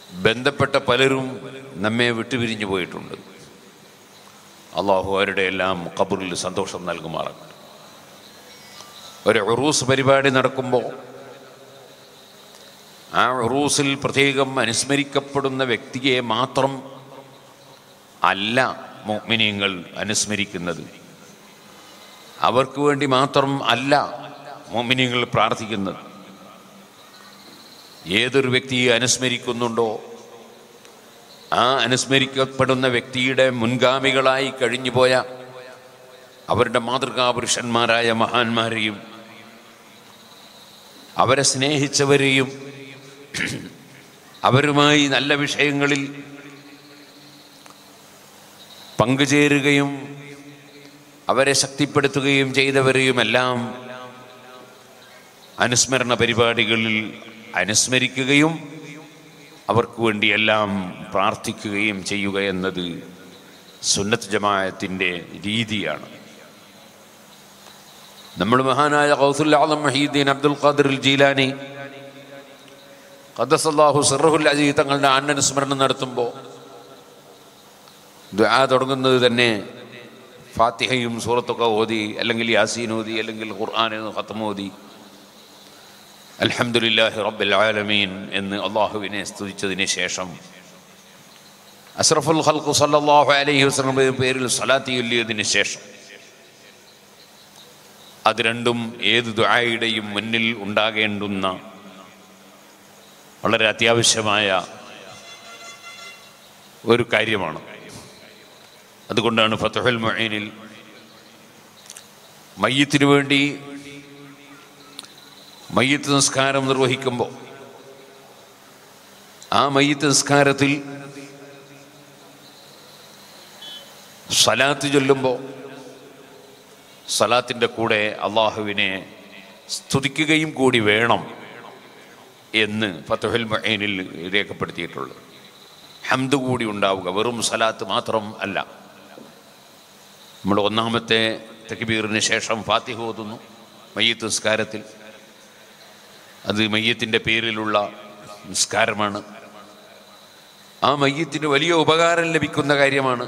ബന്ധപ്പെട്ട പലരും നമ്മെ വിട്ടുപിരിഞ്ഞു പോയിട്ടുണ്ട് അള്ളാഹു അവരുടെ എല്ലാം ഖബറിൽ സന്തോഷം നൽകുമാറാകട്ടെ ഒരു ഉറൂസ് പരിപാടി നടക്കുമ്പോൾ ആ ഉറൂസിൽ പ്രത്യേകം അനുസ്മരിക്കപ്പെടുന്ന വ്യക്തിയെ മാത്രം അല്ല മോമിനിയങ്ങൾ അനുസ്മരിക്കുന്നത് അവർക്ക് വേണ്ടി മാത്രം അല്ല മോമിനിയങ്ങൾ പ്രാർത്ഥിക്കുന്നത് ഏതൊരു വ്യക്തിയെ അനുസ്മരിക്കുന്നുണ്ടോ ആ അനുസ്മരിക്കപ്പെടുന്ന വ്യക്തിയുടെ മുൻഗാമികളായി കഴിഞ്ഞുപോയ അവരുടെ മാതൃകാ പുരുഷന്മാരായ മഹാന്മാരെയും അവരെ സ്നേഹിച്ചവരെയും അവരുമായി നല്ല വിഷയങ്ങളിൽ പങ്കുചേരുകയും അവരെ ശക്തിപ്പെടുത്തുകയും ചെയ്തവരെയുമെല്ലാം അനുസ്മരണ പരിപാടികളിൽ അനുസ്മരിക്കുകയും അവർക്ക് വേണ്ടിയെല്ലാം പ്രാർത്ഥിക്കുകയും ചെയ്യുക എന്നത് സുന്നത്ത് ജമാഅത്തിൻ്റെ രീതിയാണ് നമ്മൾ മഹാനായ ഗൗസുൽ ആലം മഹീദ്ദീൻ അബ്ദുൽ ഖാദിർ ജീലാനി ഖദ്ദസല്ലാഹു സിറഹുൽ അജീ തങ്ങളുടെ ആണ്ടനുസ്മരണം നടത്തുമ്പോൾ ദുആ തുടങ്ങുന്നത് തന്നെ ഫാത്തിഹയും സൂറത്തൊക്കെ ഓതി അല്ലെങ്കിൽ യാസീൻ ഓതി അല്ലെങ്കിൽ ഖുർആൻ ഖത്തം ഓതി അൽഹംദുലില്ലാഹി റബ്ബിൽ ആലമീൻ എന്ന് അള്ളാഹുവിനെ സ്തുതിച്ചതിന് ശേഷം അസ്രഫുൽ ഖൽഖു സല്ലല്ലാഹു അലൈഹി വസല്ലം പേരിൽ സ്വലാത്തി ചൊല്ലിയതിന് ശേഷം അത് രണ്ടും ഏത് ദുആയുടെയും മുന്നിൽ ഉണ്ടാകേണ്ടുന്ന വളരെ അത്യാവശ്യമായ ഒരു കാര്യമാണ് അതുകൊണ്ടാണ് ഫത്തുഹൽ മൊയ്നിൽ മയ്യത്തിന് വേണ്ടി മയ്യത്ത് നിസ്കാരം നിർവഹിക്കുമ്പോൾ ആ മയ്യത്ത് നിസ്കാരത്തിൽ സലാത്ത് ചൊല്ലുമ്പോൾ സലാത്തിൻ്റെ കൂടെ അള്ളാഹുവിനെ സ്തുതിക്കുകയും കൂടി വേണം എന്ന് ഫത്തുഹൽ മൊയ്നിൽ രേഖപ്പെടുത്തിയിട്ടുള്ളത് ഹംദ് കൂടി ഉണ്ടാവുക വെറും സലാത്ത് മാത്രം അല്ല നമ്മൾ ഒന്നാമത്തെ തക്ബീറിന് ശേഷം ഫാത്തിഹ ഓതുന്നു മയ്യത്ത് നിസ്കാരത്തിൽ അത് മയ്യത്തിൻ്റെ പേരിലുള്ള നിസ്കാരമാണ് ആ മയ്യത്തിന് വലിയ ഉപകാരം ലഭിക്കുന്ന കാര്യമാണ്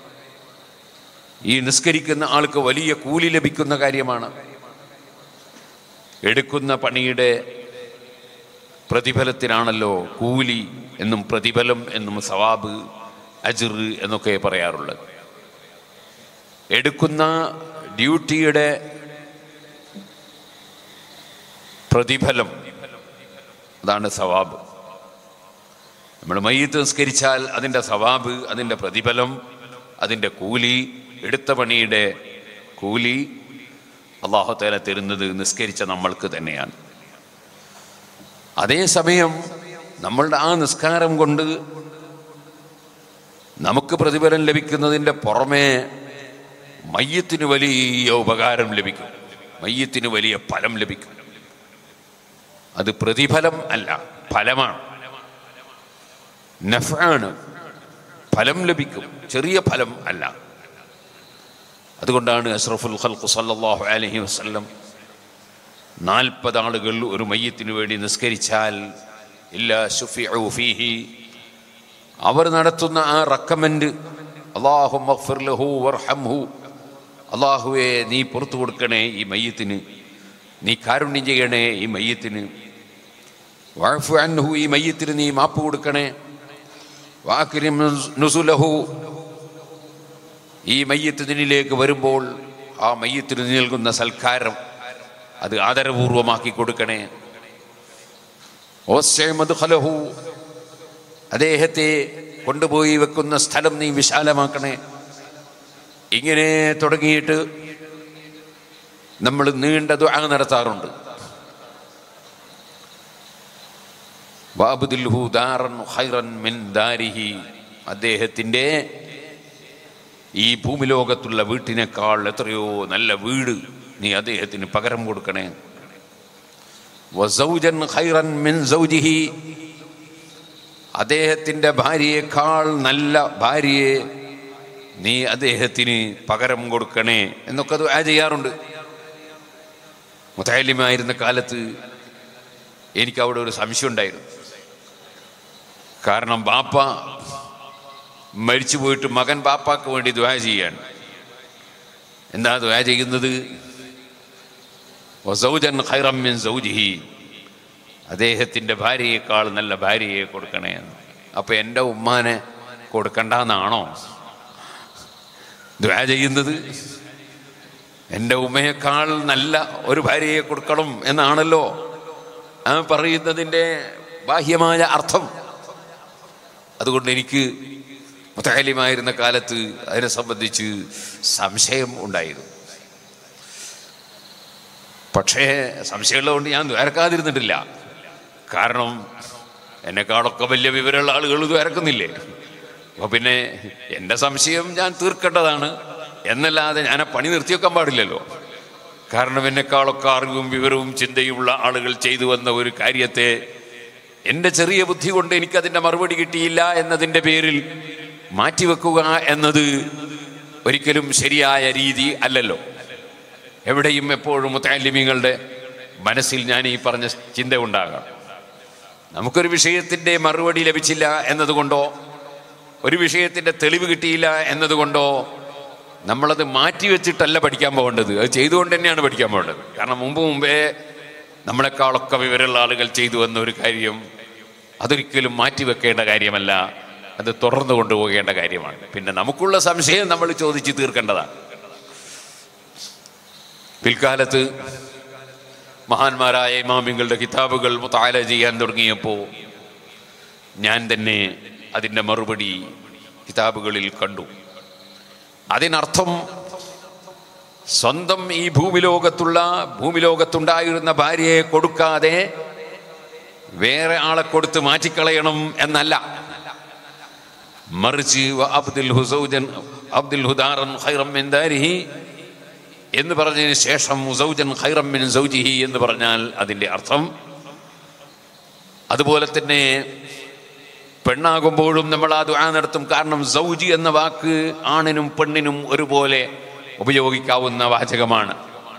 ഈ നിസ്കരിക്കുന്ന ആൾക്ക് വലിയ കൂലി ലഭിക്കുന്ന കാര്യമാണ് എടുക്കുന്ന പണിയുടെ പ്രതിഫലത്തിനാണല്ലോ കൂലി എന്നും പ്രതിഫലം എന്നും സവാബ് അജിർ എന്നൊക്കെ പറയാറുള്ളത് എടുക്കുന്ന ഡ്യൂട്ടിയുടെ പ്രതിഫലം അതാണ് സവാബ് നമ്മൾ മയ്യത്ത് നിസ്കരിച്ചാൽ അതിൻ്റെ സവാബ് അതിൻ്റെ പ്രതിഫലം അതിൻ്റെ കൂലി എടുത്ത പണിയുടെ കൂലി അള്ളാഹുത്തേല തരുന്നത് നിസ്കരിച്ച നമ്മൾക്ക് തന്നെയാണ് അതേസമയം നമ്മളുടെ ആ നിസ്കാരം കൊണ്ട് നമുക്ക് പ്രതിഫലം ലഭിക്കുന്നതിൻ്റെ പുറമേ മയ്യത്തിന് വലിയ ഉപകാരം ലഭിക്കും മയ്യത്തിന് വലിയ ഫലം ലഭിക്കും അത് പ്രതിഫലം അല്ല ഫലമാണ് നഫാണ് ഫലം ലഭിക്കും ചെറിയ ഫലം അല്ല അതുകൊണ്ടാണ് അഷ്റഫുൽ ഖൽഖ് സല്ലല്ലാഹു അലൈഹി വസല്ലം നാൽപ്പത് ആളുകൾ ഒരു മയ്യത്തിന് വേണ്ടി നിസ്കരിച്ചാൽ ഇല്ല ശുഫിഉ ഫീഹി അവർ നടത്തുന്ന ആ റക്കമെന്റ് അള്ളാഹു മഗ്ഫിർ ലഹു വർഹംഹു അള്ളാഹുവെ നീ പുറത്തു കൊടുക്കണേ ഈ മയ്യത്തിന് നീ കാരുണ്യം ചെയ്യണേ ഈ മയ്യത്തിന് വാഫു അൻഹു ഈ മയ്യത്തിന് നീ മാപ്പ് കൊടുക്കണേ വാക്കിരിം നുസുലഹു ഈ മയ്യത്ത് നിന്നിലേക്ക് വരുമ്പോൾ ആ മയ്യത്തിന് നീ നൽകുന്ന സൽക്കാരം അത് ആദരപൂർവമാക്കി കൊടുക്കണേ ഓസ്യമദ്ഖലഹു അദ്ദേഹത്തെ കൊണ്ടുപോയി വെക്കുന്ന സ്ഥലം നീ വിശാലമാക്കണേ ഇങ്ങനെ തുടങ്ങിയിട്ട് നമ്മൾ നീണ്ട ദുആ നടത്താറുണ്ട് വാബുദിൽഹു ദാറൻ ഖൈറൻ മിൻ ദാരിഹി അദ്ദേഹത്തിൻ്റെ ഈ ഭൂമിലോകത്തുള്ള വീട്ടിനേക്കാൾ എത്രയോ നല്ല വീട് നീ അദ്ദേഹത്തിന് പകരം കൊടുക്കണേ വസൗജൻ ഖൈറൻ മിൻ സൗജിഹി അദ്ദേഹത്തിൻ്റെ ഭാര്യയേക്കാൾ നല്ല ഭാര്യയെ നീ അദ്ദേഹത്തിന് പകരം കൊടുക്കണേ എന്നൊക്കെ അത് ആ ചെയ്യാറുണ്ട് മുത്താലിമായിരുന്ന കാലത്ത് എനിക്ക് അവിടെ ഒരു സംശയം ഉണ്ടായിരുന്നു കാരണം ബാപ്പ മരിച്ചു പോയിട്ട് മകൻ ബാപ്പാക്ക് വേണ്ടി ദ്വാ ചെയ്യാൻ എന്താ ദ്വാ ചെയ്യുന്നത് വസൗജൻ ഖൈറം മിൻ സൗജിഹി അദ്ദേഹത്തിൻ്റെ ഭാര്യയേക്കാൾ നല്ല ഭാര്യയെ കൊടുക്കണേ എന്ന് അപ്പോൾ എൻ്റെ ഉമ്മാനെ കൊടുക്കണ്ടെന്നാണോ ദ്വാ ചെയ്യുന്നത് എൻ്റെ ഉമ്മയേക്കാൾ നല്ല ഒരു ഭാര്യയെ കൊടുക്കണം എന്നാണല്ലോ ആ പറയുന്നതിൻ്റെ ബാഹ്യമായ അർത്ഥം അതുകൊണ്ട് എനിക്ക് മുത്തഹലിമായിരുന്ന കാലത്ത് അതിനെ സംബന്ധിച്ച് സംശയം ഉണ്ടായിരുന്നു പക്ഷേ സംശയമുള്ളതുകൊണ്ട് ഞാൻ ദ്വാരക്കാതിരുന്നിട്ടില്ല കാരണം എന്നെക്കാളൊക്കെ വലിയ വിവരമുള്ള ആളുകൾ ദ്വാരക്കുന്നില്ലേ അപ്പോൾ പിന്നെ എൻ്റെ സംശയം ഞാൻ തീർക്കേണ്ടതാണ് എന്നല്ലാതെ ഞാൻ ആ പണി നിർത്തിവെക്കാൻ പാടില്ലല്ലോ കാരണം എന്നെക്കാളൊക്കെ അറിവും വിവരവും ചിന്തയുമുള്ള ആളുകൾ ചെയ്തു വന്ന ഒരു കാര്യത്തെ എൻ്റെ ചെറിയ ബുദ്ധി കൊണ്ട് എനിക്കതിൻ്റെ മറുപടി കിട്ടിയില്ല എന്നതിൻ്റെ പേരിൽ മാറ്റിവെക്കുക എന്നത് ഒരിക്കലും ശരിയായ രീതി അല്ലല്ലോ എവിടെയും എപ്പോഴും മുത്താലിമീങ്ങളുടെ മനസ്സിൽ ഞാൻ ഈ പറഞ്ഞ ചിന്ത ഉണ്ടാകാം നമുക്കൊരു വിഷയത്തിൻ്റെ മറുപടി ലഭിച്ചില്ല എന്നതുകൊണ്ടോ ഒരു വിഷയത്തിൻ്റെ തെളിവ് കിട്ടിയില്ല എന്നതുകൊണ്ടോ നമ്മളത് മാറ്റി വെച്ചിട്ടല്ല പഠിക്കാൻ പോകേണ്ടത് അത് ചെയ്തുകൊണ്ട് തന്നെയാണ് പഠിക്കാൻ പോകേണ്ടത് കാരണം മുമ്പ് മുമ്പേ നമ്മളെക്കാളൊക്കെ വിവരമുള്ള ആളുകൾ ചെയ്തു വന്ന ഒരു കാര്യം അതൊരിക്കലും മാറ്റി വെക്കേണ്ട കാര്യമല്ല അത് തുടർന്നു കൊണ്ടുപോകേണ്ട കാര്യമാണ് പിന്നെ നമുക്കുള്ള സംശയം നമ്മൾ ചോദിച്ച് തീർക്കേണ്ടതാണ് പിൽക്കാലത്ത് മഹാന്മാരായ ഇമാമിങ്ങളുടെ കിതാബുകൾ മുത്താല ചെയ്യാൻ തുടങ്ങിയപ്പോൾ ഞാൻ തന്നെ അതിൻ്റെ മറുപടി കിതാബുകളിൽ കണ്ടു അതിനർത്ഥം സ്വന്തം ഈ ഭൂമിലോകത്തുള്ള ഭൂമിലോകത്തുണ്ടായിരുന്ന ഭാര്യയെ കൊടുക്കാതെ വേറെ ആളെ കൊടുത്ത് മാറ്റിക്കളയണം എന്നല്ല മറിച്ച് വ അബ്ദുൽ ഹുസൗജൻ അബ്ദുൽ ഹുദാറൻ ഖൈറം മിൻ ദാരിഹി എന്ന് പറഞ്ഞതിന് ശേഷം സൗജൻ ഖൈറം മിൻ സൗജിഹി എന്ന് പറഞ്ഞാൽ അതിൻ്റെ അർത്ഥം അതുപോലെ തന്നെ പെണ്ണാകുമ്പോഴും നമ്മൾ ആ ദുആ നടത്തും കാരണം സൗജി എന്ന വാക്ക് ആണിനും പെണ്ണിനും ഒരുപോലെ ഉപയോഗിക്കാവുന്ന വാചകമാണ്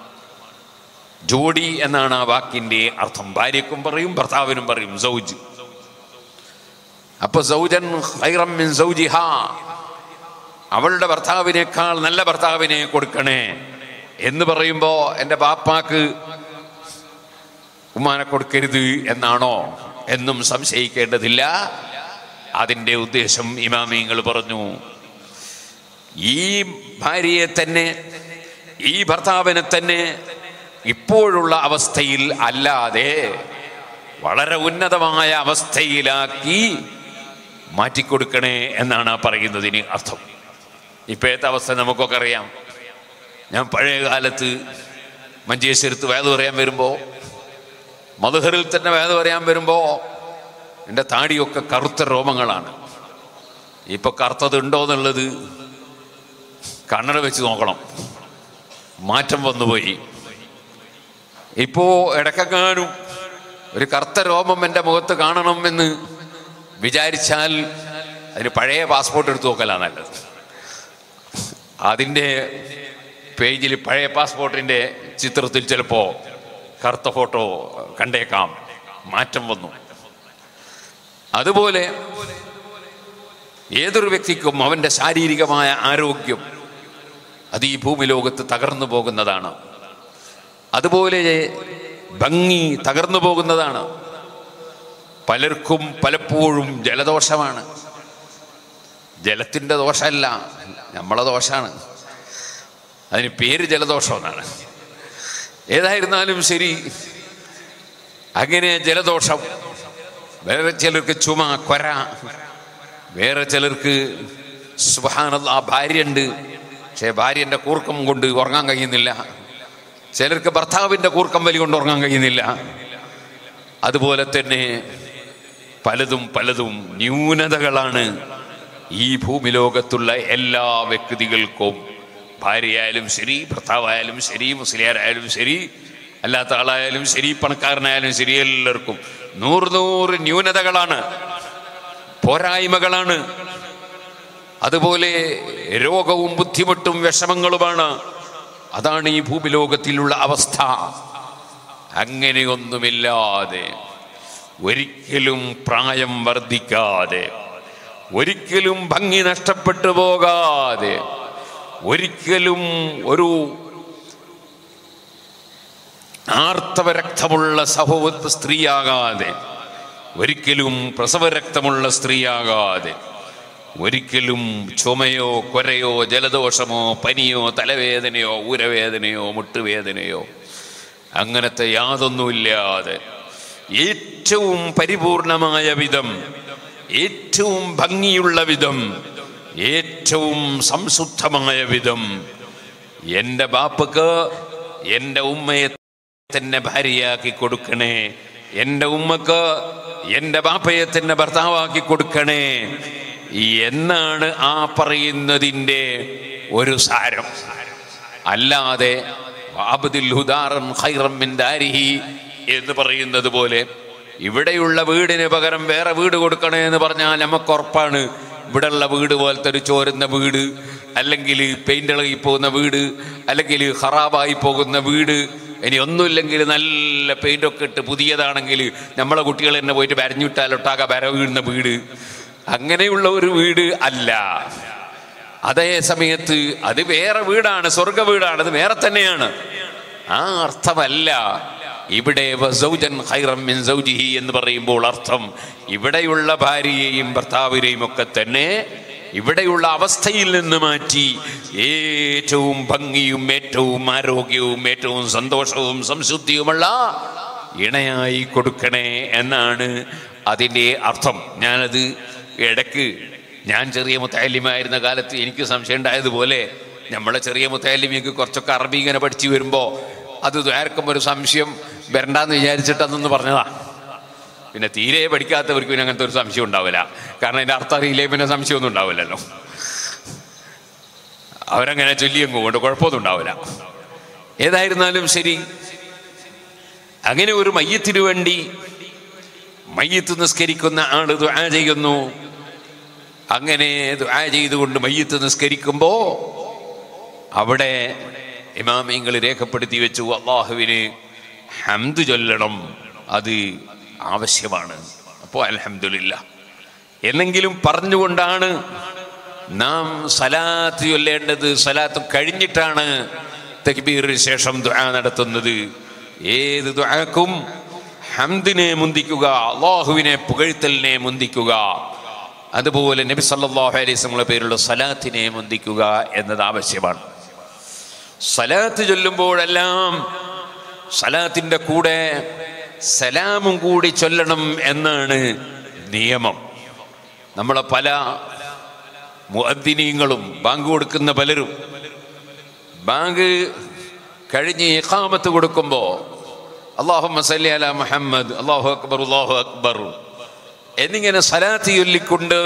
ജോഡി എന്നാണ് ആ വാക്കിൻ്റെ അർത്ഥം ഭാര്യക്കും പറയും ഭർത്താവിനും പറയും സൗജ് അപ്പൊ സൗജൻ ഖൈറം മിൻ സൗജിഹ അവളുടെ ഭർത്താവിനേക്കാൾ നല്ല ഭർത്താവിനെ കൊടുക്കണേ എന്ന് പറയുമ്പോ എൻ്റെ ബാപ്പാക്ക് ഉമ്മാനെ കൊടുക്കരുത് എന്നാണോ എന്നും സംശയിക്കേണ്ടതില്ല അതിൻ്റെ ഉദ്ദേശം ഇമാമിങ്ങൾ പറഞ്ഞു ഈ ഭാര്യയെ തന്നെ ഈ ഭർത്താവിനെ തന്നെ ഇപ്പോഴുള്ള അവസ്ഥയിൽ അല്ലാതെ വളരെ ഉന്നതമായ അവസ്ഥയിലാക്കി മാറ്റിക്കൊടുക്കണേ എന്നാണ് ആ പറയുന്നതിന് അർത്ഥം ഇപ്പോഴത്തെ അവസ്ഥ നമുക്കൊക്കെ അറിയാം ഞാൻ പഴയ കാലത്ത് മഞ്ചേശ്വരത്ത് വേദ പറയാൻ വരുമ്പോൾ മധുഹറിൽ തന്നെ വേദ പറയാൻ വരുമ്പോൾ എൻ്റെ താടിയൊക്കെ കറുത്ത രോമങ്ങളാണ് ഇപ്പൊ കറുത്തത് ഉണ്ടോ എന്നുള്ളത് കണ്ണട വെച്ച് നോക്കണം മാറ്റം വന്നുപോയി ഇപ്പോ ഇടക്കെങ്ങാനും ഒരു കറുത്ത രോമം എൻ്റെ മുഖത്ത് കാണണം എന്ന് വിചാരിച്ചാൽ അതിന് പഴയ പാസ്പോർട്ട് എടുത്തു നോക്കലാണ് നല്ലത് അതിൻ്റെ പേജിൽ പഴയ പാസ്പോർട്ടിൻ്റെ ചിത്രത്തിൽ ചിലപ്പോൾ കറുത്ത ഫോട്ടോ കണ്ടേക്കാം മാറ്റം വന്നു അതുപോലെ ഏതൊരു വ്യക്തിക്കും അവൻ്റെ ശാരീരികമായ ആരോഗ്യം അത് ഈ ഭൂമി ലോകത്ത് തകർന്നു പോകുന്നതാണ് അതുപോലെ ഭംഗി തകർന്നു പോകുന്നതാണ് പലർക്കും പലപ്പോഴും ജലദോഷമാണ് ജലത്തിൻ്റെ ദോഷമല്ല നമ്മളെ ദോഷമാണ് അതിന് പേര് ജലദോഷം എന്നാണ് ഏതായിരുന്നാലും ശരി അങ്ങനെ ജലദോഷം വേറെ ചിലർക്ക് ചുമ കൊര വേറെ ചിലർക്ക് സുബാനല്ല ഭാര്യയുണ്ട് പക്ഷേ ഭാര്യൻ്റെ കൂർക്കം കൊണ്ട് ഉറങ്ങാൻ കഴിയുന്നില്ല ചിലർക്ക് ഭർത്താവിൻ്റെ കൂർക്കം വലി കൊണ്ട് ഉറങ്ങാൻ കഴിയുന്നില്ല അതുപോലെ തന്നെ പലതും പലതും ന്യൂനതകളാണ് ഈ ഭൂമി ലോകത്തുള്ള എല്ലാ വ്യക്തികൾക്കും ഭാര്യയായാലും ശരി ഭർത്താവായാലും ശരി മുസ്ലിയാരായാലും ശരി അല്ലാത്ത ആളായാലും ശരി പണക്കാരനായാലും ശരി എല്ലാവർക്കും നൂറ് നൂറ് ന്യൂനതകളാണ് പോരായ്മകളാണ് അതുപോലെ രോഗവും ബുദ്ധിമുട്ടും വിഷമങ്ങളുമാണ് അതാണ് ഈ ഭൂമി ലോകത്തിലുള്ള അവസ്ഥ അങ്ങനെയൊന്നുമില്ലാതെ ഒരിക്കലും പ്രായം വർദ്ധിക്കാതെ ഒരിക്കലും ഭംഗി നഷ്ടപ്പെട്ടു പോകാതെ ഒരിക്കലും ഒരു ആർത്തവ രക്തമുള്ള സഹോദര സ്ത്രീയാകാതെ ഒരിക്കലും പ്രസവരക്തമുള്ള സ്ത്രീയാകാതെ ഒരിക്കലും ചുമയോ കൊരയോ ജലദോഷമോ പനിയോ തലവേദനയോ ഊരവേദനയോ മുട്ടുവേദനയോ അങ്ങനത്തെ യാതൊന്നുമില്ലാതെ ഏറ്റവും പരിപൂർണമായ വിധം ഏറ്റവും ഭംഗിയുള്ള വിധം ഏറ്റവും സംശുദ്ധമായ വിധം എൻ്റെ ബാപ്പക്ക് എൻ്റെ ഉമ്മയെ തന്നെ ഭാര്യയാക്കി കൊടുക്കണേ എൻ്റെ ഉമ്മക്ക് എൻ്റെ ബാപ്പയെ തന്നെ ഭർത്താവാക്കി കൊടുക്കണേ എന്നാണ് ആ പറയുന്നതിൻ്റെ ഒരു സാരം അല്ലാതെ വാബദിൽ ഹുദാറൻ ഖൈറം മിൻ ദാരിഹി എന്ന് പറയുന്നത് പോലെ ഇവിടെയുള്ള വീടിന് പകരം വേറെ വീട് കൊടുക്കണേ എന്ന് പറഞ്ഞാൽ നമുക്ക് ഉറപ്പാണ് ഇവിടെയുള്ള വീട് പോലത്തെ ഒരു ചോരുന്ന വീട് അല്ലെങ്കിൽ പെയിന്റ് ഇളകി പോകുന്ന വീട് അല്ലെങ്കിൽ ഖറാബായി പോകുന്ന വീട് ഇനി ഒന്നുമില്ലെങ്കിൽ നല്ല പെയിന്റൊക്കെ ഇട്ട് പുതിയതാണെങ്കിൽ നമ്മളെ കുട്ടികൾ തന്നെ പോയിട്ട് വരഞ്ഞിട്ടാൽ ഒട്ടാകെ വര വീഴുന്ന വീട് അങ്ങനെയുള്ള ഒരു വീട് അല്ല അതേ സമയത്ത് അത് വേറെ വീടാണ് സ്വർഗ വീടാണ് അത് വേറെ തന്നെയാണ് ആ അർത്ഥമല്ല ഇവിടെ വസൗജൻ ഖൈറം മിൻ സൗജിഹി എന്ന് പറയുമ്പോൾ അർത്ഥം ഇവിടെയുള്ള ഭാര്യയെയും ഭർത്താവിനെയും ഒക്കെ തന്നെ ഇവിടെയുള്ള അവസ്ഥയിൽ നിന്ന് മാറ്റി ഏറ്റവും ഭംഗിയും ഏറ്റവും ആരോഗ്യവും ഏറ്റവും സന്തോഷവും സംശുദ്ധിയുമുള്ള ഇണയായി കൊടുക്കണേ എന്നാണ് അതിൻ്റെ അർത്ഥം ഞാനത് ഇടയ്ക്ക് ഞാൻ ചെറിയ മുത്താലിമായിരുന്ന കാലത്ത് എനിക്ക് സംശയം ഉണ്ടായതുപോലെ നമ്മളെ ചെറിയ മുത്താലിമിക്ക് കുറച്ചൊക്കെ അറബി ഇങ്ങനെ പഠിച്ചു വരുമ്പോൾ അത് ദ്വാരക്കുമ്പോൾ ഒരു സംശയം വരണ്ടെന്ന് വിചാരിച്ചിട്ടെന്നൊന്ന് പറഞ്ഞതാ പിന്നെ തീരെ പഠിക്കാത്തവർക്ക് പിന്നെ അങ്ങനത്തെ ഒരു സംശയം ഉണ്ടാവില്ല കാരണം അതിൻ്റെ അർത്ഥം അറിയില്ലേ പിന്നെ സംശയമൊന്നും ഉണ്ടാവില്ലല്ലോ അവരങ്ങനെ ചൊല്ലിയും കൊണ്ട് കുഴപ്പമൊന്നും ഉണ്ടാവില്ല ഏതായിരുന്നാലും ശരി അങ്ങനെ ഒരു മയ്യത്തിനു വേണ്ടി മയ്യത്ത് നിസ്കരിക്കുന്ന ആള് ദുആ ചെയ്യുന്നു അങ്ങനെ ദുആ ചെയ്തുകൊണ്ട് മയ്യത്ത് നിസ്കരിക്കുമ്പോ അവിടെ ഇമാമിങ്ങൾ രേഖപ്പെടുത്തി വെച്ചു അള്ളാഹുവിന് ഹംദ് ചൊല്ലണം അത് ആവശ്യമാണ് അപ്പോൾ അൽഹംദുലില്ല എന്നെങ്കിലും പറഞ്ഞുകൊണ്ടാണ് നാം സലാത്ത് ചൊല്ലേണ്ടത് സലാത്ത് കഴിഞ്ഞിട്ടാണ് തക്ബീറിന് ശേഷം ദുആ നടത്തുന്നത് ഏത് ദുആക്കും ഹംദിനെ മുന്തിക്കുക അള്ളാഹുവിനെ പുകഴ്ത്തലിനെ മുന്തിക്കുക അതുപോലെ നബി സല്ലല്ലാഹു അലൈഹി വസല്ലമയുടെ പേരുള്ള സലാത്തിനെ മുന്തിക്കുക എന്നത് ആവശ്യമാണ് സലാത്ത് ചൊല്ലുമ്പോഴെല്ലാം സലാത്തിന്റെ കൂടെ സലാമും കൂടി ചൊല്ലണം എന്നാണ് നിയമം നമ്മളെ പല മുഅദ്ദിനീങ്ങളും ബാങ്ക് കൊടുക്കുന്ന പലരും ബാങ്ക് കഴിഞ്ഞ് ഇഖാമത്ത് കൊടുക്കുമ്പോൾ അള്ളാഹു സല്ലി അല മുഹമ്മദ് അള്ളാഹു അക്ബർ അള്ളാഹു അക്ബർ എന്നിങ്ങനെ സലാത്ത് ചൊല്ലിക്കൊണ്ട്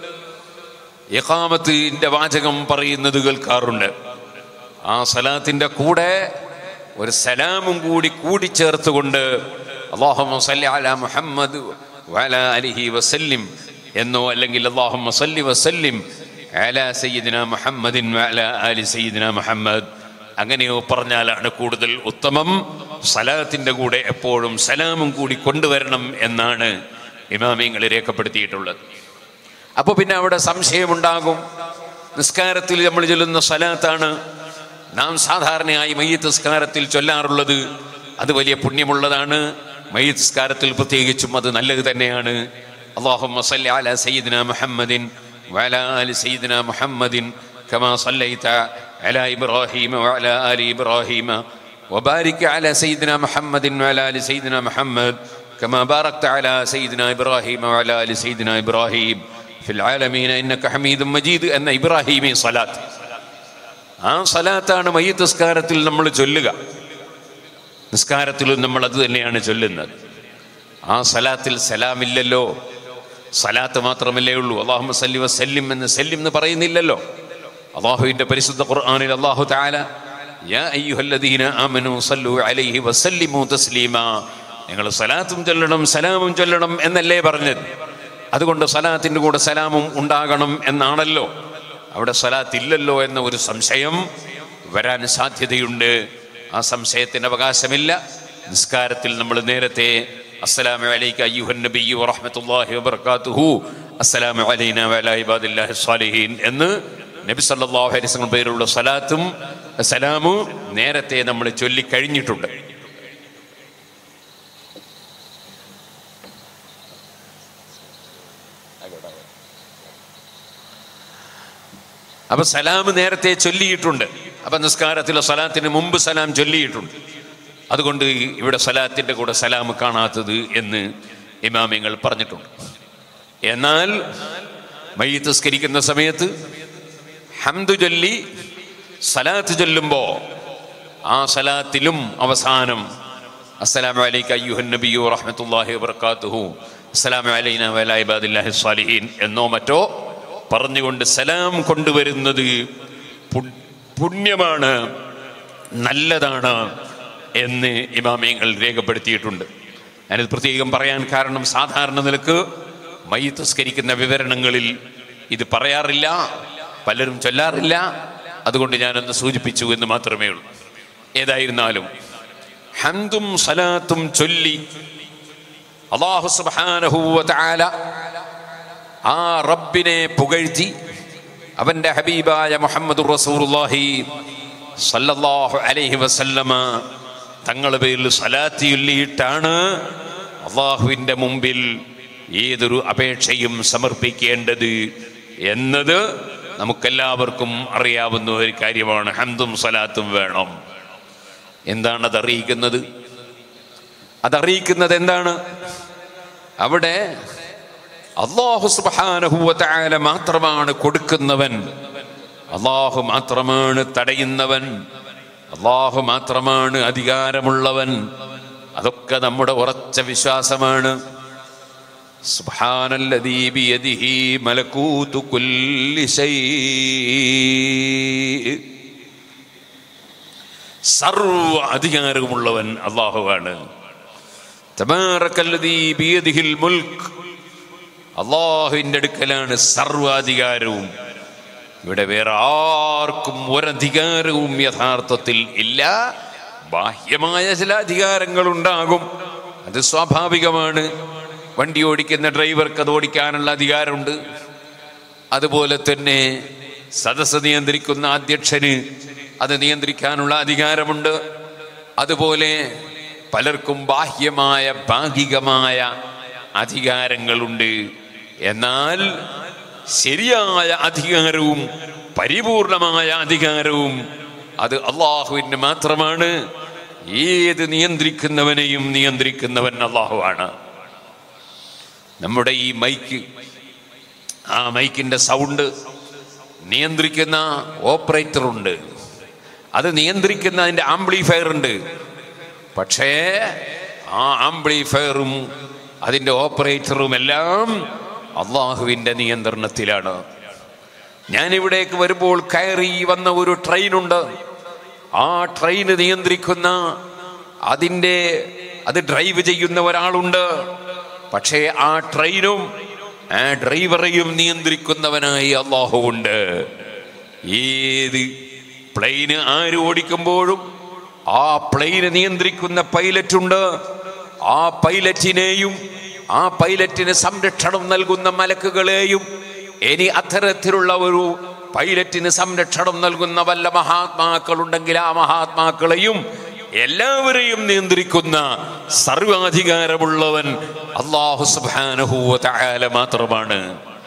ഇഖാമത്തിന്റെ വാചകം പറയുന്നത് കേൾക്കാറുണ്ട് ആ സലാത്തിന്റെ കൂടെ ഒരു സലാമും കൂടി കൂടിച്ചേർത്തുകൊണ്ട് അള്ളാഹു സല്ലി അല മുഹമ്മദ് വല അലിഹി വസല്ലിം എന്നോ അല്ലെങ്കിൽ അള്ളാഹു സല്ലി വസല്ലിം അല സയ്യിദിന മുഹമ്മദിൻ വല അലി സയ്യിദിന മുഹമ്മദ് അങ്ങനെയോ പറഞ്ഞാലാണ് കൂടുതൽ ഉത്തമം സലാത്തിന്റെ കൂടെ എപ്പോഴും സലാമും കൂടി കൊണ്ടുവരണം എന്നാണ് ഇമാമിങ്ങൾ രേഖപ്പെടുത്തിയിട്ടുള്ളത് അപ്പോൾ പിന്നെ അവിടെ സംശയമുണ്ടാകും നിസ്കാരത്തിൽ നമ്മൾ ചൊല്ലുന്ന സലാത്താണ് നാം സാധാരണയായി മയ്യത്ത് നിസ്കാരത്തിൽ ചൊല്ലാറുള്ളത് അത് വലിയ പുണ്യമുള്ളതാണ് മയ്യത്ത് നിസ്കാരത്തിൽ പ്രത്യേകിച്ചും അത് നല്ലത് തന്നെയാണ് അള്ളാഹു സല്ലി അല സയ്യിദിന മുഹമ്മദിൻ വഅല ആലി സയ്യിദിന മുഹമ്മദിൻ كما صليت على إبراهيم وعلى آل إبراهيم وبارك على سيدنا محمد وعلى آل سيدنا محمد كما باركت على سيدنا إبراهيم وعلى آل سيدنا إبراهيم في العالمين إنك حميد مجيد أن إبراهيمي صلاة ആ സലാത്താണ് മയ്യത്ത് നിസ്കാരത്തിൽ നമ്മൾ ചൊല്ലുക നിസ്കാരത്തിലും നമ്മൾ അത് തന്നെയാണ് ചൊല്ലുന്നത് ആ സലാത്തിൽ സലാമില്ലല്ലോ സലാത്ത് മാത്രമല്ലേ ഉള്ളൂ അള്ളാഹു സല്ലി വസല്ലിം എന്ന് സല്ലിം എന്ന് പറയുന്നില്ലല്ലോ അള്ളാഹുവിന്റെ പരിശുദ്ധ ഖുർആനിൽ അള്ളാഹു തആല യാ അയ്യുഹല്ലദീന ആമനു സല്ലു അലൈഹി വസല്ലിമു തസ്ലീമാ നിങ്ങൾ സലാത്തും ചൊല്ലണം സലാമും ചൊല്ലണം എന്നല്ലേ പറഞ്ഞത് അതുകൊണ്ട് സലാത്തിന്റെ കൂടെ സലാമും ഉണ്ടാകണം എന്നാണല്ലോ അവിടെ സലാത്ത് ഇല്ലല്ലോ എന്ന ഒരു സംശയം വരാൻ സാധ്യതയുണ്ട് ആ സംശയത്തിന് അവകാശമില്ല നിസ്കാരത്തിൽ നമ്മൾ നേരത്തെ അസ്സലാമു അലൈക അയ്യുഹൻ നബിയ്യു വറഹ്മത്തുള്ളാഹി വബറകാതുഹു അസ്സലാമു അലൈനാ വഅലാ ഇബാദില്ലാഹി സ്വാലിഹീൻ എന്ന് നബി സല്ലല്ലാഹു അലൈഹി വസല്ലം പേരുള്ള സലാത്തും സലാമും നേരത്തെ നമ്മൾ ചൊല്ലി കഴിഞ്ഞിട്ടുണ്ട് അപ്പൊ സലാം നേരത്തെ ചൊല്ലിയിട്ടുണ്ട് അപ്പൊ നിസ്കാരത്തിലെ സലാത്തിന് മുമ്പ് സലാം ചൊല്ലിയിട്ടുണ്ട് അതുകൊണ്ട് ഇവിടെ സലാത്തിന്റെ കൂടെ സലാം കാണാത്തത് എന്ന് ഇമാമിങ്ങൾ പറഞ്ഞിട്ടുണ്ട് എന്നാൽ മയ്യത്ത് സ്കരിക്കുന്ന സമയത്ത് ഹംദു ചൊല്ലി സലാത്ത് ചൊല്ലുമ്പോ ആ സലാത്തിലും അവസാനം അസ്സലാമു അലൈക അയ്യുഹൻ നബിയു റഹ്മത്തുള്ളാഹി വബറകാതുഹു അസ്സലാമു അലൈനാ വഅലാ ഇബാദില്ലാഹി സ്വാലിഹീൻ എന്നോ മറ്റോ പറഞ്ഞുകൊണ്ട് സലാം കൊണ്ടുവരുന്നത് പു- പുണ്യമാണ് നല്ലതാണ് എന്ന് ഇമാമിയങ്ങൾ രേഖപ്പെടുത്തിയിട്ടുണ്ട് ഞാനിത് പ്രത്യേകം പറയാൻ കാരണം സാധാരണ നിലക്ക് മയ്യത്ത് സ്കരിക്കുന്ന വിവരണങ്ങളിൽ ഇത് പറയാറില്ല പലരും ചൊല്ലാറില്ല അതുകൊണ്ട് ഞാനൊന്ന് സൂചിപ്പിച്ചു എന്ന് മാത്രമേ ഉള്ളൂ ഏതായിരുന്നാലും ഹന്തും സലാത്തും ചൊല്ലി അള്ളാഹു സുബ്ഹാനഹു വ തആല ആ റബ്ബിനെ പുകഴ്ത്തി അവന്റെ ഹബീബായ മുഹമ്മദ് റസൂലുള്ളാഹി സല്ലല്ലാഹു അലൈഹി വസല്ലമ തങ്ങളുടെ പേരിൽ സലാത്തി ചൊല്ലിയിട്ടാണ് അള്ളാഹുവിൻ്റെ മുമ്പിൽ ഏതൊരു അപേക്ഷയും സമർപ്പിക്കേണ്ടത് എന്നത് നമുക്കെല്ലാവർക്കും അറിയാവുന്ന ഒരു കാര്യമാണ് ഹംദും സലാത്തും വേണം എന്താണ് അത് അറിയിക്കുന്നത് അതറിയിക്കുന്നത് എന്താണ് അവിടെ അള്ളാഹു സുബാനഹുവല മാത്രമാണ് കൊടുക്കുന്നവൻ അള്ളാഹു മാത്രമാണ് തടയുന്നവൻ അള്ളാഹു മാത്രമാണ് അധികാരമുള്ളവൻ അതൊക്കെ നമ്മുടെ ഉറച്ച വിശ്വാസമാണ് സുബ്ഹാനല്ലദീ ബിയദിഹി മലകൂതു കുല്ലി ശൈഇ സർവ അധികാരവുമുള്ളവൻ അള്ളാഹുവാണ് തബാറക്കല്ലദീ ബിയദിഹിൽ മുൽക്ക് അള്ളാഹുവിൻ്റെ അടുക്കലാണ് സർവാധികാരവും ഇവിടെ വേറെ ആർക്കും ഒരധികാരവും യഥാർത്ഥത്തിൽ ഇല്ല ബാഹ്യമായ ചില അധികാരങ്ങൾ ഉണ്ടാകും അത് സ്വാഭാവികമാണ് വണ്ടി ഓടിക്കുന്ന ഡ്രൈവർക്ക് അത് ഓടിക്കാനുള്ള അധികാരമുണ്ട് അതുപോലെ തന്നെ സദസ്സ് നിയന്ത്രിക്കുന്ന അധ്യക്ഷന് അത് നിയന്ത്രിക്കാനുള്ള അധികാരമുണ്ട് അതുപോലെ പലർക്കും ബാഹ്യമായ ഭാഗികമായ അധികാരങ്ങളുണ്ട് എന്നാൽ ശരിയായ അധികാരവും പരിപൂർണമായ അധികാരവും അത് അള്ളാഹുവിന് മാത്രമാണ് ഏത് നിയന്ത്രിക്കുന്നവനെയും നിയന്ത്രിക്കുന്നവൻ അള്ളാഹുവാണ് നമ്മുടെ ഈ മൈക്ക് ആ മൈക്കിന്റെ സൗണ്ട് നിയന്ത്രിക്കുന്ന ഓപ്പറേറ്റർ ഉണ്ട് അത് നിയന്ത്രിക്കുന്ന അതിൻ്റെ ആംപ്ലിഫയർ ഉണ്ട് പക്ഷേ ആ ആംപ്ലിഫയറും അതിൻ്റെ ഓപ്പറേറ്ററും എല്ലാം അള്ളാഹുവിൻ്റെ നിയന്ത്രണത്തിലാണ് ഞാനിവിടേക്ക് വരുമ്പോൾ കയറി വന്ന ഒരു ട്രെയിനുണ്ട് ആ ട്രെയിൻ നിയന്ത്രിക്കുന്ന അതിൻ്റെ അത് ഡ്രൈവ് ചെയ്യുന്ന ഒരാളുണ്ട് പക്ഷേ ആ ട്രെയിനും ആ ഡ്രൈവറെയും നിയന്ത്രിക്കുന്നവനായി അള്ളാഹു ഉണ്ട് ഏത് പ്ലെയിന് ആര് ഓടിക്കുമ്പോഴും ആ പ്ലെയിന് നിയന്ത്രിക്കുന്ന പൈലറ്റ് ഉണ്ട് ആ പൈലറ്റിനെയും ആ പൈലറ്റിന് സംരക്ഷണം നൽകുന്ന മലക്കുകളെയും ഇനി അത്തരത്തിലുള്ള ഒരു പൈലറ്റിന് സംരക്ഷണം നൽകുന്ന വല്ല മഹാത്മാക്കളുണ്ടെങ്കിൽ ആ മഹാത്മാക്കളെയും എല്ലാവരെയും നിയന്ത്രിക്കുന്ന സർവാധികാരമുള്ളവൻ അള്ളാഹു സുബ്ഹാനഹു വ തആല മാത്രമാണ്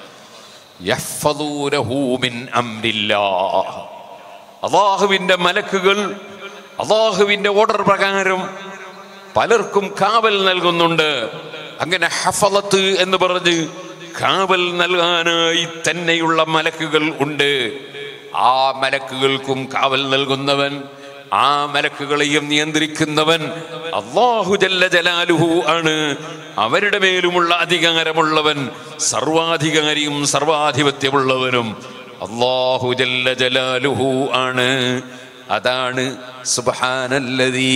യഹ്ഫദൂനഹു മിൻ അംരില്ലാഹ് അള്ളാഹുവിന്റെ മലക്കുകൾ അള്ളാഹുവിന്റെ ഓർഡർ പ്രകാരം പലർക്കും കാവൽ നൽകുന്നുണ്ട് അങ്ങനെ ഹഫലത്ത് എന്ന് പറഞ്ഞ് കാവൽ നൽകാനായി തന്നെയുള്ള മലക്കുകൾ ഉണ്ട് ആ മലക്കുകൾക്കും കാവൽ നൽകുന്നവൻ ആ മലക്കുകളെയും നിയന്ത്രിക്കുന്നവൻ അള്ളാഹു ജല്ല ജലാലുഹു ആണ് അവരുടെ മേലുമുള്ള അധികാരമുള്ളവൻ സർവാധികാരിയും സർവാധിപത്യമുള്ളവനും അള്ളാഹു ജല്ല ജലാലുഹു ആണ് അതാണ് സുബ്ഹാനല്ലദീ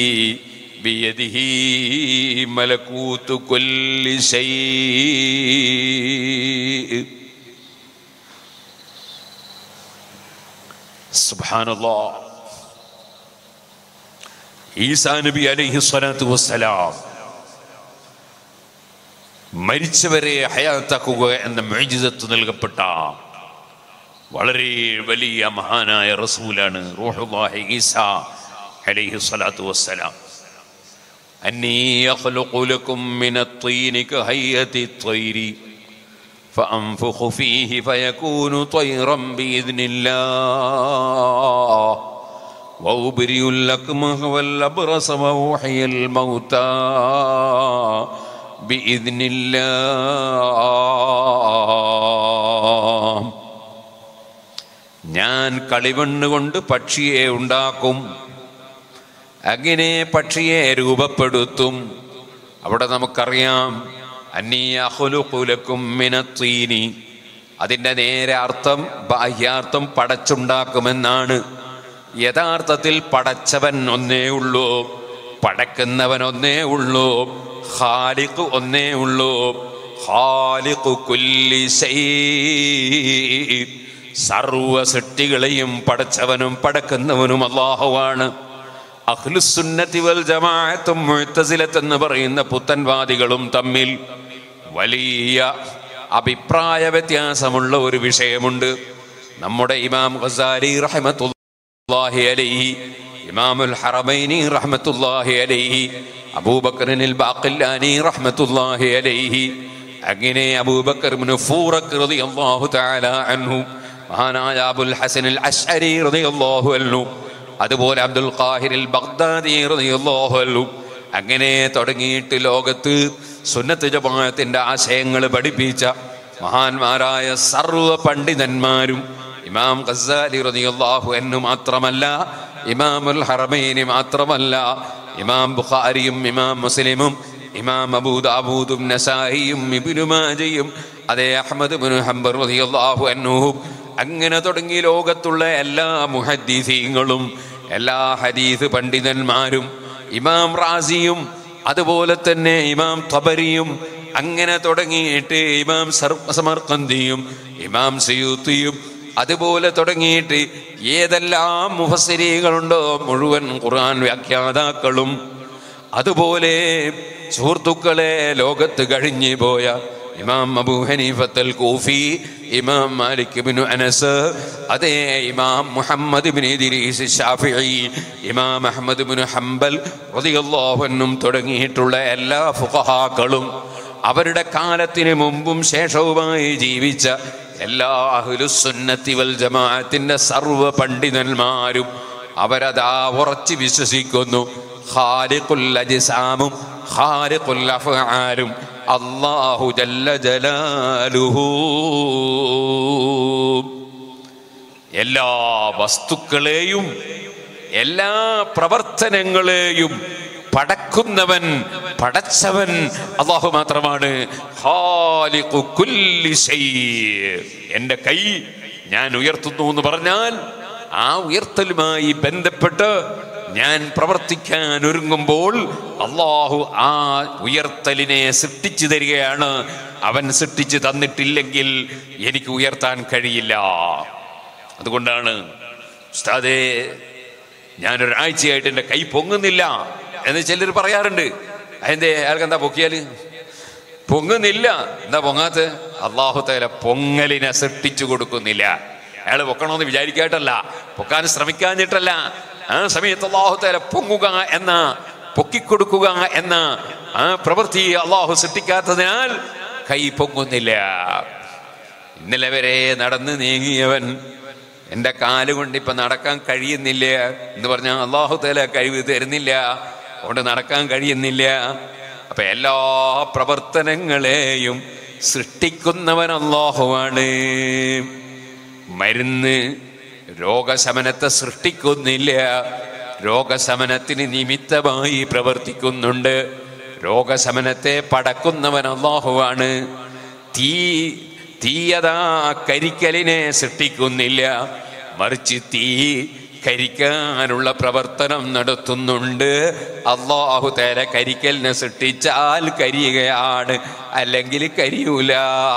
ബിയദിഹി മലകൂതു കുല്ലി ശൈഇ സുബ്ഹാനല്ലാഹ് ഈസാ നബി അലൈഹി സ്വലാത്തു വസ്സലാം മരിച്ചവരെ ഹയാത്താക്കുക എന്ന മേജിതത്ത് നൽകപ്പെട്ട വളരെ വലിയ മഹാനായ റസൂലാണ് റൂഹുല്ലാഹി ഈസ അലൈഹി സ്വലാത്തു വസ്സലാം أني يخلق لكم من الطين كهيئة الطير فأنفخ فيه فيكون طيرا بإذن الله وأبرئ الأكمه والأبرص وأحيي الموتى بإذن الله ഞാൻ കളിമണ്ണുകൊണ്ട് പക്ഷിയെ ഉണ്ടാക്കും അങ്ങനെ പക്ഷിയെ രൂപപ്പെടുത്തും അവിടെ നമുക്കറിയാം അന്നീയഹുലുക്കുലക്കും മിനത്തീനി അതിൻ്റെ നേരെ അർത്ഥം ബാഹ്യാർത്ഥം പടച്ചുണ്ടാക്കുമെന്നാണ് യഥാർത്ഥത്തിൽ പടച്ചവൻ ഒന്നേ ഉള്ളൂ പടക്കുന്നവൻ ഒന്നേ ഉള്ളൂ ഖാലിഖ് ഒന്നേ ഉള്ളൂ ഖാലിഖു കുല്ലി ശൈ സർവ സൃഷ്ടികളെയും പടച്ചവനും പടക്കുന്നവനും അള്ളാഹുവാണ് അഖ്ലുസുന്നത്തി വൽ ജമാഅത്തും മുഅ്തസിലത്ത് എന്ന് പറയുന്ന പുത്തൻവാദികളും തമ്മിൽ വലിയ അഭിപ്രായ വ്യത്യാസമുള്ള ഒരു വിഷയമുണ്ട് നമ്മുടെ ഇമാം ഖസാരി റഹ്മത്തുള്ളാഹി അലൈഹി ഇമാമുൽ ഹറമൈനി റഹ്മത്തുള്ളാഹി അലൈഹി അബൂബക്കറിനിൽ ബാഖില്ലാനി റഹ്മത്തുള്ളാഹി അലൈഹി അങ്ങനെ അബൂബക്കർ ഇബ്നു ഫൂറഖ് റളിയല്ലാഹു തആല അൻഹു മഹാനായ അബുൽ ഹസനിൽ അശ്അരി റളിയല്ലാഹു അൻഹു അതുപോലെ അബ്ദുൽ ഖാഹിറിൽ ബഗ്ദാദി റളിയല്ലാഹു അൻഹു അങ്ങനെ തുടങ്ങിയിട്ട് ലോകത്ത് സുന്നത്ത് ജമാഅത്തിന്റെ ആശയങ്ങൾ പഠിപ്പിച്ച മഹാന്മാരായ സർവ പണ്ഡിതന്മാരും ഇമാം ഖസാലി റളിയല്ലാഹു അൻഹു മാത്രമല്ല ഇമാമുൽ ഹറമൈനി മാത്രമല്ല ഇമാം ബുഖാരിയും ഇമാം മുസ്ലിമും ഇമാം അബൂദാബൂദും നസായിയും ഇബ്നു മാജയും അതേ അഹ്മദ് ഇബ്നു ഹംബർ റളിയല്ലാഹു അൻഹും അങ്ങനെ തുടങ്ങി ലോകത്തുള്ള എല്ലാ മുഹദ്ദീസീങ്ങളും എല്ലാ ഹദീസ് പണ്ഡിതന്മാരും ഇമാം റാസിയും അതുപോലെ തന്നെ ഇമാം തബരിയും അങ്ങനെ തുടങ്ങിയിട്ട് ഇമാം സർ- സമർക്കന്തിയും ഇമാം സയൂത്തിയും അതുപോലെ തുടങ്ങിയിട്ട് ഏതെല്ലാം മുഫസ്സിരീകളുണ്ടോ മുഴുവൻ ഖുർആൻ വ്യാഖ്യാതാക്കളും അതുപോലെ സുഹൃത്തുക്കളെ ലോകത്ത് കഴിഞ്ഞു പോയ ഇമാം അബൂ ഹനീഫത്തൽ കൂഫി ഇമാം മാലിക് ബിനു അനസ് അതേ ഇമാം മുഹമ്മദ് ബിൻ ഇദ്രീസ് ഷാഫിഈ ഇമാം അഹ്മദ് ബിൻ ഹംബൽ റളിയല്ലാഹു അൻഹും തുടങ്ങിയിട്ടുള്ള എല്ലാ ഫുഖഹാക്കളും അവരുടെ കാലത്തിന് മുമ്പും ശേഷവുമായി ജീവിച്ച എല്ലാ അഹ്ലുസുന്നത്തി വൽ ജമാഅത്തിന്റെ സർവ്വ പണ്ഡിതന്മാരും അവരതാ ഉറച്ചു വിശ്വസിക്കുന്നു ഖാലിഖുൽ അജ്സാമും ഖാലിഖുൽ അഫ്ആലും അല്ലാഹു ജല്ല ജലാലുഹു എല്ലാ വസ്തുക്കളെയും എല്ലാ പ്രവർത്തനങ്ങളെയും പടക്കുന്നവൻ പടച്ചവൻ അള്ളാഹു മാത്രമാണ് ഖാലിഖു കുല്ലി ശൈ. എന്റെ കൈ ഞാൻ ഉയർത്തുന്നു എന്ന് പറഞ്ഞാൽ ആ ഉയർത്തലുമായി ബന്ധപ്പെട്ട് ഞാൻ പ്രവർത്തിക്കാൻ ഒരുങ്ങുമ്പോൾ അള്ളാഹു ആ ഉയർത്തലിനെ സൃഷ്ടിച്ചു തരികയാണ് അവൻ സൃഷ്ടിച്ചു തന്നിട്ടില്ലെങ്കിൽ എനിക്ക് ഉയർത്താൻ കഴിയില്ല അതുകൊണ്ടാണ് ഉസ്താദേ ഞാനൊരാഴ്ചയായിട്ട് എൻ്റെ കൈ പൊങ്ങുന്നില്ല എന്ന് ചിലർ പറയാറുണ്ട് അതിൻ്റെ അയാൾക്ക് എന്താ പൊക്കിയാല് പൊങ്ങുന്നില്ല എന്താ പൊങ്ങാത്ത അള്ളാഹു തല പൊങ്ങലിനെ സൃഷ്ടിച്ചു കൊടുക്കുന്നില്ല അയാൾ പൊക്കണമെന്ന് വിചാരിക്കായിട്ടല്ല പൊക്കാൻ ശ്രമിക്കാഞ്ഞിട്ടല്ല ആ സമയത്ത് അള്ളാഹു തല പൊങ്ങുക എന്ന പൊക്കിക്കൊടുക്കുക എന്ന ആ പ്രവൃത്തി അള്ളാഹു സൃഷ്ടിക്കാത്തതിനാൽ കൈ പൊങ്ങുന്നില്ല ഇന്നലെ വരെ നടന്ന് നീങ്ങിയവൻ എൻ്റെ കാലുകൊണ്ട് ഇപ്പം നടക്കാൻ കഴിയുന്നില്ല എന്ന് പറഞ്ഞാൽ അള്ളാഹു തല കഴിവ് തരുന്നില്ല അതുകൊണ്ട് നടക്കാൻ കഴിയുന്നില്ല അപ്പൊ എല്ലാ പ്രവർത്തനങ്ങളെയും സൃഷ്ടിക്കുന്നവൻ അള്ളാഹുവാണ് മരുന്ന് രോഗശമനത്തെ സൃഷ്ടിക്കുന്നില്ല രോഗശമനത്തിന് നിമിത്തമായി പ്രവർത്തിക്കുന്നുണ്ട് രോഗശമനത്തെ പടക്കുന്നവൻ അള്ളാഹുവാണ് തീ തീയതാ കരിക്കലിനെ സൃഷ്ടിക്കുന്നില്ല മറിച്ച് തീ കരിക്കാനുള്ള പ്രവർത്തനം നടത്തുന്നുണ്ട് അള്ളാഹു തേല കരിക്കലിനെ സൃഷ്ടിച്ചാൽ കരിയുകയാണ് അല്ലെങ്കിൽ കരിയൂല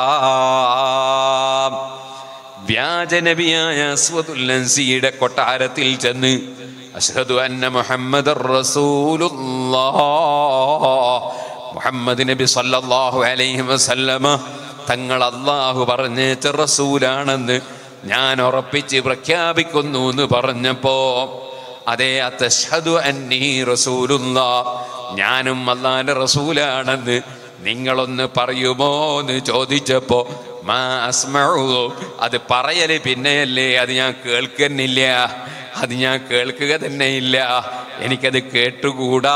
വ്യാജനബിയായ അസ്വദുല്ലൻസിയുടെ കൊട്ടാരത്തിൽ ചെന്ന് അഷ്ഹദു അന്ന മുഹമ്മദ് മുഹമ്മദ് നബി സല്ലല്ലാഹു അലൈഹി വസല്ലമ തങ്ങൾ അള്ളാഹു പറഞ്ഞേച്ച റസൂലാണെന്ന് ഞാൻ ഉറപ്പിച്ച് പ്രഖ്യാപിക്കുന്നു എന്ന് പറഞ്ഞപ്പോ അതേ അത്തശ്ഹദു അന്നീ റസൂലുള്ള ഞാനും അള്ളാന്റെ റസൂലാണെന്ന് നിങ്ങളൊന്ന് പറയുമോ എന്ന് ചോദിച്ചപ്പോ മാ അസ്മഉ അത് പറയല് പിന്നെയല്ലേ അത് ഞാൻ കേൾക്കുന്നില്ല അത് ഞാൻ കേൾക്കുക തന്നെ ഇല്ല എനിക്കത് കേട്ടുകൂടാ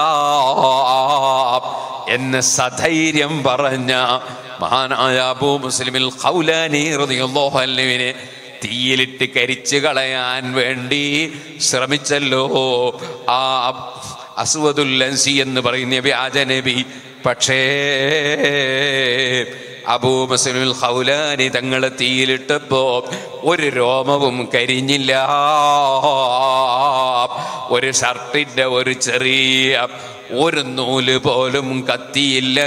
എന്ന് സധൈര്യം പറഞ്ഞ മഹാനായ അബൂ മുസ്ലിമിൽ ഖൗലാനി റളിയല്ലാഹു അൻഹുവിനെ തീയിലിട്ട് കരിച്ചു കളയാൻ വേണ്ടി ശ്രമിച്ചല്ലോ ആ അസ്വദുൽ അൻസി എന്ന് പറയുന്ന വ്യാജ നബി പക്ഷേ അബൂ മുസ്ലിമുൽ ഖൗലാനി തങ്ങളെ തീയിലിട്ടപ്പോ ഒരു രോമവും കരിഞ്ഞില്ല ഒരു ഷർട്ടിന്റെ ഒരു ചെറിയ ഒരു നൂല് പോലും കത്തിയില്ല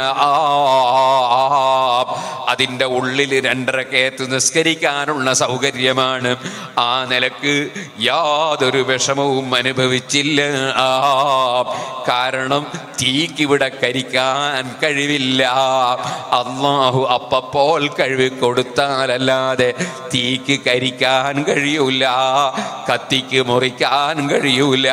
അതിൻ്റെ ഉള്ളിൽ രണ്ടരക്കയത്ത് നിസ്കരിക്കാനുള്ള സൗകര്യമാണ് ആ നിലക്ക് യാതൊരു വിഷമവും അനുഭവിച്ചില്ല കാരണം തീക്കിവിടെ കരിക്കാൻ കഴിവില്ല അള്ളാഹു അപ്പപ്പോൾ കഴിവ് കൊടുത്താലല്ലാതെ തീക്ക് കരിക്കാൻ കഴിയൂല കത്തിക്ക് മുറിക്കാൻ കഴിയൂല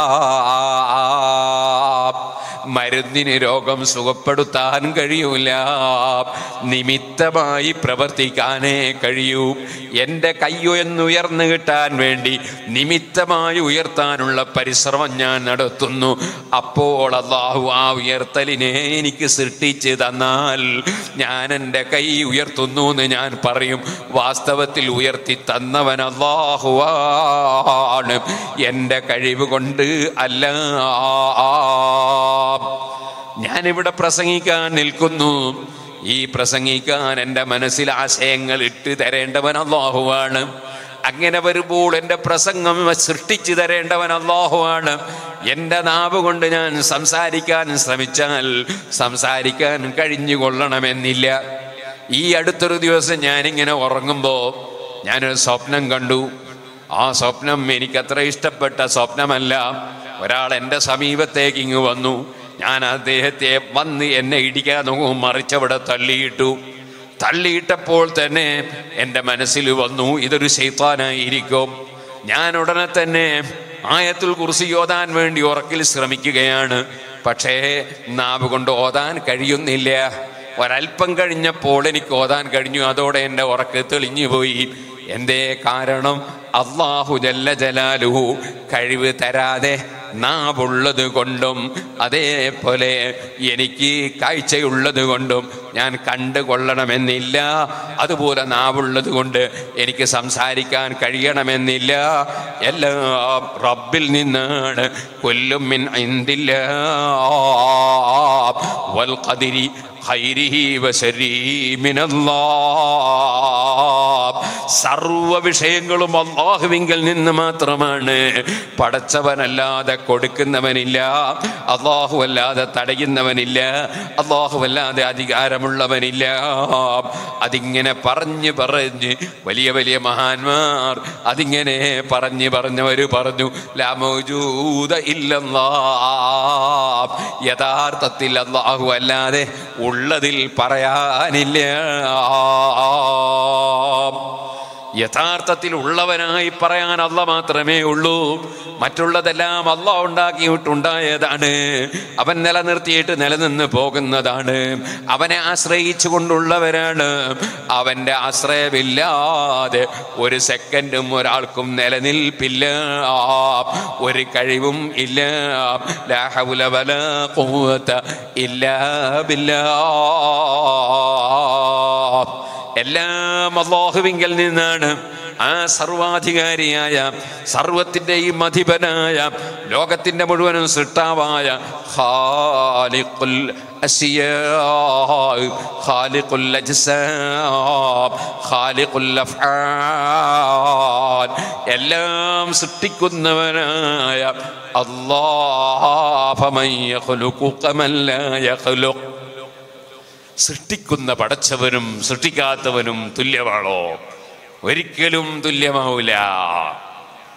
മരുന്നിന് രോഗം സുഖപ്പെടുത്താൻ കഴിയൂല നിമിത്തമായി പ്രവർത്തിക്കാനേ കഴിയൂ എൻ്റെ കയ്യൊന്നുയർന്നു കിട്ടാൻ വേണ്ടി നിമിത്തമായി ഉയർത്താനുള്ള പരിശ്രമം ഞാൻ നടത്തുന്നു അപ്പോൾ അള്ളാഹു ആ ഉയർത്തലിനെ എനിക്ക് സൃഷ്ടിച്ച് തന്നാൽ ഞാൻ എൻ്റെ കൈ ഉയർത്തുന്നു എന്ന് ഞാൻ പറയും വാസ്തവത്തിൽ ഉയർത്തി തന്നവൻ അള്ളാഹുവാണ് എൻ്റെ കഴിവ് കൊണ്ട് അല്ല ഞാനിവിടെ പ്രസംഗിക്കാൻ നിൽക്കുന്നു ഈ പ്രസംഗിക്കാൻ എൻ്റെ മനസ്സിൽ ആശയങ്ങൾ ഇട്ട് തരേണ്ടവൻ അള്ളാഹുവാണ് അങ്ങനെ വരുമ്പോൾ എൻ്റെ പ്രസംഗം സൃഷ്ടിച്ചു തരേണ്ടവൻ അള്ളാഹുവാണ് എൻ്റെ നാവ് കൊണ്ട് ഞാൻ സംസാരിക്കാൻ ശ്രമിച്ചാൽ സംസാരിക്കാൻ കഴിഞ്ഞുകൊള്ളണമെന്നില്ല ഈ അടുത്തൊരു ദിവസം ഞാനിങ്ങനെ ഉറങ്ങുമ്പോൾ ഞാനൊരു സ്വപ്നം കണ്ടു ആ സ്വപ്നം എനിക്കത്ര ഇഷ്ടപ്പെട്ട സ്വപ്നമല്ല ഒരാൾ എൻ്റെ സമീപത്തേക്ക് ഇങ്ങ് വന്നു ഞാൻ അദ്ദേഹത്തെ വന്ന് എന്നെ ഇടിക്കാൻ നോക്കും മറിച്ചവിടെ തള്ളിയിട്ടു തള്ളിയിട്ടപ്പോൾ തന്നെ എൻ്റെ മനസ്സിൽ വന്നു ഇതൊരു ശൈത്താനായിരിക്കും ഞാൻ ഉടനെ തന്നെ ആയത്തുൽ കുറിച്ച് ഓതാൻ വേണ്ടി ഉറക്കിൽ ശ്രമിക്കുകയാണ് പക്ഷേ നാവ് കൊണ്ട് ഓതാൻ കഴിയുന്നില്ല ഒരല്പം കഴിഞ്ഞപ്പോൾ എനിക്ക് ഓതാൻ കഴിഞ്ഞു അതോടെ എൻ്റെ ഉറക്ക് തെളിഞ്ഞു പോയി എന്തേ കാരണം അള്ളാഹു ജല്ല ജലാലുഹു കഴിവ് തരാതെ നാവുള്ളത് കൊണ്ടും അതേപോലെ എനിക്ക് കാഴ്ചയുള്ളത് കൊണ്ടും ഞാൻ കണ്ടുകൊള്ളണമെന്നില്ല അതുപോലെ നാവുള്ളത് കൊണ്ട് എനിക്ക് സംസാരിക്കാൻ കഴിയണമെന്നില്ല എല്ലാം റബ്ബിൽ നിന്നാണ് കൊല്ലും മിൻ ഇന്ദില്ല വൽ ഖദിരി ഖൈരിഹി വശരീ മിനല്ലാഹ് സർവ വിഷയങ്ങളും അള്ളാഹുവിങ്കിൽ നിന്ന് മാത്രമാണ് പടച്ചവനല്ലാതെ കൊടുക്കുന്നവനില്ല അള്ളാഹു അല്ലാതെ തടയുന്നവനില്ല അള്ളാഹു അല്ലാതെ അധികാരമുള്ളവനില്ല അതിങ്ങനെ പറഞ്ഞ് പറഞ്ഞ് വലിയ വലിയ മഹാന്മാർ അതിങ്ങനെ പറഞ്ഞ് പറഞ്ഞവര് പറഞ്ഞു ലാമോജൂത ഇല്ലല്ലാ യഥാർത്ഥത്തിൽ അള്ളാഹു അല്ലാതെ ഉള്ളതിൽ പറയാനില്ല യഥാർത്ഥത്തിൽ ഉള്ളവനായി പറയാൻ അല്ല മാത്രമേ ഉള്ളൂ മറ്റുള്ളതെല്ലാം അല്ല ഉണ്ടാക്കിയിട്ടുണ്ടായതാണ് അവൻ നിലനിർത്തിയിട്ട് നിലനിന്ന് പോകുന്നതാണ് അവനെ ആശ്രയിച്ചു കൊണ്ടുള്ളവരാണ് അവൻ്റെ ആശ്രയമില്ലാതെ ഒരു സെക്കൻഡും ഒരാൾക്കും നിലനിൽപ്പില്ല ഒരു കഴിവും ഇല്ല ലാ ഹൗല വലാ ഖുവത ഇല്ലാ ബില്ലാ എല്ലാം അള്ളാഹുവിങ്കൽ നിന്നാണ് ആ സർവാധികാരിയായ സർവത്തിൻ്റെയും അധിപനായ ലോകത്തിൻ്റെ മുഴുവനും സൃഷ്ടാവായ ഖാലിഖുൽ അസിയാ ഖാലിഖുൽ അജ്സാം ഖാലിഖുൽ അഫ്ആൽ എല്ലാം സൃഷ്ടിക്കുന്നവനായ അല്ലാഹ ഫമൻ യഖ്ലുഖു കമൻ ലാ യഖ്ലുഖ് സൃഷ്ടിക്കുന്ന പടച്ചവനും സൃഷ്ടിക്കാത്തവനും തുല്യമാണോ ഒരിക്കലും തുല്യമാവൂല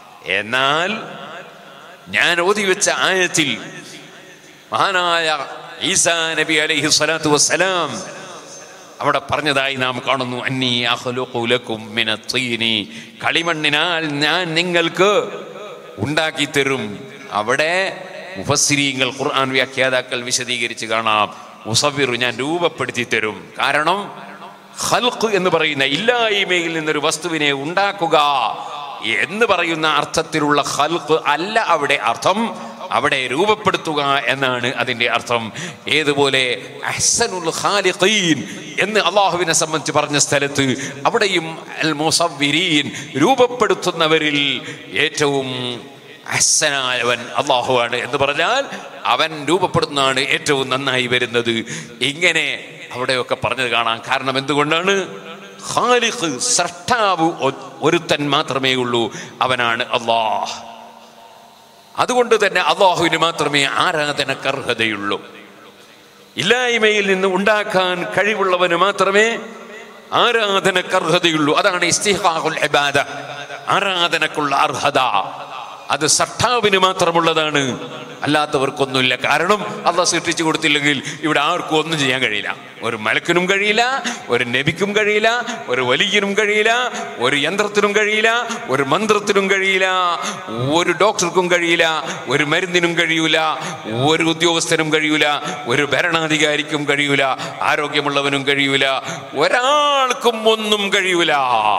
എന്നാൽ ഞാൻ ഓതി വെച്ച ആയത്തിൽ മഹാനായ ഈസാ നബി അലൈഹി സ്വലാത്തു വസ്സലാം അവിടെ പറഞ്ഞതായി നാം കാണുന്നു അന്നീ അഖ്ലുഖു ലക്കും മിന തീനി കളിമണ്ണിനാൽ ഞാൻ നിങ്ങൾക്ക് ഉണ്ടാക്കി തരും അവിടെ മുഫസ്സിരീങ്ങൾ ഖുർആൻ വ്യാഖ്യാതാക്കൾ വിശദീകരിച്ച് കാണാം മുസവിറു ഞാൻ രൂപപ്പെടുത്തി തരും കാരണം ഖൽഖ് എന്ന് പറയുന്ന ഇല്ലായ്മയിൽ നിന്നൊരു വസ്തുവിനെ ഉണ്ടാക്കുക എന്ന് പറയുന്ന അർത്ഥത്തിലുള്ള ഖൽഖ് അല്ല അവിടെ അർത്ഥം അവിടെ രൂപപ്പെടുത്തുക എന്നാണ് അതിന്റെ അർത്ഥം ഏതുപോലെ അഹ്സനുൽ ഖാലിഖീൻ എന്ന് അള്ളാഹുവിനെ സംബന്ധിച്ച് പറഞ്ഞ സ്ഥലത്ത് അവിടെയും അൽ മുസവ്വിരീൻ രൂപപ്പെടുത്തുന്നവരിൽ ഏറ്റവും അഹ്സനായവൻ അള്ളാഹുവാണ് എന്ന് പറഞ്ഞാൽ അവൻ രൂപപ്പെടുന്നതാണ് ഏറ്റവും നന്നായി വരുന്നത് ഇങ്ങനെ അവിടെയൊക്കെ പറഞ്ഞത് കാണാം കാരണം എന്തുകൊണ്ടാണ് ഖാലിഖ് സൃഷ്ടാവ് ഒ- ഒരുത്തൻ മാത്രമേ ഉള്ളൂ അവനാണ് അള്ളാഹ് അതുകൊണ്ട് തന്നെ അള്ളാഹുവിന് മാത്രമേ ആരാധനക്കർഹതയുള്ളൂ ഇല്ലായ്മയിൽ നിന്ന് ഉണ്ടാക്കാൻ കഴിവുള്ളവന് മാത്രമേ ആരാധനക്കർഹതയുള്ളൂ അതാണ് ഇസ്തിഹാഖുൽ ഇബാദ ആരാധനക്കുള്ള അർഹത അത് സട്ടാവിന് മാത്രമുള്ളതാണ് അല്ലാത്തവർക്കൊന്നുമില്ല കാരണം അള്ളാഹ് സൃഷ്ടിച്ചു കൊടുത്തില്ലെങ്കിൽ ഇവിടെ ആർക്കും ഒന്നും ചെയ്യാൻ കഴിയില്ല ഒരു മലക്കിനും കഴിയില്ല ഒരു നബിക്കും കഴിയില്ല ഒരു വലിയനും കഴിയില്ല ഒരു യന്ത്രത്തിനും കഴിയില്ല ഒരു മന്ത്രത്തിനും കഴിയില്ല ഒരു ഡോക്ടർക്കും കഴിയില്ല ഒരു മരുന്നിനും കഴിയൂല ഒരു ഉദ്യോഗസ്ഥനും കഴിയൂല ഒരു ഭരണാധികാരിക്കും കഴിയൂല ആരോഗ്യമുള്ളവനും കഴിയൂല ഒരാൾക്കും ഒന്നും കഴിയൂല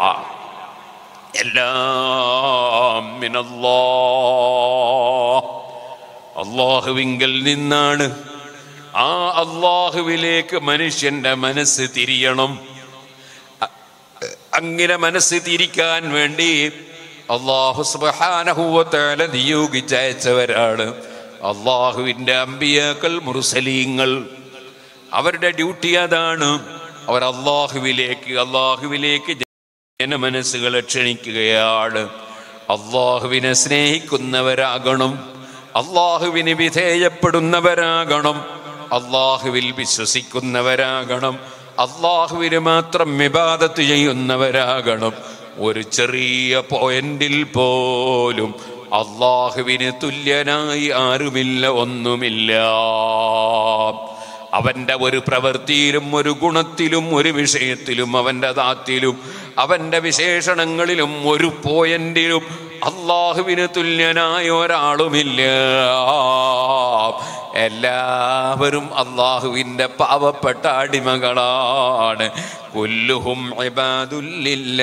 എല്ലാം മിനല്ലാ അള്ളാഹുവിങ്കൽ നിന്നാണ് ആ അള്ളാഹുവിലേക്ക് മനുഷ്യന്റെ മനസ്സ് തിരിയണം അ- അങ്ങനെ മനസ്സ് തിരിക്കാൻ വേണ്ടി അള്ളാഹു സുബ്ഹാനഹുവതആല നിയോഗിച്ചയച്ചവരാണ് അള്ളാഹുവിൻ്റെ അമ്പിയാക്കൾ മുർസലീങ്ങൾ അവരുടെ ഡ്യൂട്ടി അതാണ് അവർ അള്ളാഹുവിലേക്ക് അള്ളാഹുവിലേക്ക് ജനമനസ്സുകളെ ക്ഷണിക്കുകയാണ് അള്ളാഹുവിനെ സ്നേഹിക്കുന്നവരാകണം അള്ളാഹുവിന് വിധേയപ്പെടുന്നവരാകണം അള്ളാഹുവിൽ വിശ്വസിക്കുന്നവരാകണം അള്ളാഹുവിന് മാത്രം വിവാദത്ത് ചെയ്യുന്നവരാകണം ഒരു ചെറിയ പോയിന്റിൽ പോലും അള്ളാഹുവിന് തുല്യനായി ആരുമില്ല ഒന്നുമില്ല അവന്റെ ഒരു പ്രവൃത്തിയിലും ഒരു ഗുണത്തിലും ഒരു വിഷയത്തിലും അവന്റെ ദാത്തിലും അവന്റെ വിശേഷണങ്ങളിലും ഒരു പോയിന്റിലും അള്ളാഹുവിന് തുല്യനായ ഒരാളുമില്ല എല്ലാവരും അള്ളാഹുവിൻ്റെ പാവപ്പെട്ട അടിമകളാണ് കുല്ലുഹും ഇബാദുല്ലില്ല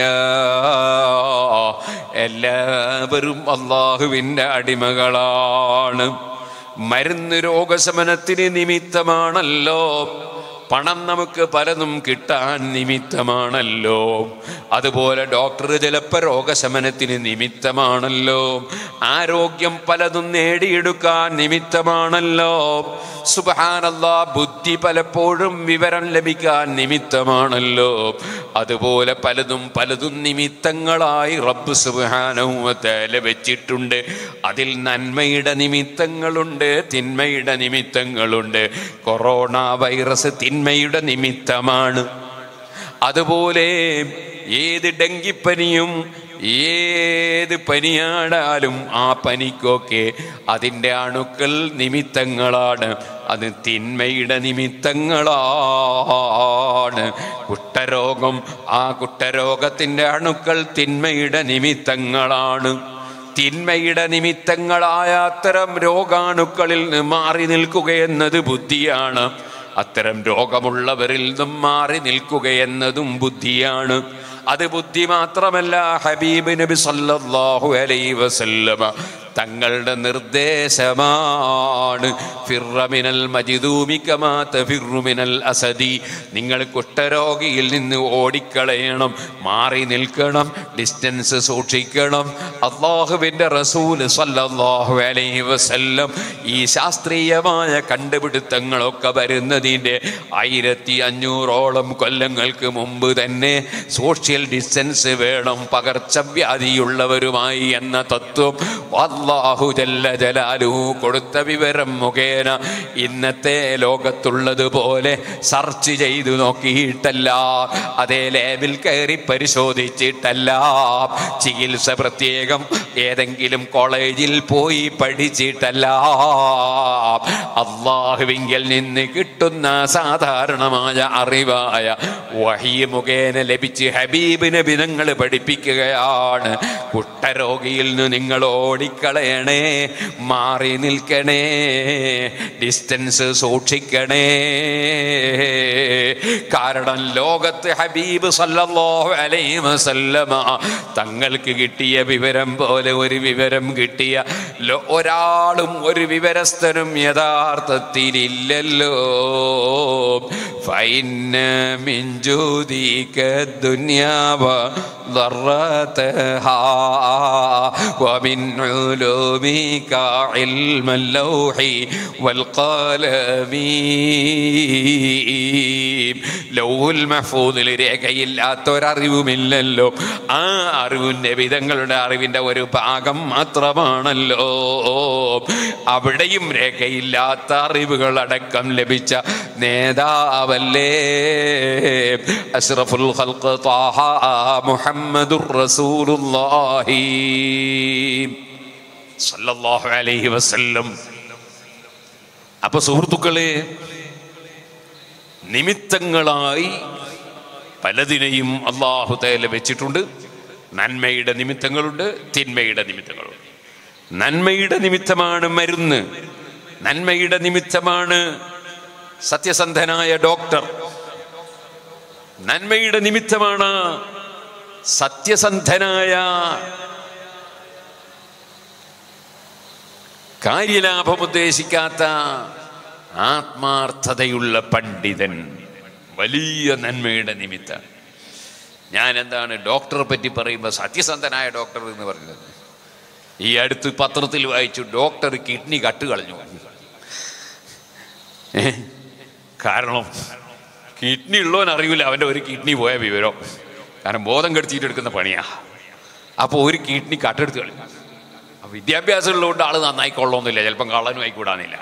എല്ലാവരും അള്ളാഹുവിൻ്റെ അടിമകളാണ് മരുന്ന് രോഗശമനത്തിന് നിമിത്തമാണല്ലോ പണം നമുക്ക് പലതും കിട്ടാൻ നിമിത്തമാണല്ലോ അതുപോലെ ഡോക്ടർ ചിലപ്പോൾ രോഗശമനത്തിന് നിമിത്തമാണല്ലോ ആരോഗ്യം പലതും നേടിയെടുക്കാൻ നിമിത്തമാണല്ലോ സുബഹാനല്ലാ ബുദ്ധി പലപ്പോഴും വിവരം ലഭിക്കാൻ നിമിത്തമാണല്ലോ അതുപോലെ പലതും പലതും നിമിത്തങ്ങളായി റബ്ബ് സുബാനവുമത്തേല വെച്ചിട്ടുണ്ട് അതിൽ നന്മയുടെ നിമിത്തങ്ങളുണ്ട് തിന്മയുടെ നിമിത്തങ്ങളുണ്ട് കൊറോണ വൈറസ് തിന്മയുടെ നിമിത്തമാണ് അതുപോലെ ഏത് ഡെങ്കിപ്പനിയും ഏത് പനിയാടാലും ആ പനിക്കൊക്കെ അതിൻ്റെ അണുക്കൾ നിമിത്തങ്ങളാണ് അത് തിന്മയുടെ നിമിത്തങ്ങളാണ് കുഷ്ഠരോഗം ആ കുഷ്ഠരോഗത്തിൻ്റെ അണുക്കൾ തിന്മയുടെ നിമിത്തങ്ങളാണ് തിന്മയുടെ നിമിത്തങ്ങളായ അത്തരം രോഗാണുക്കളിൽ നിന്ന് മാറി നിൽക്കുകയെന്നത് ബുദ്ധിയാണ് അത്തരം രോഗമുള്ളവരിൽ നിന്നും മാറി നിൽക്കുകയെന്നതും ബുദ്ധിയാണ് അത് ബുദ്ധി മാത്രമല്ല ഹബീബ് നബി സല്ലല്ലാഹു അലൈഹി വസല്ലമ തങ്ങളുടെ നിർദ്ദേശമാണ് ഫിറമിനൽ മജിദൂമി കമാ തഫിറു മിനൽ അസദി നിങ്ങൾ കുഷ്ഠരോഗിയിൽ നിന്ന് ഓടിക്കളയണം മാറി നിൽക്കണം ഡിസ്റ്റൻസ് സൂക്ഷിക്കണം അള്ളാഹുവിൻ്റെ റസൂൽ സല്ലല്ലാഹു അലൈഹി വസല്ലം ഈ ശാസ്ത്രീയമായ കണ്ടുപിടുത്തങ്ങളൊക്കെ വരുന്നതിൻ്റെ ആയിരത്തി അഞ്ഞൂറോളം കൊല്ലങ്ങൾക്ക് മുമ്പ് തന്നെ സോഷ്യൽ ഡിസ്റ്റൻസ് വേണം പകർച്ചവ്യാധിയുള്ളവരുമായി എന്ന തത്വം അള്ളാഹു ജല്ല ജലാലുഹു കൊടുത്ത വിവരം മുഖേന ഇന്നത്തെ ലോകത്തുള്ളതുപോലെ സെർച്ച് ചെയ്തു നോക്കിയിട്ടല്ല അതേ ലാബിൽ കയറി പരിശോധിച്ചിട്ടല്ല ചികിത്സ പ്രത്യേകം ഏതെങ്കിലും കോളേജിൽ പോയി പഠിച്ചിട്ടല്ല അള്ളാഹുവിങ്കിൽ നിന്ന് കിട്ടുന്ന സാധാരണമായ അറിവായ വഹി മുഖേന ലഭിച്ച് ഹബീബ് നബി നിങ്ങൾ പഠിപ്പിക്കുകയാണ് കുട്ടരോഗിയിൽ നിന്ന് നിങ്ങൾ ഓടിക്കളയണേ മാറി നിൽക്കണേ ഡിസ്റ്റൻസ് സൂക്ഷിക്കണേ കാരണം ലോകത്ത് ഹബീബ് സല്ലല്ലാഹു അലൈഹി വസല്ലമ തങ്ങൾക്ക് കിട്ടിയ വിവരം പോലെ ഒരു വിവരം കിട്ടിയ ലോ- ഒരാളും ഒരു വിവരസ്ഥനും യഥാർത്ഥത്തിലില്ലല്ലോ ഫൈന മിഞ്ചൂതിക ദുനിയാവ ضرتها ومن علومك علم اللوح والقلم ലൗഹുൽ മഹ്ഫൂദിൽ രേഖയില്ലാത്ത ഒരറിവുമില്ലല്ലോ ആ അറിവിൻ്റെ വിധങ്ങളുടെ അറിവിൻ്റെ ഒരു ഭാഗം മാത്രമാണല്ലോ അവിടെയും രേഖയില്ലാത്ത അറിവുകൾ അടക്കം ലഭിച്ച നേതാവല്ലേ അഷ്റഫുൽ ഖൽഖ് ത്വാഹ മുഹമ്മദുർ റസൂലുള്ളാഹി സല്ലല്ലാഹു അലൈഹി വസല്ലം അപ്പൊ സുഹൃത്തുക്കളെ നിമിത്തങ്ങളായി പലതിനെയും അള്ളാഹു തേല വെച്ചിട്ടുണ്ട് നന്മയുടെ നിമിത്തങ്ങളുണ്ട് തിന്മയുടെ നിമിത്തങ്ങളുണ്ട് നന്മയുടെ നിമിത്തമാണ് മരുന്ന് നന്മയുടെ നിമിത്തമാണ് സത്യസന്ധനായ ഡോക്ടർ നന്മയുടെ നിമിത്തമാണ് സത്യസന്ധനായ കാര്യലാഭം ഉദ്ദേശിക്കാത്ത ആത്മാർത്ഥതയുള്ള പണ്ഡിതൻ വലിയ നന്മയുടെ നിമിത്തം ഞാൻ എന്താണ് ഡോക്ടറെ പറ്റി പറയുമ്പോൾ സത്യസന്ധനായ ഡോക്ടർ എന്ന് പറഞ്ഞത് ഈ അടുത്ത് പത്രത്തിൽ വായിച്ചു ഡോക്ടർ കിഡ്നി കട്ട് കളഞ്ഞു ഏ? കാരണം കിഡ്നി ഉള്ളവൻ അറിയില്ല അവൻ്റെ ഒരു കിഡ്നി പോയ വിവരം കാരണം ബോധം കെടുത്തിയിട്ട് എടുക്കുന്ന പണിയാ അപ്പോൾ ഒരു കിഡ്നി കട്ടെടുത്ത് കളഞ്ഞു അപ്പൊ വിദ്യാഭ്യാസം ഉള്ളതുകൊണ്ട് ആള് നന്നായിക്കൊള്ളണമെന്നില്ല ചിലപ്പം കള്ളനും ആയിക്കൂടാന്നില്ല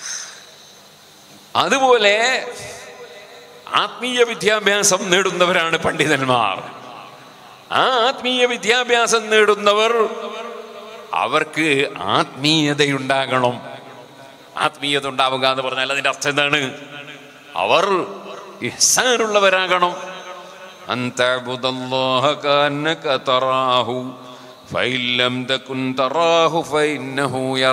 അതുപോലെ ആത്മീയ വിദ്യാഭ്യാസം നേടുന്നവരാണ് പണ്ഡിതന്മാർ ആ ആത്മീയ വിദ്യാഭ്യാസം നേടുന്നവർ അവർക്ക് ആത്മീയതയുണ്ടാകണം ആത്മീയത ഉണ്ടാവുക എന്ന് പറഞ്ഞാൽ അതിന്റെ അർത്ഥം എന്താണ് അവർ ഇഹ്സാനുള്ളവരാകണം أن تعبد الله كأنك تراه فإن لم تكن تراه فإنه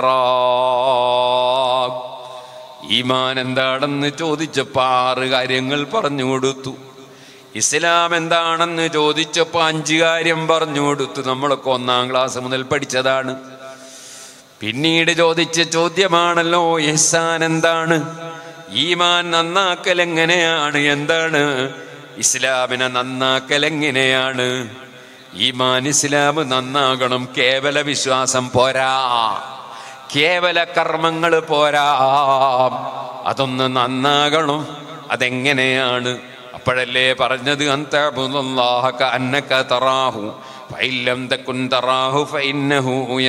يراك ഈമാൻ എന്താണെന്ന് ചോദിച്ചപ്പോൾ ആറ് കാര്യങ്ങൾ പറഞ്ഞു കൊടുത്തു ഇസ്ലാം എന്താണെന്ന് ചോദിച്ചപ്പോൾ അഞ്ച് കാര്യം പറഞ്ഞു കൊടുത്തു നമ്മളൊക്കെ ഒന്നാം ക്ലാസ് മുതൽ പഠിച്ചതാണ് പിന്നീട് ചോദിച്ച ചോദ്യമാണല്ലോ ഇഹ്സാൻ എന്താണ് ഈമാൻ നന്നാക്കൽ എങ്ങനെയാണ് എന്താണ് ഇസ്ലാമിനെ നന്നാക്കൽ എങ്ങനെയാണ് ഈമാൻ ഇസ്ലാം നന്നാകണം കേവല വിശ്വാസം പോരാ കേവല കർമ്മങ്ങൾ പോരാ അതൊന്ന് നന്നാകണം അതെങ്ങനെയാണ് അപ്പോഴല്ലേ പറഞ്ഞത് അന്തബുല്ലാഹക അന്നക തറാഹു ഫൈലം തകുൻ തറാഹു ഫഇന്നഹു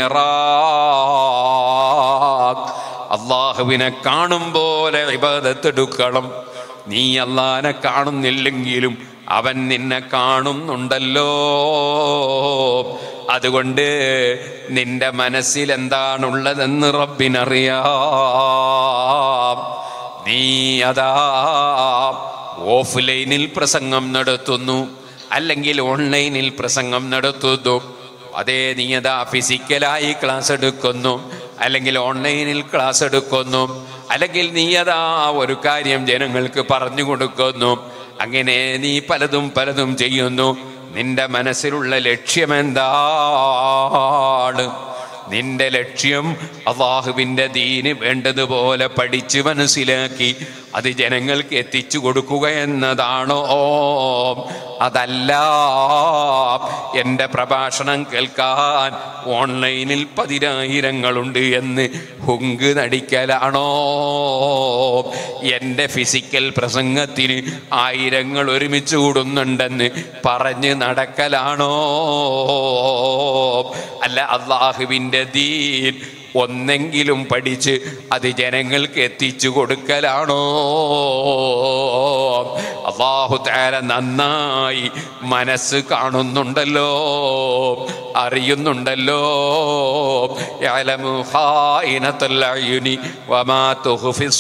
യറാക് അള്ളാഹുവിനെ കാണും പോലെ ഇബാദത്തെടുക്കണം നീ അള്ളാനെ കാണുന്നില്ലെങ്കിലും അവൻ നിന്നെ കാണുന്നുണ്ടല്ലോ അതുകൊണ്ട് നിന്റെ മനസ്സിൽ എന്താണുള്ളതെന്ന് റബ്ബിനറിയാം നീ അതാ ഓഫ്ലൈനിൽ പ്രസംഗം നടത്തുന്നു അല്ലെങ്കിൽ ഓൺലൈനിൽ പ്രസംഗം നടത്തുന്നു അതേ നീ അതാ ഫിസിക്കലായി ക്ലാസ് എടുക്കുന്നു അല്ലെങ്കിൽ ഓൺലൈനിൽ ക്ലാസ് എടുക്കുന്നു അല്ലെങ്കിൽ നീ അതാ ഒരു കാര്യം ജനങ്ങൾക്ക് പറഞ്ഞു കൊടുക്കുന്നു അങ്ങനെ നീ പലതും പലതും ചെയ്യുന്നു നിന്റെ മനസ്സിലുള്ള ലക്ഷ്യം എന്താണ് നിന്റെ ലക്ഷ്യം അള്ളാഹുവിൻ്റെ ദീന് വേണ്ടതുപോലെ പഠിച്ച് മനസ്സിലാക്കി അത് ജനങ്ങൾക്ക് എത്തിച്ചു കൊടുക്കുക എന്നതാണോ അതല്ല എൻ്റെ പ്രഭാഷണം കേൾക്കാൻ ഓൺലൈനിൽ പതിനായിരങ്ങളുണ്ട് എന്ന് ഹുങ്ക് നടിക്കലാണോ എൻ്റെ ഫിസിക്കൽ പ്രസംഗത്തിന് ആയിരങ്ങൾ ഒരുമിച്ച് കൂടുന്നുണ്ടെന്ന് പറഞ്ഞ് നടക്കലാണോ അല്ല അള്ളാഹുവിൻ്റെ ദീൻ ഒന്നെങ്കിലും പഠിച്ച് അത് ജനങ്ങൾക്ക് എത്തിച്ചു കൊടുക്കലാണോ അള്ളാഹു താര നന്നായി മനസ്സ് കാണുന്നുണ്ടല്ലോ അറിയുന്നുണ്ടല്ലോ യഅലമു ഖായിനത്തുൽ അയുനി വമാ തുഖ്ഫി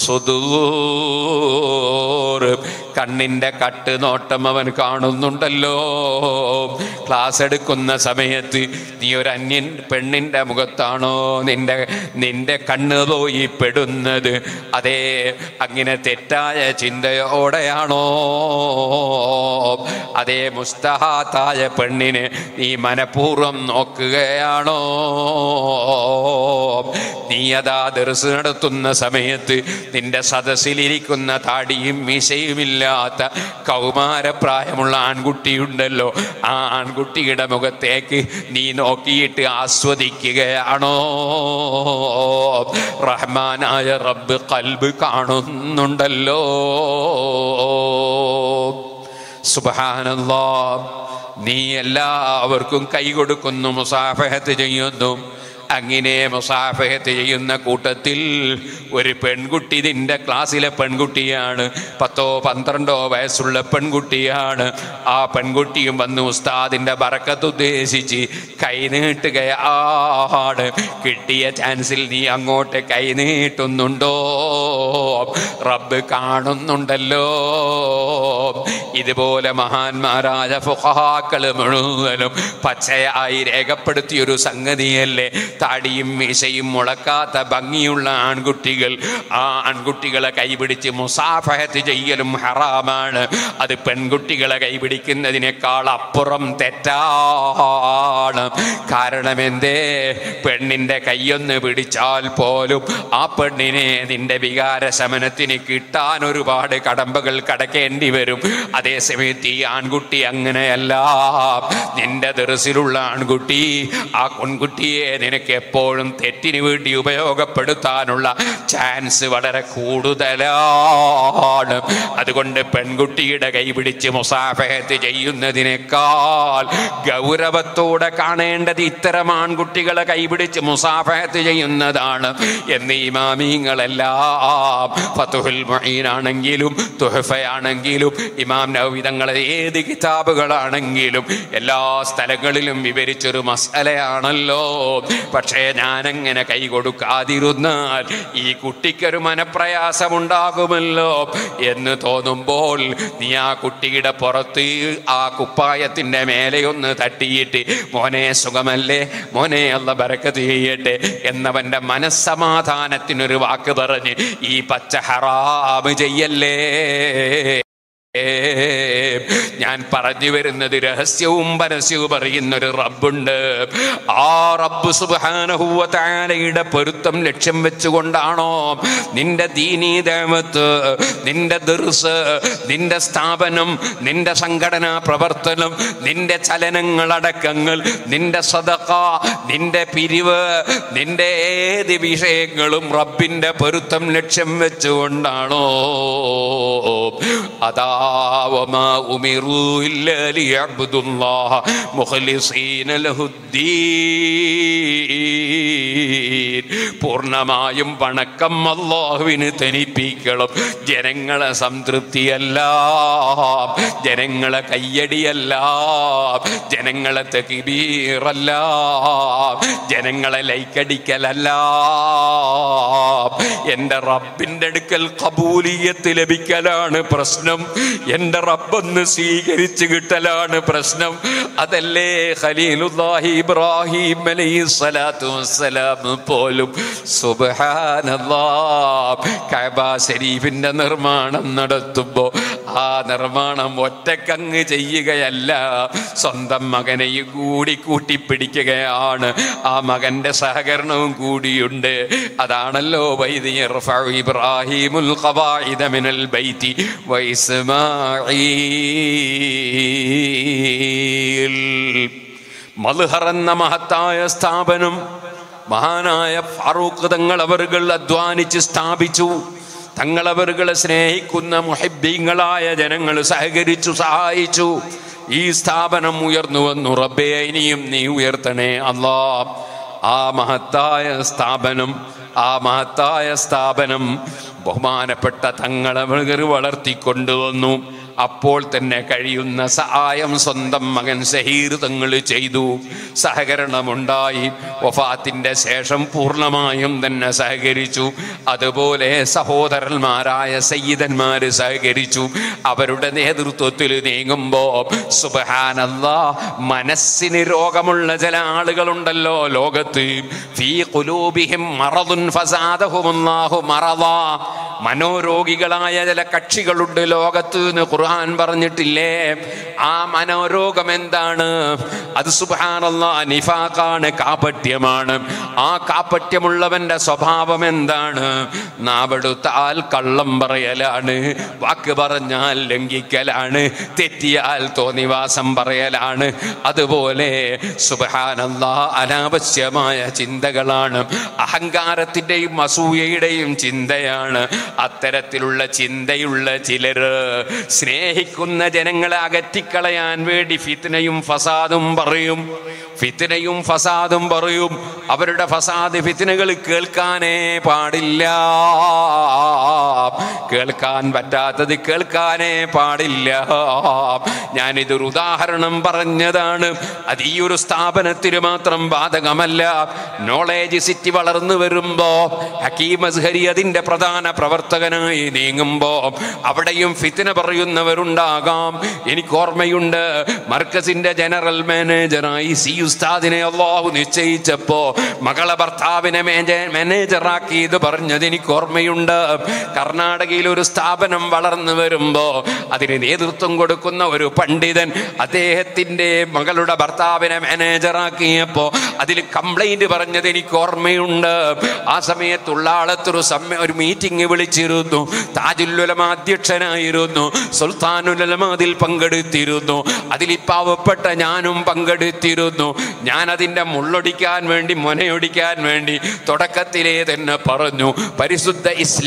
സുദൂർ കണ്ണിൻ്റെ കട്ട് നോട്ടം അവൻ കാണുന്നുണ്ടല്ലോ ക്ലാസ് എടുക്കുന്ന സമയത്ത് നീ ഒരു അന്യൻ പെണ്ണിൻ്റെ മുഖത്താണോ നിന്റെ നിന്റെ കണ്ണ് പോയി പെടുന്നത് അതേ അങ്ങനെ തെറ്റായ ചിന്തയോടെയാണോ അതേ മുസ്തഹാത്തായ പെണ്ണിനെ നീ മനഃപൂർവ്വം നോക്കുകയാണോ നീ അതാ ദർസ് നടത്തുന്ന സമയത്ത് നിന്റെ സദസ്സിലിരിക്കുന്ന താടിയും മീശയുമില്ലാത്ത കൗമാരപ്രായമുള്ള ആൺകുട്ടിയുണ്ടല്ലോ ആ ആൺകുട്ടിയുടെ മുഖത്തേക്ക് നീ നോക്കിയിട്ട് ആസ്വദിക്കുകയാണോ റഹ്മാനായ റബ്ബ് കൽബ് കാണുന്നുണ്ടല്ലോ സുബാനല്ലോ നീ എല്ലാവർക്കും കൈ കൊടുക്കുന്നു മുസാഫഹത്ത് ചെയ്യുന്നു അങ്ങനെ മുസാഫഹത്ത് ചെയ്യുന്ന കൂട്ടത്തിൽ ഒരു പെൺകുട്ടി നിന്റെ ക്ലാസ്സിലെ പെൺകുട്ടിയാണ് പത്തോ പന്ത്രണ്ടോ വയസ്സുള്ള പെൺകുട്ടിയാണ് ആ പെൺകുട്ടിയും വന്ന് ഉസ്താദിൻ്റെ ബറക്കത്ത് ഉദ്ദേശിച്ച് കൈ നീട്ടുകയാണ് കിട്ടിയ ചാൻസിൽ നീ അങ്ങോട്ട് കൈ നീട്ടുന്നുണ്ടോ റബ്ബ് കാണുന്നുണ്ടല്ലോ ഇതുപോലെ മഹാന്മാരായ ഫുഹാക്കൾ മുഴുവനും പച്ചയായി രേഖപ്പെടുത്തിയൊരു സംഗതിയല്ലേ താടിയും മീശയും മുളക്കാത്ത ഭംഗിയുള്ള ആൺകുട്ടികൾ ആ ആൺകുട്ടികളെ കൈപിടിച്ച് മുസാഫഹത്ത് ചെയ്യലും ഹറാമാണ് അത് പെൺകുട്ടികളെ കൈപിടിക്കുന്നതിനേക്കാൾ അപ്പുറം തെറ്റാണ് കാരണം എന്തേ പെണ്ണിൻ്റെ കൈയൊന്ന് പിടിച്ചാൽ പോലും ആ പെണ്ണിനെ നിന്റെ വികാര ശമനത്തിന് കിട്ടാൻ ഒരുപാട് കടമ്പകൾ കടക്കേണ്ടി വരും അതേസമയത്ത് ഈ ആൺകുട്ടി അങ്ങനെയല്ല നിന്റെ ദർസിലുള്ള ആൺകുട്ടി ആ പെൺകുട്ടിയെ നിനക്ക് എപ്പോഴും തെറ്റിന് വേണ്ടി ഉപയോഗപ്പെടുത്താനുള്ള ചാൻസ് വളരെ കൂടുതലാണ് അതുകൊണ്ട് പെൺകുട്ടിയുടെ കൈ പിടിച്ച് മുസാഫഹത്ത് ചെയ്യുന്നതിനേക്കാൾ ഗൗരവത്തോടെ കാണേണ്ടത് ഇത്തരം ആൺകുട്ടികളെ കൈപിടിച്ച് മുസാഫഹത്ത് ചെയ്യുന്നതാണ് എന്ന് ഇമാമിങ്ങളെല്ലാം ഫതുഹുൽ മൊയ്നാണെങ്കിലും തുഹഫയാണെങ്കിലും ഇമാം നവവിധങ്ങളെ ഏത് കിതാബുകളാണെങ്കിലും എല്ലാ സ്ഥലങ്ങളിലും വിവരിച്ചൊരു മസലയാണല്ലോ പക്ഷേ ഞാനങ്ങനെ കൈ കൊടുക്കാതിരുന്നാൽ ഈ കുട്ടിക്കൊരു മനപ്രയാസമുണ്ടാകുമല്ലോ എന്ന് തോന്നുമ്പോൾ നീ ആ കുട്ടിയുടെ പുറത്ത് ആ കുപ്പായത്തിൻ്റെ മേലെയൊന്ന് തട്ടിയിട്ട് മോനെ സുഖമല്ലേ മോനെ അല്ല ബരക്കത്ത് ചെയ്യട്ടെ എന്നവൻ്റെ മനസ്സമാധാനത്തിനൊരു വാക്ക് പറഞ്ഞ് ഈ പച്ച ഹറാമ് ചെയ്യല്ലേ ഞാൻ പറഞ്ഞു വരുന്നത് രഹസ്യവും പരസ്യവും പറയുന്ന ഒരു റബ്ബുണ്ട് ആ റബ്ബ് സുബാനഹുവത്താലയുടെ പൊരുത്തം ലക്ഷ്യം വെച്ചുകൊണ്ടാണോ നിന്റെ ദീനീ ദേവത്ത് നിന്റെ ദർസ് നിന്റെ സ്ഥാപനം നിന്റെ സംഘടനാ പ്രവർത്തനം നിന്റെ ചലനങ്ങളടക്കങ്ങൾ നിന്റെ സദക നിന്റെ പിരിവ് നിന്റെ ഏത് വിഷയങ്ങളും റബ്ബിന്റെ പൊരുത്തം ലക്ഷ്യം വെച്ചുകൊണ്ടാണോ അതാ وما أمروا إلا ليعبدوا الله مخلصين له الدين പൂർണ്ണമായും വണക്കം അള്ളാഹുവിന് തനിപ്പിക്കണം ജനങ്ങളെ സംതൃപ്തിയല്ല ജനങ്ങളെ കയ്യടിയല്ല ജനങ്ങളെ തെക്കിബീറല്ല ജനങ്ങളെ ലൈക്കടിക്കലല്ല എൻ്റെ റബ്ബിൻ്റെ അടുക്കൽ കബൂലിയത്ത് ലഭിക്കലാണ് പ്രശ്നം എൻ്റെ റബ്ബൊന്ന് സ്വീകരിച്ച് കിട്ടലാണ് പ്രശ്നം അതല്ലേ ഖലീലുല്ലാഹി ഇബ്രാഹിം അലൈഹി സ്വലാത്തു വസ്സലാം പോലും സുബ്ഹാനല്ലാ കഅബ ശരീഫിൻ്റെ നിർമ്മാണം നടത്തുമ്പോൾ ആ നിർമ്മാണം ഒറ്റക്കങ്ങ് ചെയ്യുകയല്ല സ്വന്തം മകനെയും കൂടി കൂട്ടിപ്പിടിക്കുകയാണ് ആ മകന്റെ സഹകരണവും കൂടിയുണ്ട് അതാണല്ലോ വൈദി യർഫഉ ഇബ്രാഹിമുൽ ഖവാഇദ മിനൽ ബൈത്തി വഇസ്മാഈൽ മൽഹർ എന്ന മഹത്തായ സ്ഥാപനം മഹാനായ ഫാറൂഖ് തങ്ങൾ അവറുകൾ അധ്വാനിച്ച് സ്ഥാപിച്ചു തങ്ങളവറുകളെ സ്നേഹിക്കുന്ന മുഹബ്ബീങ്ങളായ ജനങ്ങൾ സഹകരിച്ചു സഹായിച്ചു ഈ സ്ഥാപനം ഉയർന്നു വന്നു റബ്ബേ ഇനിയും നീ ഉയർത്തണേ അല്ലാ ആ മഹത്തായ സ്ഥാപനം ആ മഹത്തായ സ്ഥാപനം ബഹുമാനപ്പെട്ട തങ്ങളവർ വളർത്തിക്കൊണ്ടുവന്നു അപ്പോൾ തന്നെ കഴിയുന്ന സഹായം സ്വന്തം മകൻ സഹീർ തങ്ങൾ ചെയ്തു സഹകരണമുണ്ടായി വഫാത്തിന്റെ ശേഷം പൂർണ്ണമായും തന്നെ സഹകരിച്ചു അതുപോലെ സഹോദരന്മാരായ സയ്യിദന്മാര് സഹകരിച്ചു അവരുടെ നേതൃത്വത്തിൽ നീങ്ങുമ്പോ സുബഹാനല്ല മനസ്സിന് രോഗമുള്ള ചില ആളുകളുണ്ടല്ലോ ലോകത്ത് ഫീ ഖുലൂബിഹിം മറദുൻ ഫസാദഹുമുല്ലാഹു മറദാ മനോരോഗികളായ ചില കക്ഷികളുണ്ട് ലോകത്ത് എന്ന് ഖുർആൻ പറഞ്ഞിട്ടില്ലേ ആ മനോരോഗം എന്താണ് അത് സുബാനല്ല നിഫാക്കാണ് കാപട്യമാണ് ആ കാപട്യമുള്ളവന്റെ സ്വഭാവം എന്താണ് നാവെടുത്താൽ കള്ളം പറയലാണ് വാക്ക് പറഞ്ഞാൽ ലംഘിക്കലാണ് തെറ്റിയാൽ തോന്നിവാസം പറയലാണ് അതുപോലെ സുബാനല്ല അനാവശ്യമായ ചിന്തകളാണ് അഹങ്കാരത്തിൻ്റെയും അസൂയയുടെയും ചിന്തയാണ് അത്തരത്തിലുള്ള ചിന്തയുള്ള ചിലര് സ്നേഹിക്കുന്ന ജനങ്ങളെ അകറ്റിക്കളയാൻ വേണ്ടി ഫിത്നയും ഫസാദും പറയും ഫിത്നയും ഫസാദും പറയും അവരുടെ ഫസാദ് ഫിത്നകൾ കേൾക്കാനേ പാടില്ല കേൾക്കാൻ പറ്റാത്തത് കേൾക്കാനേ പാടില്ല ഞാനിതൊരു ഉദാഹരണം പറഞ്ഞതാണ് അത് ഈ ഒരു സ്ഥാപനത്തിന് മാത്രം ബാധകമല്ല നോളേജ് സിറ്റി വളർന്നു വരുമ്പോ ഹക്കീം അസ്ഹരി അതിന്റെ പ്രധാന പ്രവർത്തകനായി നീങ്ങുമ്പോ അവിടെയും ഫിത്തിന പറയുന്നവരുണ്ടാകാം എനിക്ക് ഓർമ്മയുണ്ട് മർക്കസിന്റെ ജനറൽ മാനേജറായി സി ഉസ്താദിനെ അള്ളാഹു നിശ്ചയിച്ചപ്പോ മകളെ ഭർത്താവിനെ മേജ- മാനേജറാക്കി ഇത് പറഞ്ഞത് എനിക്ക് ഓർമ്മയുണ്ട് കർണാടകയിൽ ഒരു സ്ഥാപനം വളർന്നു വരുമ്പോ അതിന് നേതൃത്വം കൊടുക്കുന്ന ഒരു പണ്ഡിതൻ അദ്ദേഹത്തിന്റെ മകളുടെ ഭർത്താവിനെ മാനേജറാക്കിയപ്പോ അതിൽ കംപ്ലൈന്റ് പറഞ്ഞത് എനിക്ക് ഓർമ്മയുണ്ട് ആ സമയത്തുള്ള ആളത്തൊരു സമ്മ ഒരു മീറ്റിംഗ് വിളിച്ചിരുന്നു താജുല്ലുലമ അധ്യക്ഷനായിരുന്നു സുൽത്താനുലമ അതിൽ പങ്കെടുത്തിരുന്നു അതിൽ ഈ പാവപ്പെട്ട ഞാനും പങ്കെടുത്തിരുന്നു ഞാൻ അതിൻ്റെ മുള്ളൊടിക്കാൻ വേണ്ടി മുനയൊടിക്കാൻ വേണ്ടി തുടക്കത്തിലേ തന്നെ പറഞ്ഞു പരിശുദ്ധ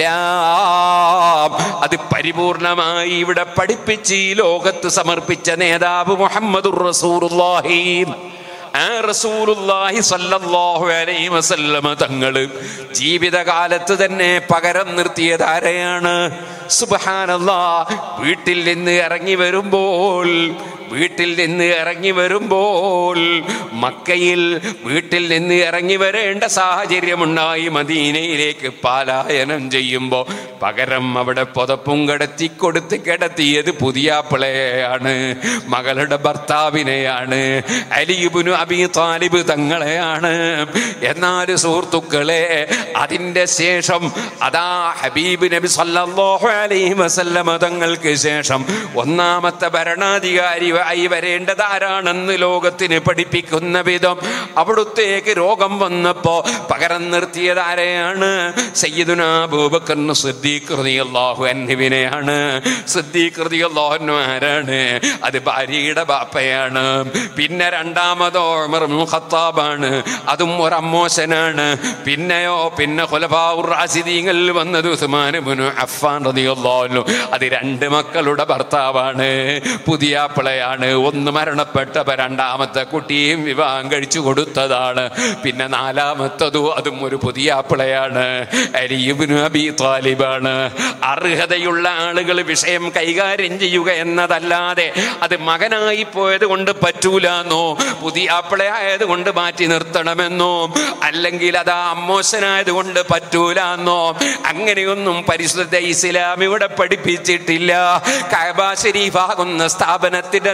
ഇസ്ലാം അത് പരിപൂർണമായി ഇവിടെ പഠിപ്പിച്ച് ഈ ലോകത്ത് സമർപ്പിച്ച നേതാവ് മുഹമ്മദുർ റസൂലുള്ളാഹി ആ റസൂലുള്ളാഹി സ്വല്ലല്ലാഹു അലൈഹി വസല്ലമ തങ്ങള് ജീവിതകാലത്ത് തന്നെ പകരം നിർത്തിയത് ആരെയാണ് സുബ്ഹാനല്ലാ വീട്ടിൽ നിന്ന് ഇറങ്ങി വരുമ്പോൾ വീട്ടിൽ നിന്ന് ഇറങ്ങി വരുമ്പോൾ മക്കയിൽ വീട്ടിൽ നിന്ന് ഇറങ്ങി വരേണ്ട സാഹചര്യമുണ്ടായി മദീനയിലേക്ക് പാലായനം ചെയ്യുമ്പോൾ പകരം അവിടെ പുതപ്പും കിടത്തി കൊടുത്ത് കിടത്തിയത് പുതിയാപ്പിളയാണ് മകളുടെ ഭർത്താവിനെയാണ് അലിബുനു അബി താലിബ് തങ്ങളെയാണ് എന്നാൽ സുഹൃത്തുക്കളെ അതിൻ്റെ ശേഷം അതാ ഹബീബ് നബി സല്ലല്ലാഹു അലൈഹി വസല്ലമ തങ്ങൾക്ക് ശേഷം ഒന്നാമത്തെ ഭരണാധികാരി ആയി വരേണ്ടത് ആരാണെന്ന് ലോകത്തിന് പഠിപ്പിക്കുന്ന വിധം അവിടുത്തേക്ക് രോഗം വന്നപ്പോ പകരം നിർത്തിയത് ആരെയാണ് സയ്യിദുന അബൂബക്കർ സിദ്ദീഖ് റളിയല്ലാഹു അൻഹുവിനെയാണ് സിദ്ദീഖ് റളിയല്ലാഹു അൻഹു ആരാണ് അത് ഭാര്യയുടെ ബാപ്പയാണ് പിന്നെ രണ്ടാമതോ ഉമർ ഇബ്നുൽ ഖത്താബാണ് അതും ഒരു അമ്മോശനാണ് പിന്നെയോ പിന്നെ ഖുലഫാഉർ റാഷിദീങ്ങളിൽ വന്നത് ഉസ്മാൻ ഇബ്നു അഫ്ഫാൻ റളിയല്ലാഹു അൻഹു അത് രണ്ട് മക്കളുടെ ഭർത്താവാണ് പുതിയ പിളയാണ് ഒന്ന് മരണപ്പെട്ടപ്പോ രണ്ടാമത്തെ കുട്ടിയും വിവാഹം കഴിച്ചു കൊടുത്തതാണ് പിന്നെ നാലാമത്തതും അതും ഒരു പുതിയ പിളയാണ് അലിയുബ്നു അബി താലിബാണ് അർഹതയുള്ള ആളുകൾ വിഷയം കൈകാര്യം ചെയ്യുക എന്നതല്ലാതെ അത് മകനായി പോയത് കൊണ്ട് പറ്റൂലെന്നോ പുതിയ ആപ്പിളയായത് കൊണ്ട് മാറ്റി നിർത്തണമെന്നോ അല്ലെങ്കിൽ അത് അമ്മോശനായത് കൊണ്ട് പറ്റൂലെന്നോ അങ്ങനെയൊന്നും പരിശുദ്ധ ഇസ്ലാം ഇവിടെ പഠിപ്പിച്ചിട്ടില്ല കഅബ ഷരീഫാകുന്ന സ്ഥാപനത്തിന്റെ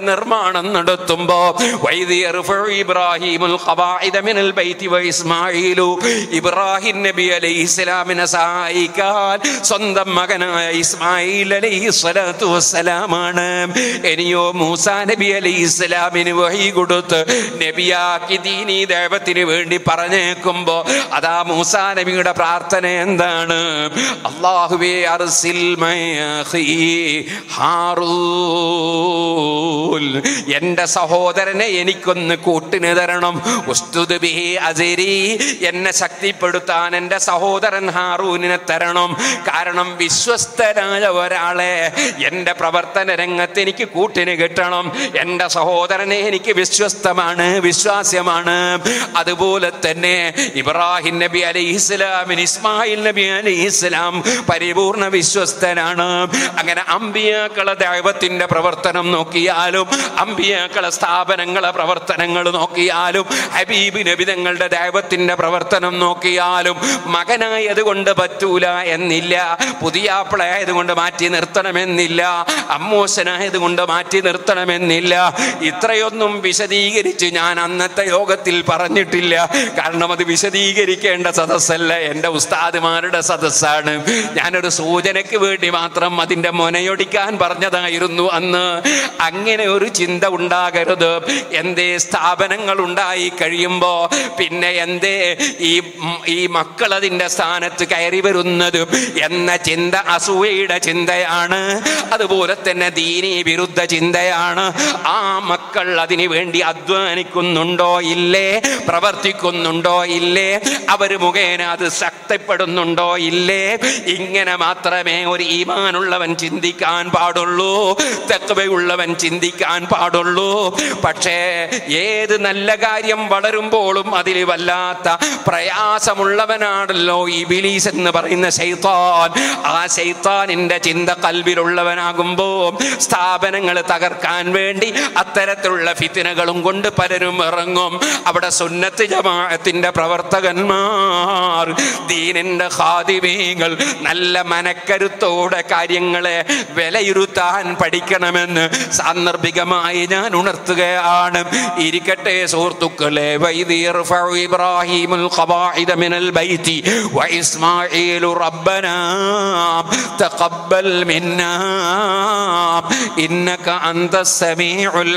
നിർമ്മാണം നടത്തുമ്പോ വൈദി യർഫഉ ഇബ്രാഹിമുൽ ഖവാഇദ മിനൽ ബൈത്തി വ ഇസ്മാഈലു ഇബ്രാഹിം നബി അലൈഹിസ്സലാമിനെ സഹായിക്കാൻ സ്വന്തം മകനായ ഇസ്മായിൽ അലൈഹി സ്വലാത്തു വസ്സലാമാണ് ഇനിയോ മൂസാ നബി അലൈഹി ഇസ്ലാമിന് വഹി കൊടുത്ത് നബിയാക്കി ദീനീ ദേവത്തിന് വേണ്ടി പറഞ്ഞേക്കുമ്പോ അതാ മൂസാ നബിയുടെ പ്രാർത്ഥന എന്താണ് അള്ളാഹുവേ അർസിൽ മയഖി ഹാറൂൽ എന്റെ സഹോദരനെ എനിക്കൊന്ന് കൂട്ടിന് തരണം ഉസ്തുദ് ബിഹി അസിരി എന്നെ ശക്തിപ്പെടുത്താൻ എൻ്റെ സഹോദരൻ ഹാറൂനിനെ തരണം കാരണം വിശ്വസ്തനായ ഒരാളെ എൻ്റെ പ്രവർത്തന രംഗത്ത് എനിക്ക് കൂട്ടിന് കിട്ടണം എൻ്റെ സഹോദരനെ എനിക്ക് വിശ്വസ്തമാണ് വിശ്വാസ്യമാണ് അതുപോലെ തന്നെ ഇബ്രാഹിം നബി അലൈഹി ഇസ്ലാമിന് ഇസ്മായിൽ നബി അലൈഹി ഇസ്ലാം പരിപൂർണ വിശ്വസ്തനാണ് അങ്ങനെ അമ്പിയാക്കളെ ദൈവത്തിന്റെ പ്രവർത്തനം നോക്കിയാലും അമ്പിയാക്കളെ സ്ഥാപനങ്ങളെ പ്രവർത്തനങ്ങൾ നോക്കിയാലും ഹബീബ് നബി തങ്ങളുടെ ദൈവത്തിന്റെ പ്രവർത്തനം നോക്കിയാലും മകനായത് കൊണ്ട് പറ്റൂല എന്നില്ല പുതിയ ആപ്പിളായത് കൊണ്ട് മാറ്റി നിർത്തണമെന്നില്ല അമ്മൂസനായത് കൊണ്ട് മാറ്റി നിർത്തണമെന്നില്ല ഇത്രയൊന്നും വിശദീകരിച്ച് ഞാൻ അന്നത്തെ യോഗത്തിൽ പറഞ്ഞിട്ടില്ല കാരണം അത് വിശദീകരിക്കേണ്ട സദസ്സല്ല എൻ്റെ ഉസ്താദുമാരുടെ സദസ്സാണ് ഞാനൊരു സൂചനയ്ക്ക് വേണ്ടി മാത്രം അതിൻ്റെ മുനയൊടിക്കാൻ പറഞ്ഞതായിരുന്നു അന്ന് അങ്ങനെ ഒരു ചിന്ത ഉണ്ടാകരുത് എന്തേ സ്ഥാപനങ്ങൾ ഉണ്ടായി കഴിയുമ്പോൾ പിന്നെ എന്തേ ഈ ഈ മക്കൾ അതിൻ്റെ സ്ഥാനത്ത് കയറി വരുന്നത് എന്ന ചിന്ത അസൂയയുടെ ചിന്തയാണ് അതുപോലെ തന്നെ ദീനി വിരുദ്ധ ചിന്തയാണ് ആ മക്കൾ അതിനു വേണ്ടി അധ്വാനിക്കുന്നുണ്ടോ ഇല്ലേ പ്രവർത്തിക്കുന്നുണ്ടോ ഇല്ലേ അവർ മുഖേന അത് ശക്തിപ്പെടുന്നുണ്ടോ ഇല്ലേ ഇങ്ങനെ മാത്രമേ ഒരു ഈമാനുള്ളവൻ ചിന്തിക്കാൻ പാടുള്ളൂ തെക്കവയുള്ളവൻ ചിന്തിക്കാൻ പാടുള്ളൂ പക്ഷേ ഏത് നല്ല കാര്യം വളരുമ്പോഴും അതിൽ വല്ലാത്ത പ്രയാസമുള്ളവനാണല്ലോ ഈ ബിലീസ് എന്ന് പറയുന്ന ശൈത്താൻ ആ ശൈത്താനിന്റെ ചിന്ത കൽവിലുള്ളവനാകുമ്പോ സ്ഥാപനങ്ങൾ തകർക്കാൻ വേണ്ടി അത്തരത്തിലുള്ള ഫിത്തിനകളും കൊണ്ട് പലരും ഇറങ്ങും അവിടെ സുന്നത്ത് ജമാഅത്തിന്റെ പ്രവർത്തകന്മാർ ദീനിന്റെ ഖാദിമീങ്ങൾ നല്ല മനക്കരുത്തോടെ കാര്യങ്ങളെ വിലയിരുത്താൻ പഠിക്കണമെന്ന് സാന്ദർഭികമായി ഞാൻ ഉണർത്തുകയാണ് ഇരിക്കട്ടെ സുഹൃത്തുക്കളെ വൈദീർ ഇബ്രാഹിമുൽ ഖവാഇദ മിനൽ ബൈത്തി വഇസ്മാഈലു റബ്ബനാ തഖബ്ബൽ മിന്നാ ഇന്നക അന്തസ് സമീഉൽ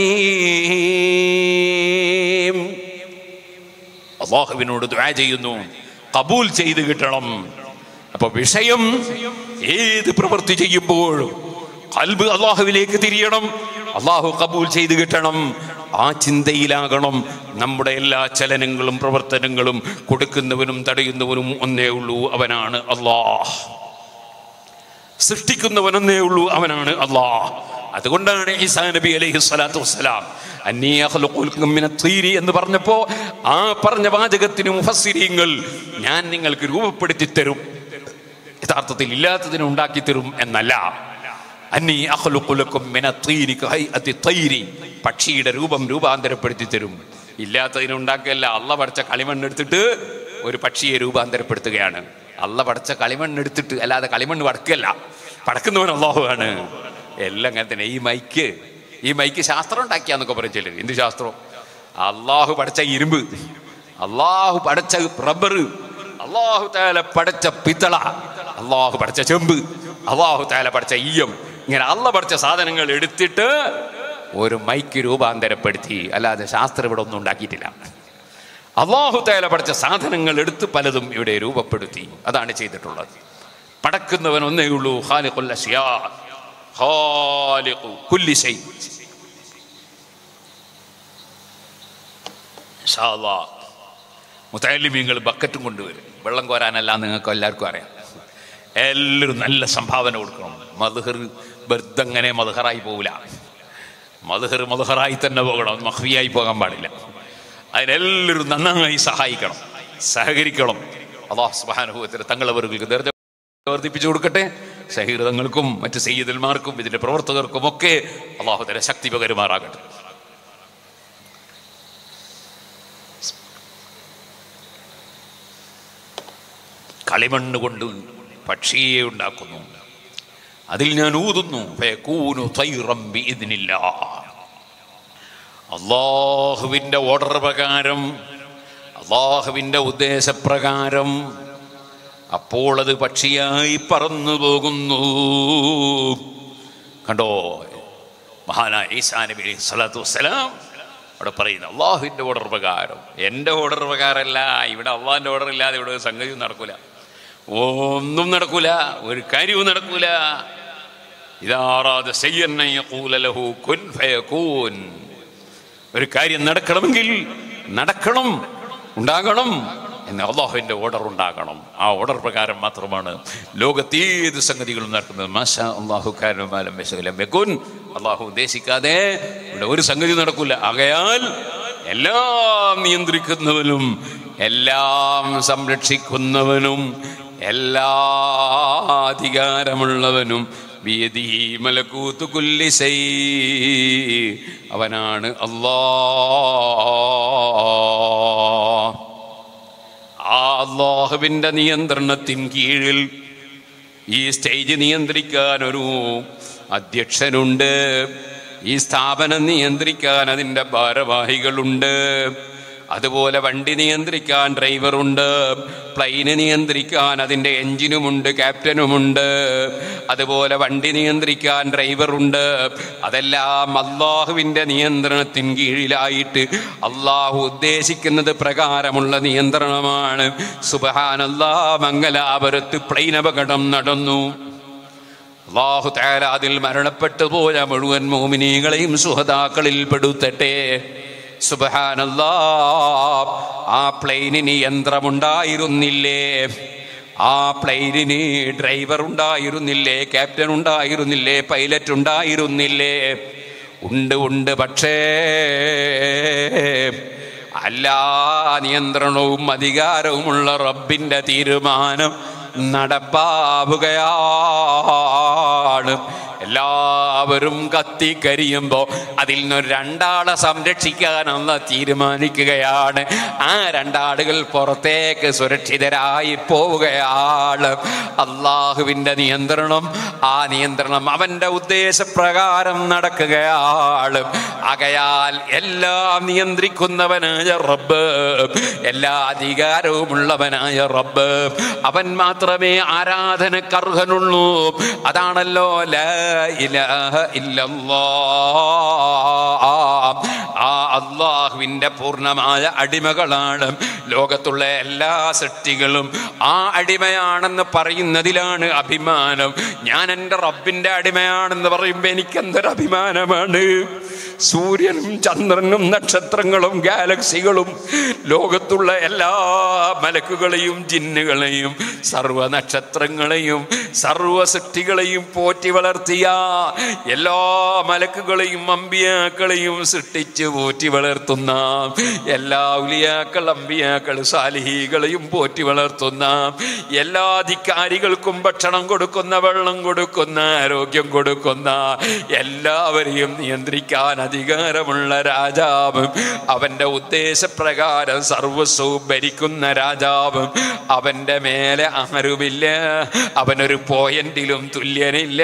അലീം അള്ളാഹുവിനോട് ദ്വാ ചെയ്യുന്നു കബൂൽ ചെയ്ത് കിട്ടണം അപ്പൊ വിഷയം ഏത് പ്രവൃത്തി ചെയ്യുമ്പോഴും കൽബ് അള്ളാഹുവിലേക്ക് തിരിയണം അള്ളാഹു കബൂൽ ചെയ്ത് കിട്ടണം ആ ചിന്തയിലാകണം നമ്മുടെ എല്ലാ ചലനങ്ങളും പ്രവർത്തനങ്ങളും കൊടുക്കുന്നവനും തടയുന്നവനും ഒന്നേ ഉള്ളൂ അവനാണ് അള്ളാഹ് സൃഷ്ടിക്കുന്നവനൊന്നേ ഉള്ളൂ അവനാണ് അള്ളാഹ് അതുകൊണ്ടാണ് ഈസാ നബി അലൈഹി സ്വലാത്തു വസ്സലാം അന്നീ അഖ്ലുഖുൽക്കും മിന തീരി എന്ന് പറഞ്ഞപ്പോ ആ പറഞ്ഞ വാചകത്തിന് മുഫസ്സിരീങ്ങൾ ഞാൻ നിങ്ങൾക്ക് രൂപപ്പെടുത്തി തരും യഥാർത്ഥത്തിൽ ഇല്ലാത്തതിനെ ഉണ്ടാക്കി തരും എന്നല്ല അന്നീ അഖ്ലുഖുലക്കും മിന തീരി കഹൈഅത്തി തൈരി പക്ഷിയുടെ രൂപം രൂപാന്തരപ്പെടുത്തി തരും ഇല്ലാത്തതിനെ ഉണ്ടാക്കല്ല അള്ള പഠിച്ച കളിമണ്ണെടുത്തിട്ട് ഒരു പക്ഷിയെ രൂപാന്തരപ്പെടുത്തുകയാണ് അള്ള പഠിച്ച കളിമണ്ണെടുത്തിട്ട് അല്ലാതെ കളിമണ്ണ് പടക്കല്ല പടക്കുന്നവൻ അള്ളാഹുവാണ് എല്ലാം അങ്ങനെ തന്നെ ഈ മൈക്ക് ഈ മൈക്ക് ശാസ്ത്രം ഉണ്ടാക്കിയാന്നൊക്കെ പറയില്ലേ എന്ത് ശാസ്ത്രം അള്ളാഹു പഠിച്ച ഇരുമ്പ് അള്ളാഹു പഠിച്ച റബ്ബർ അള്ളാഹു താല പഠിച്ച പിത്തള അള്ളാഹു പഠിച്ച ചെമ്പ് അള്ളാഹു താല പഠിച്ച ഈയം ഇങ്ങനെ അള്ള പഠിച്ച സാധനങ്ങൾ എടുത്തിട്ട് ഒരു മൈക്ക് രൂപാന്തരപ്പെടുത്തി അല്ലാതെ ശാസ്ത്രം ഇവിടെ ഒന്നും ഉണ്ടാക്കിയിട്ടില്ല അള്ളാഹു താല പഠിച്ച സാധനങ്ങൾ എടുത്ത് പലതും ഇവിടെ രൂപപ്പെടുത്തി അതാണ് ചെയ്തിട്ടുള്ളത് പടക്കുന്നവൻ ഒന്നേ ഉള്ളൂ ഖാലിഖുൽ അശ്യാ ഖാലിഖു കുല്ലി ശൈ ഇൻഷാ അല്ലാഹ് മുത്തലിമീങ്ങൾ ബക്കറ്റും കൊണ്ടുവരും വെള്ളം കോരാനല്ല നിങ്ങൾക്ക് എല്ലാവർക്കും അറിയാം എല്ലാവരും നല്ല സംഭാവന കൊടുക്കണം മധുഹർ വെറുതെ അങ്ങനെ മധുഹറായി പോകില്ല മധുഹർ മധുഹറായി തന്നെ പോകണം മഹ്വിയായി പോകാൻ പാടില്ല അതിനെല്ലാവരും നന്നായി സഹായിക്കണം സഹകരിക്കണം അള്ളാഹു സുബാനുഭവത്തിൽ തങ്ങളവർക്ക് ദർജ വർദ്ധിപ്പിച്ചു കൊടുക്കട്ടെ സഹീർതങ്ങൾക്കും മറ്റ് സയ്യിദന്മാർക്കും ഇതിന്റെ പ്രവർത്തകർക്കും ഒക്കെ അള്ളാഹു തല ശക്തി പകരുമാറാകട്ടെ കളിമണ്ണ് കൊണ്ട് പക്ഷിയെ ഉണ്ടാക്കുന്നു അതിൽ ഞാൻ ഊതുന്നു ഫയകൂനു തൈറം ബിഇദ്നില്ലാ. അള്ളാഹുവിൻ്റെ ഓർഡർ പ്രകാരം അള്ളാഹുവിൻ്റെ ഉദ്ദേശപ്രകാരം അപ്പോൾ അത് പക്ഷിയായി പറന്നു പോകുന്നു കണ്ടോ മഹാനായ ഈസാ നബി അലൈഹി സ്വലാത്തു വസ്സലാം അവിടെ പറയുന്നു അള്ളാഹുവിൻ്റെ ഓർഡർ പ്രകാരം എൻ്റെ ഓർഡർ പ്രകാരമല്ല ഇവിടെ അള്ളാഹിൻ്റെ ഓർഡർ ഇല്ലാതെ ഇവിടെ ഒരു സംഗതിയും നടക്കൂല ഒന്നും നടക്കൂല ഒരു കാര്യവും നടക്കൂല ഇതാറാതെ ലഹു കുൻ ഫയകൂൻ ഒരു കാര്യം നടക്കണമെങ്കിൽ നടക്കണം ഉണ്ടാകണം എന്ന് അള്ളാഹുവിൻ്റെ ഓർഡർ ഉണ്ടാകണം ആ ഓർഡർ പ്രകാരം മാത്രമാണ് ലോകത്ത് ഏത് സംഗതികളും നടക്കുന്നത് മാഷാ അള്ളാഹു കാരണമാലം വെക്കുൻ അള്ളാഹു ഉദ്ദേശിക്കാതെ ഇവിടെ ഒരു സംഗതി നടക്കില്ല ആകയാൽ എല്ലാം നിയന്ത്രിക്കുന്നവനും എല്ലാം സംരക്ഷിക്കുന്നവനും എല്ലാ അധികാരമുള്ളവനും ബിയദിഹി മലക്കൂത്തു കുല്ലി ശൈ. അവനാണ് അല്ലാ ആ അള്ളാഹുവിൻ്റെ നിയന്ത്രണത്തിൻ കീഴിൽ ഈ സ്റ്റേജ് നിയന്ത്രിക്കാൻ ഒരു അധ്യക്ഷനുണ്ട് ഈ സ്ഥാപനം നിയന്ത്രിക്കാൻ അതിൻ്റെ ഭാരവാഹികളുണ്ട് അതുപോലെ വണ്ടി നിയന്ത്രിക്കാൻ ഡ്രൈവറുണ്ട് പ്ലെയിന് നിയന്ത്രിക്കാൻ അതിൻ്റെ എഞ്ചിനുമുണ്ട് ക്യാപ്റ്റനുമുണ്ട് അതുപോലെ വണ്ടി നിയന്ത്രിക്കാൻ ഡ്രൈവറുണ്ട് അതെല്ലാം അള്ളാഹുവിൻ്റെ നിയന്ത്രണത്തിൻ കീഴിലായിട്ട് അള്ളാഹു ഉദ്ദേശിക്കുന്നത് പ്രകാരമുള്ള നിയന്ത്രണമാണ് സുബഹാനല്ലാ മംഗലാപുരത്ത് പ്ലെയിൻ അപകടം നടന്നു അള്ളാഹു താര അതിൽ മരണപ്പെട്ടു പോയ മുഴുവൻ മോമിനികളെയും സുഹതാക്കളിൽ പെടുത്തട്ടെ സുബഹാനല്ലാ ആ പ്ലെയിനിന് യന്ത്രമുണ്ടായിരുന്നില്ലേ ആ പ്ലെയിനിന് ഡ്രൈവർ ഉണ്ടായിരുന്നില്ലേ ക്യാപ്റ്റൻ ഉണ്ടായിരുന്നില്ലേ പൈലറ്റ് ഉണ്ടായിരുന്നില്ലേ ഉണ്ട് ഉണ്ട് പക്ഷേ എല്ലാ നിയന്ത്രണവും അധികാരവുമുള്ള റബ്ബിന്റെ തീരുമാനം നടപ്പാവുകയാണ് എല്ലാവരും കത്തിക്കരിയുമ്പോൾ അതിൽ നിന്ന് രണ്ടാളെ സംരക്ഷിക്കാനെന്ന് തീരുമാനിക്കുകയാണ് ആ രണ്ടാളുകൾ പുറത്തേക്ക് സുരക്ഷിതരായി പോവുകയാണ് അള്ളാഹുവിൻ്റെ നിയന്ത്രണം ആ നിയന്ത്രണം അവൻ്റെ ഉദ്ദേശപ്രകാരം നടക്കുകയാണ് ആകയാൽ എല്ലാം നിയന്ത്രിക്കുന്നവനായ റബ്ബ് എല്ലാ അധികാരവുമുള്ളവനായ റബ്ബ് അവൻ മാത്രമേ ആരാധനക്കർഹനുള്ളൂ അതാണല്ലോ ലാ ഇലാഹ ഇല്ലല്ലാ ആ അള്ളാഹുവിൻ്റെ പൂർണ്ണമായ അടിമകളാണ് ലോകത്തുള്ള എല്ലാ സൃഷ്ടികളും ആ അടിമയാണെന്ന് പറയുന്നതിലാണ് അഭിമാനം ഞാൻ എൻ്റെ റബ്ബിൻ്റെ അടിമയാണെന്ന് പറയുമ്പോൾ എനിക്ക് എന്തൊരു അഭിമാനമാണ് സൂര്യനും ചന്ദ്രനും നക്ഷത്രങ്ങളും ഗാലക്സികളും ലോകത്തുള്ള എല്ലാ മലക്കുകളെയും ജിന്നുകളെയും സർവ നക്ഷത്രങ്ങളെയും സർവ സൃഷ്ടികളെയും പോറ്റി വളർത്തിയ എല്ലാ മലക്കുകളെയും അമ്പിയാക്കളെയും സൃഷ്ടിച്ച് പോറ്റി വളർത്തുന്ന എല്ലാ ഉലിയാക്കൾ അമ്പിയാക്കൾ സാലിഹികളെയും പോറ്റി വളർത്തുന്ന എല്ലാ അധികാരികൾക്കും ഭക്ഷണം കൊടുക്കുന്ന വെള്ളം കൊടുക്കുന്ന ആരോഗ്യം കൊടുക്കുന്ന എല്ലാവരെയും നിയന്ത്രിക്കാൻ അധികാരമുള്ള രാജാവും അവന്റെ ഉദ്ദേശപ്രകാരം സർവസ്വവും ഭരിക്കുന്ന രാജാവും അവന്റെ മേലെ ആരുമില്ല അവനൊരു പോയിന്റിലും തുല്യനില്ല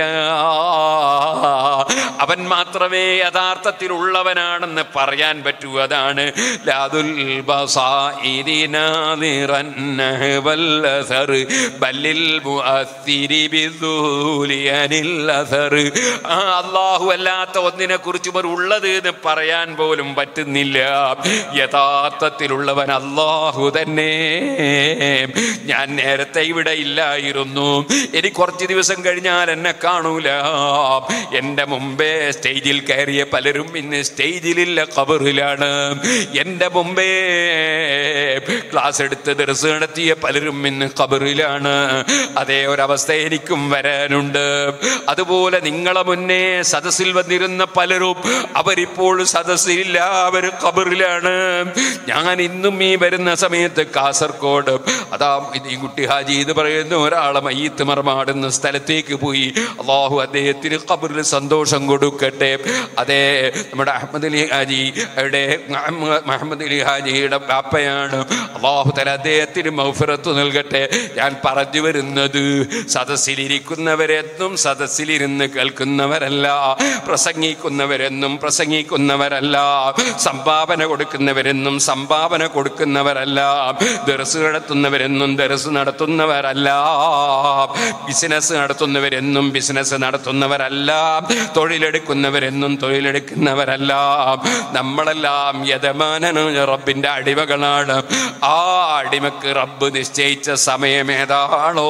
അവൻ മാത്രമേ യഥാർത്ഥത്തിലുള്ളവനാണെന്ന് പറയാൻ പറ്റൂ അതാണ് ലാദുൽ ബസായിരി നാദിറൻ വല്ലസർ ബല്ലിൽ മുഅസ്സിരി ബിദൂലി അനിൽ അസർ ആ അല്ലാഹു അല്ലാത്ത ഒന്നിനെ കുറിച്ചും ഒരു ഉള്ളത് എന്ന് പറയാൻ പോലും പറ്റുന്നില്ല യഥാർത്ഥത്തിലുള്ളവൻ അല്ലാഹു തന്നെ ഞാൻ നേരത്തെ ഇവിടെ ഇല്ലായിരുന്നു ഇനി കുറച്ച് ദിവസം കഴിഞ്ഞാൽ എന്നെ കാണൂല എൻ്റെ മുമ്പേ സ്റ്റേജിൽ കയറിയ പലരും ഇന്ന് സ്റ്റേജിലില്ല കബറിലാണ് എൻ്റെ മുമ്പേ ക്ലാസ് എടുത്ത് ദർസ് നടത്തിയ പലരും ഇന്ന് കബറിലാണ് അതേ ഒരവസ്ഥ എനിക്കും വരാനുണ്ട് അതുപോലെ നിങ്ങളെ മുന്നേ സദസ്സിൽ വന്നിരുന്ന പലരും അവരിപ്പോൾ സദസ്സിലില്ല അവർ കബറിലാണ് ഞാൻ ഇന്നും ഈ വരുന്ന സമയത്ത് കാസർഗോഡ് അതാ ഇത് ഈ കുട്ടി ഹാജി എന്ന് പറയുന്ന ഒരാളെ മയ്യത്ത് മറമാടുന്ന സ്ഥലത്തേക്ക് പോയി അള്ളാഹു അദ്ദേഹത്തിന് കബറിൽ സന്തോഷം കൊടുക്കട്ടെ അതെ നമ്മുടെ അഹമ്മദ് അലി ഹാജി അവിടെ മുഹമ്മദ് അലി ഹാജിയുടെ ബാപ്പയാണ് അള്ളാഹു തല അദ്ദേഹത്തിന് മൗഫിറത്ത് നൽകട്ടെ ഞാൻ പറഞ്ഞു വരുന്നത് സദസ്സിലിരിക്കുന്നവരെന്നും സദസ്സിലിരുന്ന് കേൾക്കുന്നവരല്ല പ്രസംഗിക്കുന്നവരെന്നും പ്രസംഗ പ്രസംഗിക്കുന്നവരല്ല സംഭാവന കൊടുക്കുന്നവരെന്നും സംഭാവന കൊടുക്കുന്നവരല്ല ദർസ് നടത്തുന്നവരെന്നും ദർസ് നടത്തുന്നവരല്ല ബിസിനസ് നടത്തുന്നവരെന്നും ബിസിനസ് നടത്തുന്നവരല്ല തൊഴിലെടുക്കുന്നവരെന്നും തൊഴിലെടുക്കുന്നവരല്ല നമ്മളെല്ലാം യജമാനനായ റബ്ബിന്റെ അടിമകളാണ് ആ അടിമക്ക് റബ്ബ് നിശ്ചയിച്ച സമയം ഏതാണോ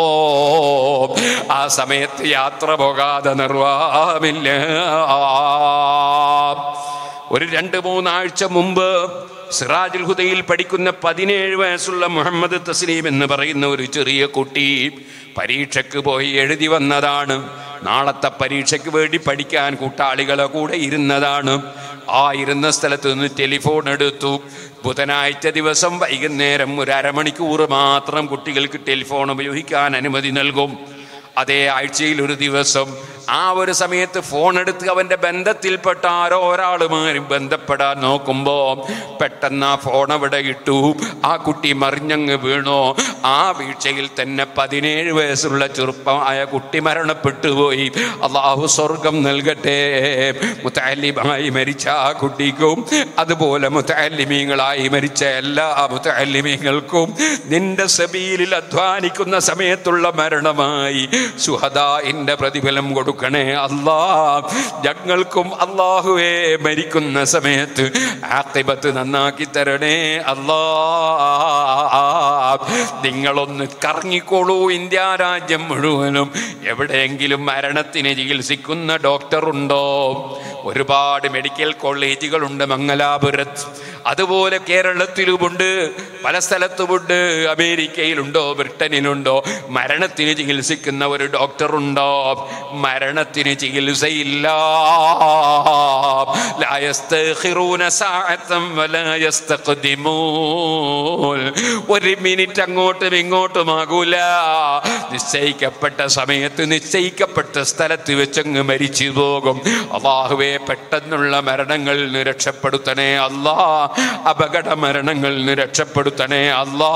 ആ സമയത്ത് യാത്ര പോകാതെ നിർവാഹമില്ല ഒരു രണ്ട് മൂന്നാഴ്ച മുമ്പ് സിറാജുൽ ഹുദയിൽ പഠിക്കുന്ന പതിനേഴ് വയസ്സുള്ള മുഹമ്മദ് തസ്ലീം എന്ന് പറയുന്ന ഒരു ചെറിയ കുട്ടി പരീക്ഷയ്ക്ക് പോയി എഴുതി വന്നതാണ് നാളത്തെ പരീക്ഷയ്ക്ക് വേണ്ടി പഠിക്കാൻ കൂട്ടാളികളെ കൂടെ ഇരുന്നതാണ് ആ ഇരുന്ന സ്ഥലത്ത് നിന്ന് ടെലിഫോൺ എടുത്തു ബുധനാഴ്ച ദിവസം വൈകുന്നേരം ഒരു അരമണിക്കൂർ മാത്രം കുട്ടികൾക്ക് ടെലിഫോൺ ഉപയോഗിക്കാൻ അനുമതി നൽകും അതേ ആഴ്ചയിൽ ഒരു ദിവസം ആ ഒരു സമയത്ത് ഫോൺ എടുത്ത് അവന്റെ ബന്ധത്തിൽപ്പെട്ട ആരോ ഒരാളുമാരും ബന്ധപ്പെടാൻ നോക്കുമ്പോ പെട്ടെന്ന് ആ ഫോൺ അവിടെ ഇട്ടു ആ കുട്ടി മറിഞ്ഞങ്ങ് വീണു ആ വീഴ്ചയിൽ തന്നെ പതിനേഴ് വയസ്സുള്ള ചെറുപ്പമായ കുട്ടി മരണപ്പെട്ടു പോയി അള്ളാഹു സ്വർഗം നൽകട്ടെ മുത്തല്ലിമായി മരിച്ച ആ കുട്ടിക്കും അതുപോലെ മുത്തല്ലിമീങ്ങളായി മരിച്ച എല്ലാ മുത്തല്ലിമീങ്ങൾക്കും നിന്റെ സബീലിൽ അധ്വാനിക്കുന്ന സമയത്തുള്ള മരണമായി സുഹദായിന്റെ പ്രതിഫലം കൊടുക്കണേ അല്ലാ ഞങ്ങൾക്കും അള്ളാഹുവേ മരിക്കുന്ന സമയത്ത് ആത്തിബത്ത് നന്നാക്കി തരണേ അല്ലാ നിങ്ങളൊന്ന് കറങ്ങിക്കോളൂ ഇന്ത്യ രാജ്യം മുഴുവനും എവിടെയെങ്കിലും മരണത്തിന് ചികിത്സിക്കുന്ന ഡോക്ടർ ഉണ്ടോ ഒരുപാട് മെഡിക്കൽ കോളേജുകളുണ്ട് മംഗലാപുരത്ത് അതുപോലെ കേരളത്തിലുമുണ്ട് പല സ്ഥലത്തുമുണ്ട് അമേരിക്കയിലുണ്ടോ ബ്രിട്ടനിലുണ്ടോ മരണത്തിന് ചികിത്സിക്കുന്ന ഒരു ഡോക്ടർ ഉണ്ടോ മരണത്തിന് ചികിത്സയില്ല لا يستأخرون ساعة ولا يستقدمون. ഒരു മിനിറ്റ് അങ്ങോട്ടും ഇങ്ങോട്ടുമാകൂല നിശ്ചയിക്കപ്പെട്ട സമയത്ത് നിശ്ചയിക്കപ്പെട്ട സ്ഥലത്ത് വെച്ചങ്ങ് മരിച്ചു പോകും അള്ളാഹുവെ പെട്ടെന്നുള്ള മരണങ്ങളിൽ നിന്ന് രക്ഷപ്പെടുത്തണേ അല്ലാ അപകട മരണങ്ങളിൽ നിന്ന് രക്ഷപ്പെടുത്തണേ അല്ലാ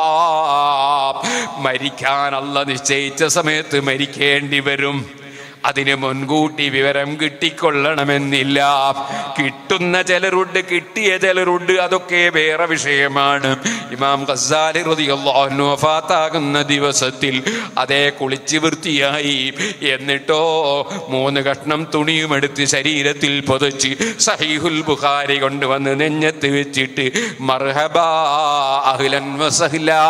മരിക്കാൻ അല്ല നിശ്ചയിച്ച സമയത്ത് മരിക്കേണ്ടി വരും അതിന് മുൻകൂട്ടി വിവരം കിട്ടിക്കൊള്ളണമെന്നില്ല കിട്ടുന്ന ചിലരുണ്ട് കിട്ടിയ ചിലരുണ്ട് അതൊക്കെ വേറെ വിഷയമാണ് ഇമാം ഖസാലി റളിയല്ലാഹു വഫാത്താകുന്ന ദിവസത്തിൽ അതേ കുളിച്ച് വൃത്തിയായി എന്നിട്ടോ മൂന്ന് കഷ്ണം തുണിയും എടുത്ത് ശരീരത്തിൽ പൊതച്ച് സഹീഹുൽ ബുഖാരി കൊണ്ടുവന്ന് നെഞ്ഞത്ത് വെച്ചിട്ട് മർഹബാ അഹ്ലൻ വസഹ്ലാ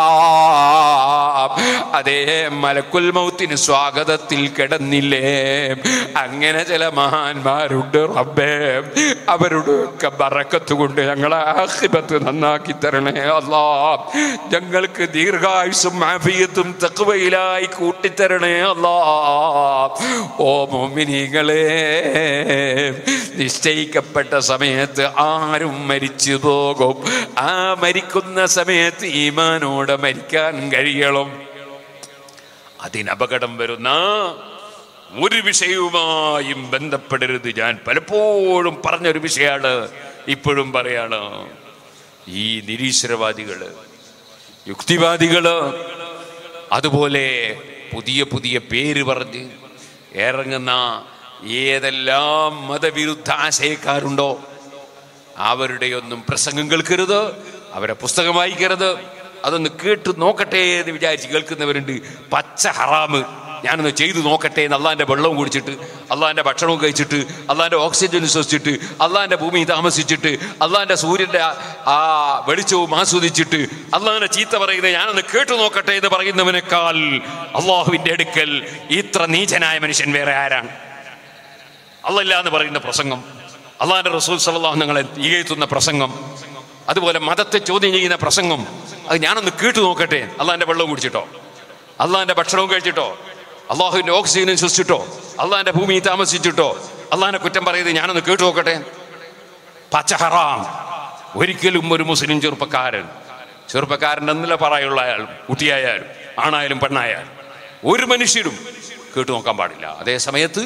അതേ മലക്കുൽ മൗത്തിന് സ്വാഗതത്തിൽ കിടന്നില്ലേ അങ്ങനെ ചില മഹാന്മാരുണ്ട് റബ്ബേ അവരുടെ ഒക്കെ ബറക്കത്ത് കൊണ്ട് ഞങ്ങളെ ആഹിബത്ത് നന്നാക്കി തരണേ അല്ലാ ഞങ്ങൾക്ക് ദീർഘായുസും ആഫിയത്തും തക്വയിലായി കൂട്ടിത്തരണേ അല്ലാ ഓ മോമിനികളെ നിശ്ചയിക്കപ്പെട്ട സമയത്ത് ആരും മരിച്ചു പോകും ആ മരിക്കുന്ന സമയത്ത് ഈമാനോടെ മരിക്കാൻ കഴിയണം അതിനപകടം വരുന്ന ഒരു വിഷയവുമായും ബന്ധപ്പെടരുത് ഞാൻ പലപ്പോഴും പറഞ്ഞൊരു വിഷയമാണ് ഇപ്പോഴും പറയാണ് ഈ നിരീശ്വരവാദികള് യുക്തിവാദികള് അതുപോലെ പുതിയ പുതിയ പേര് പറഞ്ഞ് ഇറങ്ങുന്ന ഏതെല്ലാം മതവിരുദ്ധ ആശയക്കാരുണ്ടോ അവരുടെയൊന്നും പ്രസംഗം കേൾക്കരുത് അവരെ പുസ്തകം വായിക്കരുത് അതൊന്ന് കേട്ട് നോക്കട്ടെ എന്ന് വിചാരിച്ച് കേൾക്കുന്നവരുണ്ട് പച്ച ഹറാമ് ഞാനൊന്ന് ചെയ്തു നോക്കട്ടെ എന്ന് അള്ളാന്റെ വെള്ളവും കുടിച്ചിട്ട് അള്ളാന്റെ ഭക്ഷണവും കഴിച്ചിട്ട് അള്ളാന്റെ ഓക്സിജൻ ശ്വസിച്ചിട്ട് അള്ളാന്റെ ഭൂമി താമസിച്ചിട്ട് അള്ളാന്റെ സൂര്യന്റെ ആ- ആ വെളിച്ചവും ആസ്വദിച്ചിട്ട് അള്ളാന്റെ ചീത്ത പറയുന്നത് ഞാനൊന്ന് കേട്ടു നോക്കട്ടെ എന്ന് പറയുന്നവനേക്കാൾ അള്ളാഹുവിന്റെ അടുക്കൽ ഇത്ര നീചനായ മനുഷ്യൻ വേറെ ആരാണ് അല്ലല്ല എന്ന് പറയുന്ന പ്രസംഗം അള്ളാന്റെ റസൂൽ സല്ലാഹു നിങ്ങളെ ഈകഴ്ത്തുന്ന പ്രസംഗം അതുപോലെ മതത്തെ ചോദ്യം ചെയ്യുന്ന പ്രസംഗം അത് ഞാനൊന്ന് കേട്ടു നോക്കട്ടെ അള്ളാന്റെ വെള്ളവും കുടിച്ചിട്ടോ അള്ളാന്റെ ഭക്ഷണവും കഴിച്ചിട്ടോ അള്ളാഹുവിന്റെ ഓക്സിജനും ശ്വസിച്ചിട്ടോ അള്ളാന്റെ ഭൂമി താമസിച്ചിട്ടോ അള്ളാഹിനെ കുറ്റം പറയുന്നത് ഞാനൊന്ന് കേട്ടു നോക്കട്ടെ പച്ച ഹറാം ഒരിക്കലും ഒരു മുസ്ലിം ചെറുപ്പക്കാരൻ ചെറുപ്പക്കാരൻ എന്നല്ല പറയുള്ള അയാൾ കുട്ടിയായാലും ആണായാലും പെണ്ണായാലും ഒരു മനുഷ്യരും കേട്ടു നോക്കാൻ പാടില്ല അതേ സമയത്ത്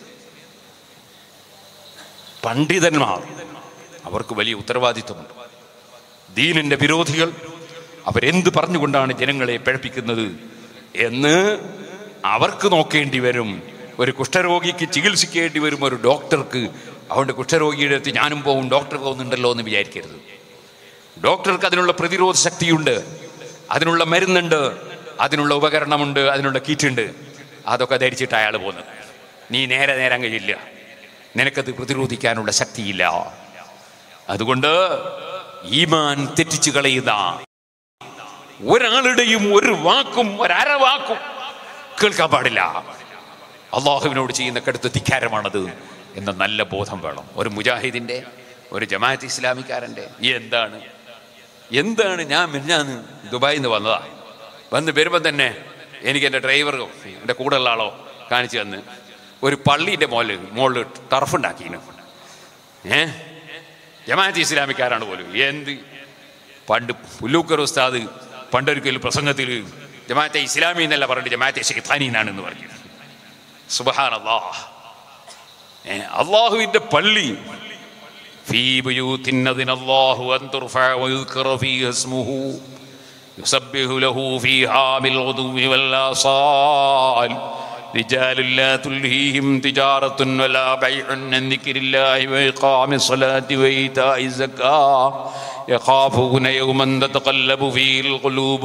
പണ്ഡിതന്മാർ അവർക്ക് വലിയ ഉത്തരവാദിത്വമുണ്ട് ദീനിന്റെ വിരോധികൾ അവരെന്ത് പറഞ്ഞുകൊണ്ടാണ് ജനങ്ങളെ പിഴപ്പിക്കുന്നത് എന്ന് അവർക്ക് നോക്കേണ്ടി വരും ഒരു കുഷ്ഠരോഗിക്ക് ചികിത്സിക്കേണ്ടി വരും ഒരു ഡോക്ടർക്ക് അതുകൊണ്ട് കുഷ്ഠരോഗിയുടെ അടുത്ത് ഞാനും പോകും ഡോക്ടർ പോകുന്നുണ്ടല്ലോ എന്ന് വിചാരിക്കരുത് ഡോക്ടർക്ക് അതിനുള്ള പ്രതിരോധ ശക്തിയുണ്ട് അതിനുള്ള മരുന്നുണ്ട് അതിനുള്ള ഉപകരണമുണ്ട് അതിനുള്ള കിറ്റുണ്ട് അതൊക്കെ ധരിച്ചിട്ട് അയാൾ പോകുന്നത് നീ നേരെ നേരം കഴിയില്ല നിനക്കത് പ്രതിരോധിക്കാനുള്ള ശക്തിയില്ല അതുകൊണ്ട് ഈമാൻ തെറ്റിച്ചു കളയുന്ന ഒരാളുടെയും ഒരു വാക്കും ഒരര വാക്കും കേൾക്കാൻ പാടില്ല അള്ളാഹുവിനോട് ചെയ്യുന്ന കടുത്ത ധിക്കാരമാണത് എന്ന നല്ല ബോധം വേണം ഒരു മുജാഹിദിന്റെ ഒരു ജമാഅത്ത് ഇസ്ലാമിക്കാരൻ്റെ ഈ എന്താണ് എന്താണ് ഞാൻ മിന്നാന്ന് ദുബായിൽ നിന്ന് വന്നതാ വന്ന് വരുമ്പോൾ തന്നെ എനിക്ക് എൻ്റെ ഡ്രൈവറോ എൻ്റെ കൂടെയുള്ള ആളോ കാണിച്ചു തന്ന് ഒരു പള്ളീൻ്റെ മോളിൽ മുകളിൽ ടർഫുണ്ടാക്കിയിരുന്നു ഏ ജമാഅത്ത് ഇസ്ലാമിക്കാരാണ് പോലും എന്ത് പണ്ട് പുല്ലൂക്കർ ഉസ്താദ് പണ്ടൊരിക്കൽ പ്രസംഗത്തിൽ ജമാഅത്തെ ഇസ്ലാമി എന്നല്ല പറഞ്ഞിട്ട് ജമാഅത്തെ ഷെയ്ത്താനി എന്നാണെന്ന് പറഞ്ഞു സുബഹാൻ അള്ളാഹ് അള്ളാഹുവിന്റെ പള്ളി في بيوت أذن الله أن ترفع ويذكر فيها اسمه يسبح له فيها بالغدو والآصال رجال لا تلهيهم تجارة ولا بيع عن ذكر الله وإقام الصلاة وإيتاء الزكاة يخافون يوما تتقلب فيه القلوب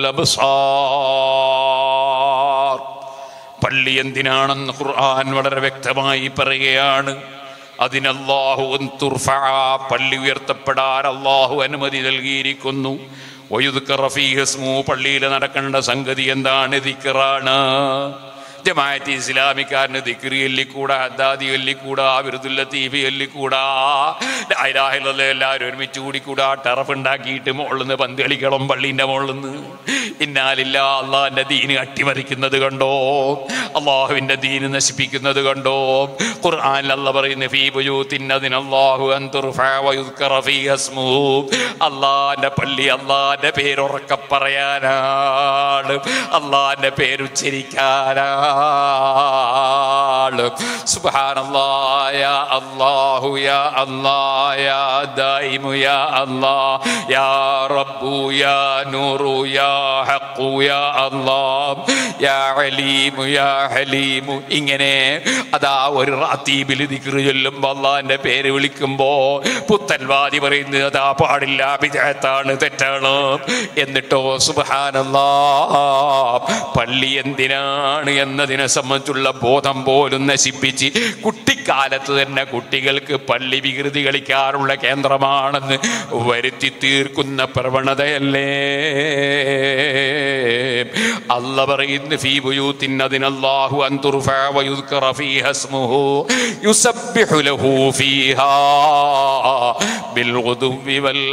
والأبصار പള്ളി എന്തിനാണെന്ന് ഖുർആൻ വളരെ വ്യക്തമായി പറയുകയാണ് അതിനല്ലാഹു പള്ളി ഉയർത്തപ്പെടാൻ അള്ളാഹു അനുമതി നൽകിയിരിക്കുന്നു വയുദ്ക്കറ ഫീഹി ഇസ്മുഹു, പള്ളിയിൽ നടക്കേണ്ട സംഗതി എന്താണ് ദിക്റാണ് ജമാഅത്ത് ഇസ്ലാമിക്കാരന് ദിക്രി എല്ലിക്കൂടാ അദ്ദാദി എല്ലിക്കൂടാ വിരുദുല്ല തീവി എല്ലിക്കൂടാ ലായിലാഹിലുള്ള എല്ലാവരും ഒരുമിച്ച് കൂടിക്കൂടാ ടറഫ് ഉണ്ടാക്കിയിട്ട് മുകളിൽ നിന്ന് പന്ത് കളിക്കണം പള്ളീൻ്റെ മുകളിൽ നിന്ന് ഇന്നാലില്ല അള്ളാഹിന്റെ ദീന് അട്ടിമറിക്കുന്നത് കണ്ടോ അള്ളാഹുവിന്റെ ദീന് നശിപ്പിക്കുന്നത് കണ്ടോ ഖുർആൻ അല്ല പറയുന്ന ഫീ ബുയൂത്തിൻ അതിനല്ലാഹു അൻ തുർഫഅ വയുദ്കറ ഫീഹ ഇസ്മുഹു അള്ളാഹിന്റെ പള്ളി അള്ളാഹിന്റെ പേരുറക്കെ പറയാനാണ് അള്ളാഹിന്റെ പേരുച്ചരിക്കാനാണ് സുബ്ഹാനല്ലാഹ് യാ അല്ലാഹു യാ അല്ലാഹ് യാ ദായിമു യാ അല്ലാഹ് യാ റബ്ബു യാ നൂറു യാ ഹഖു യാ അല്ലാഹ് യാ അലീമു യാ ഹലീമു ഇങ്ങനെ അതാ ഒരു റാത്തീബിൽ ദിക്ർ ചൊല്ലുമ്പോൾ അള്ളാഹിന്റെ പേര് വിളിക്കുമ്പോ പുത്തൻവാദി പറയുന്നത് അതാ പാടില്ല വിജയത്താണ് തെറ്റാണ് എന്നിട്ടോ സുബാനല്ലാ പള്ളി എന്തിനാണ് എന്നതിനെ സംബന്ധിച്ചുള്ള ബോധം പോലും നശിപ്പിച്ച് കുട്ടിക്കാലത്ത് തന്നെ കുട്ടികൾക്ക് പള്ളി വികൃതി കളിക്കാറുള്ള കേന്ദ്രമാണെന്ന് വരുത്തി തീർക്കുന്ന പ്രവണതയല്ലേ അല്ല പറയുന്നു ഫീ ബുയൂത്തിൻ അതിനല്ലാഹു അൻ തുർഫഅ വയുദ്കറ ഫീഹ ഇസ്മുഹു യുസബ്ബിഹു ലഹു ഫീഹാ ബിൽഗുദുവി വൽ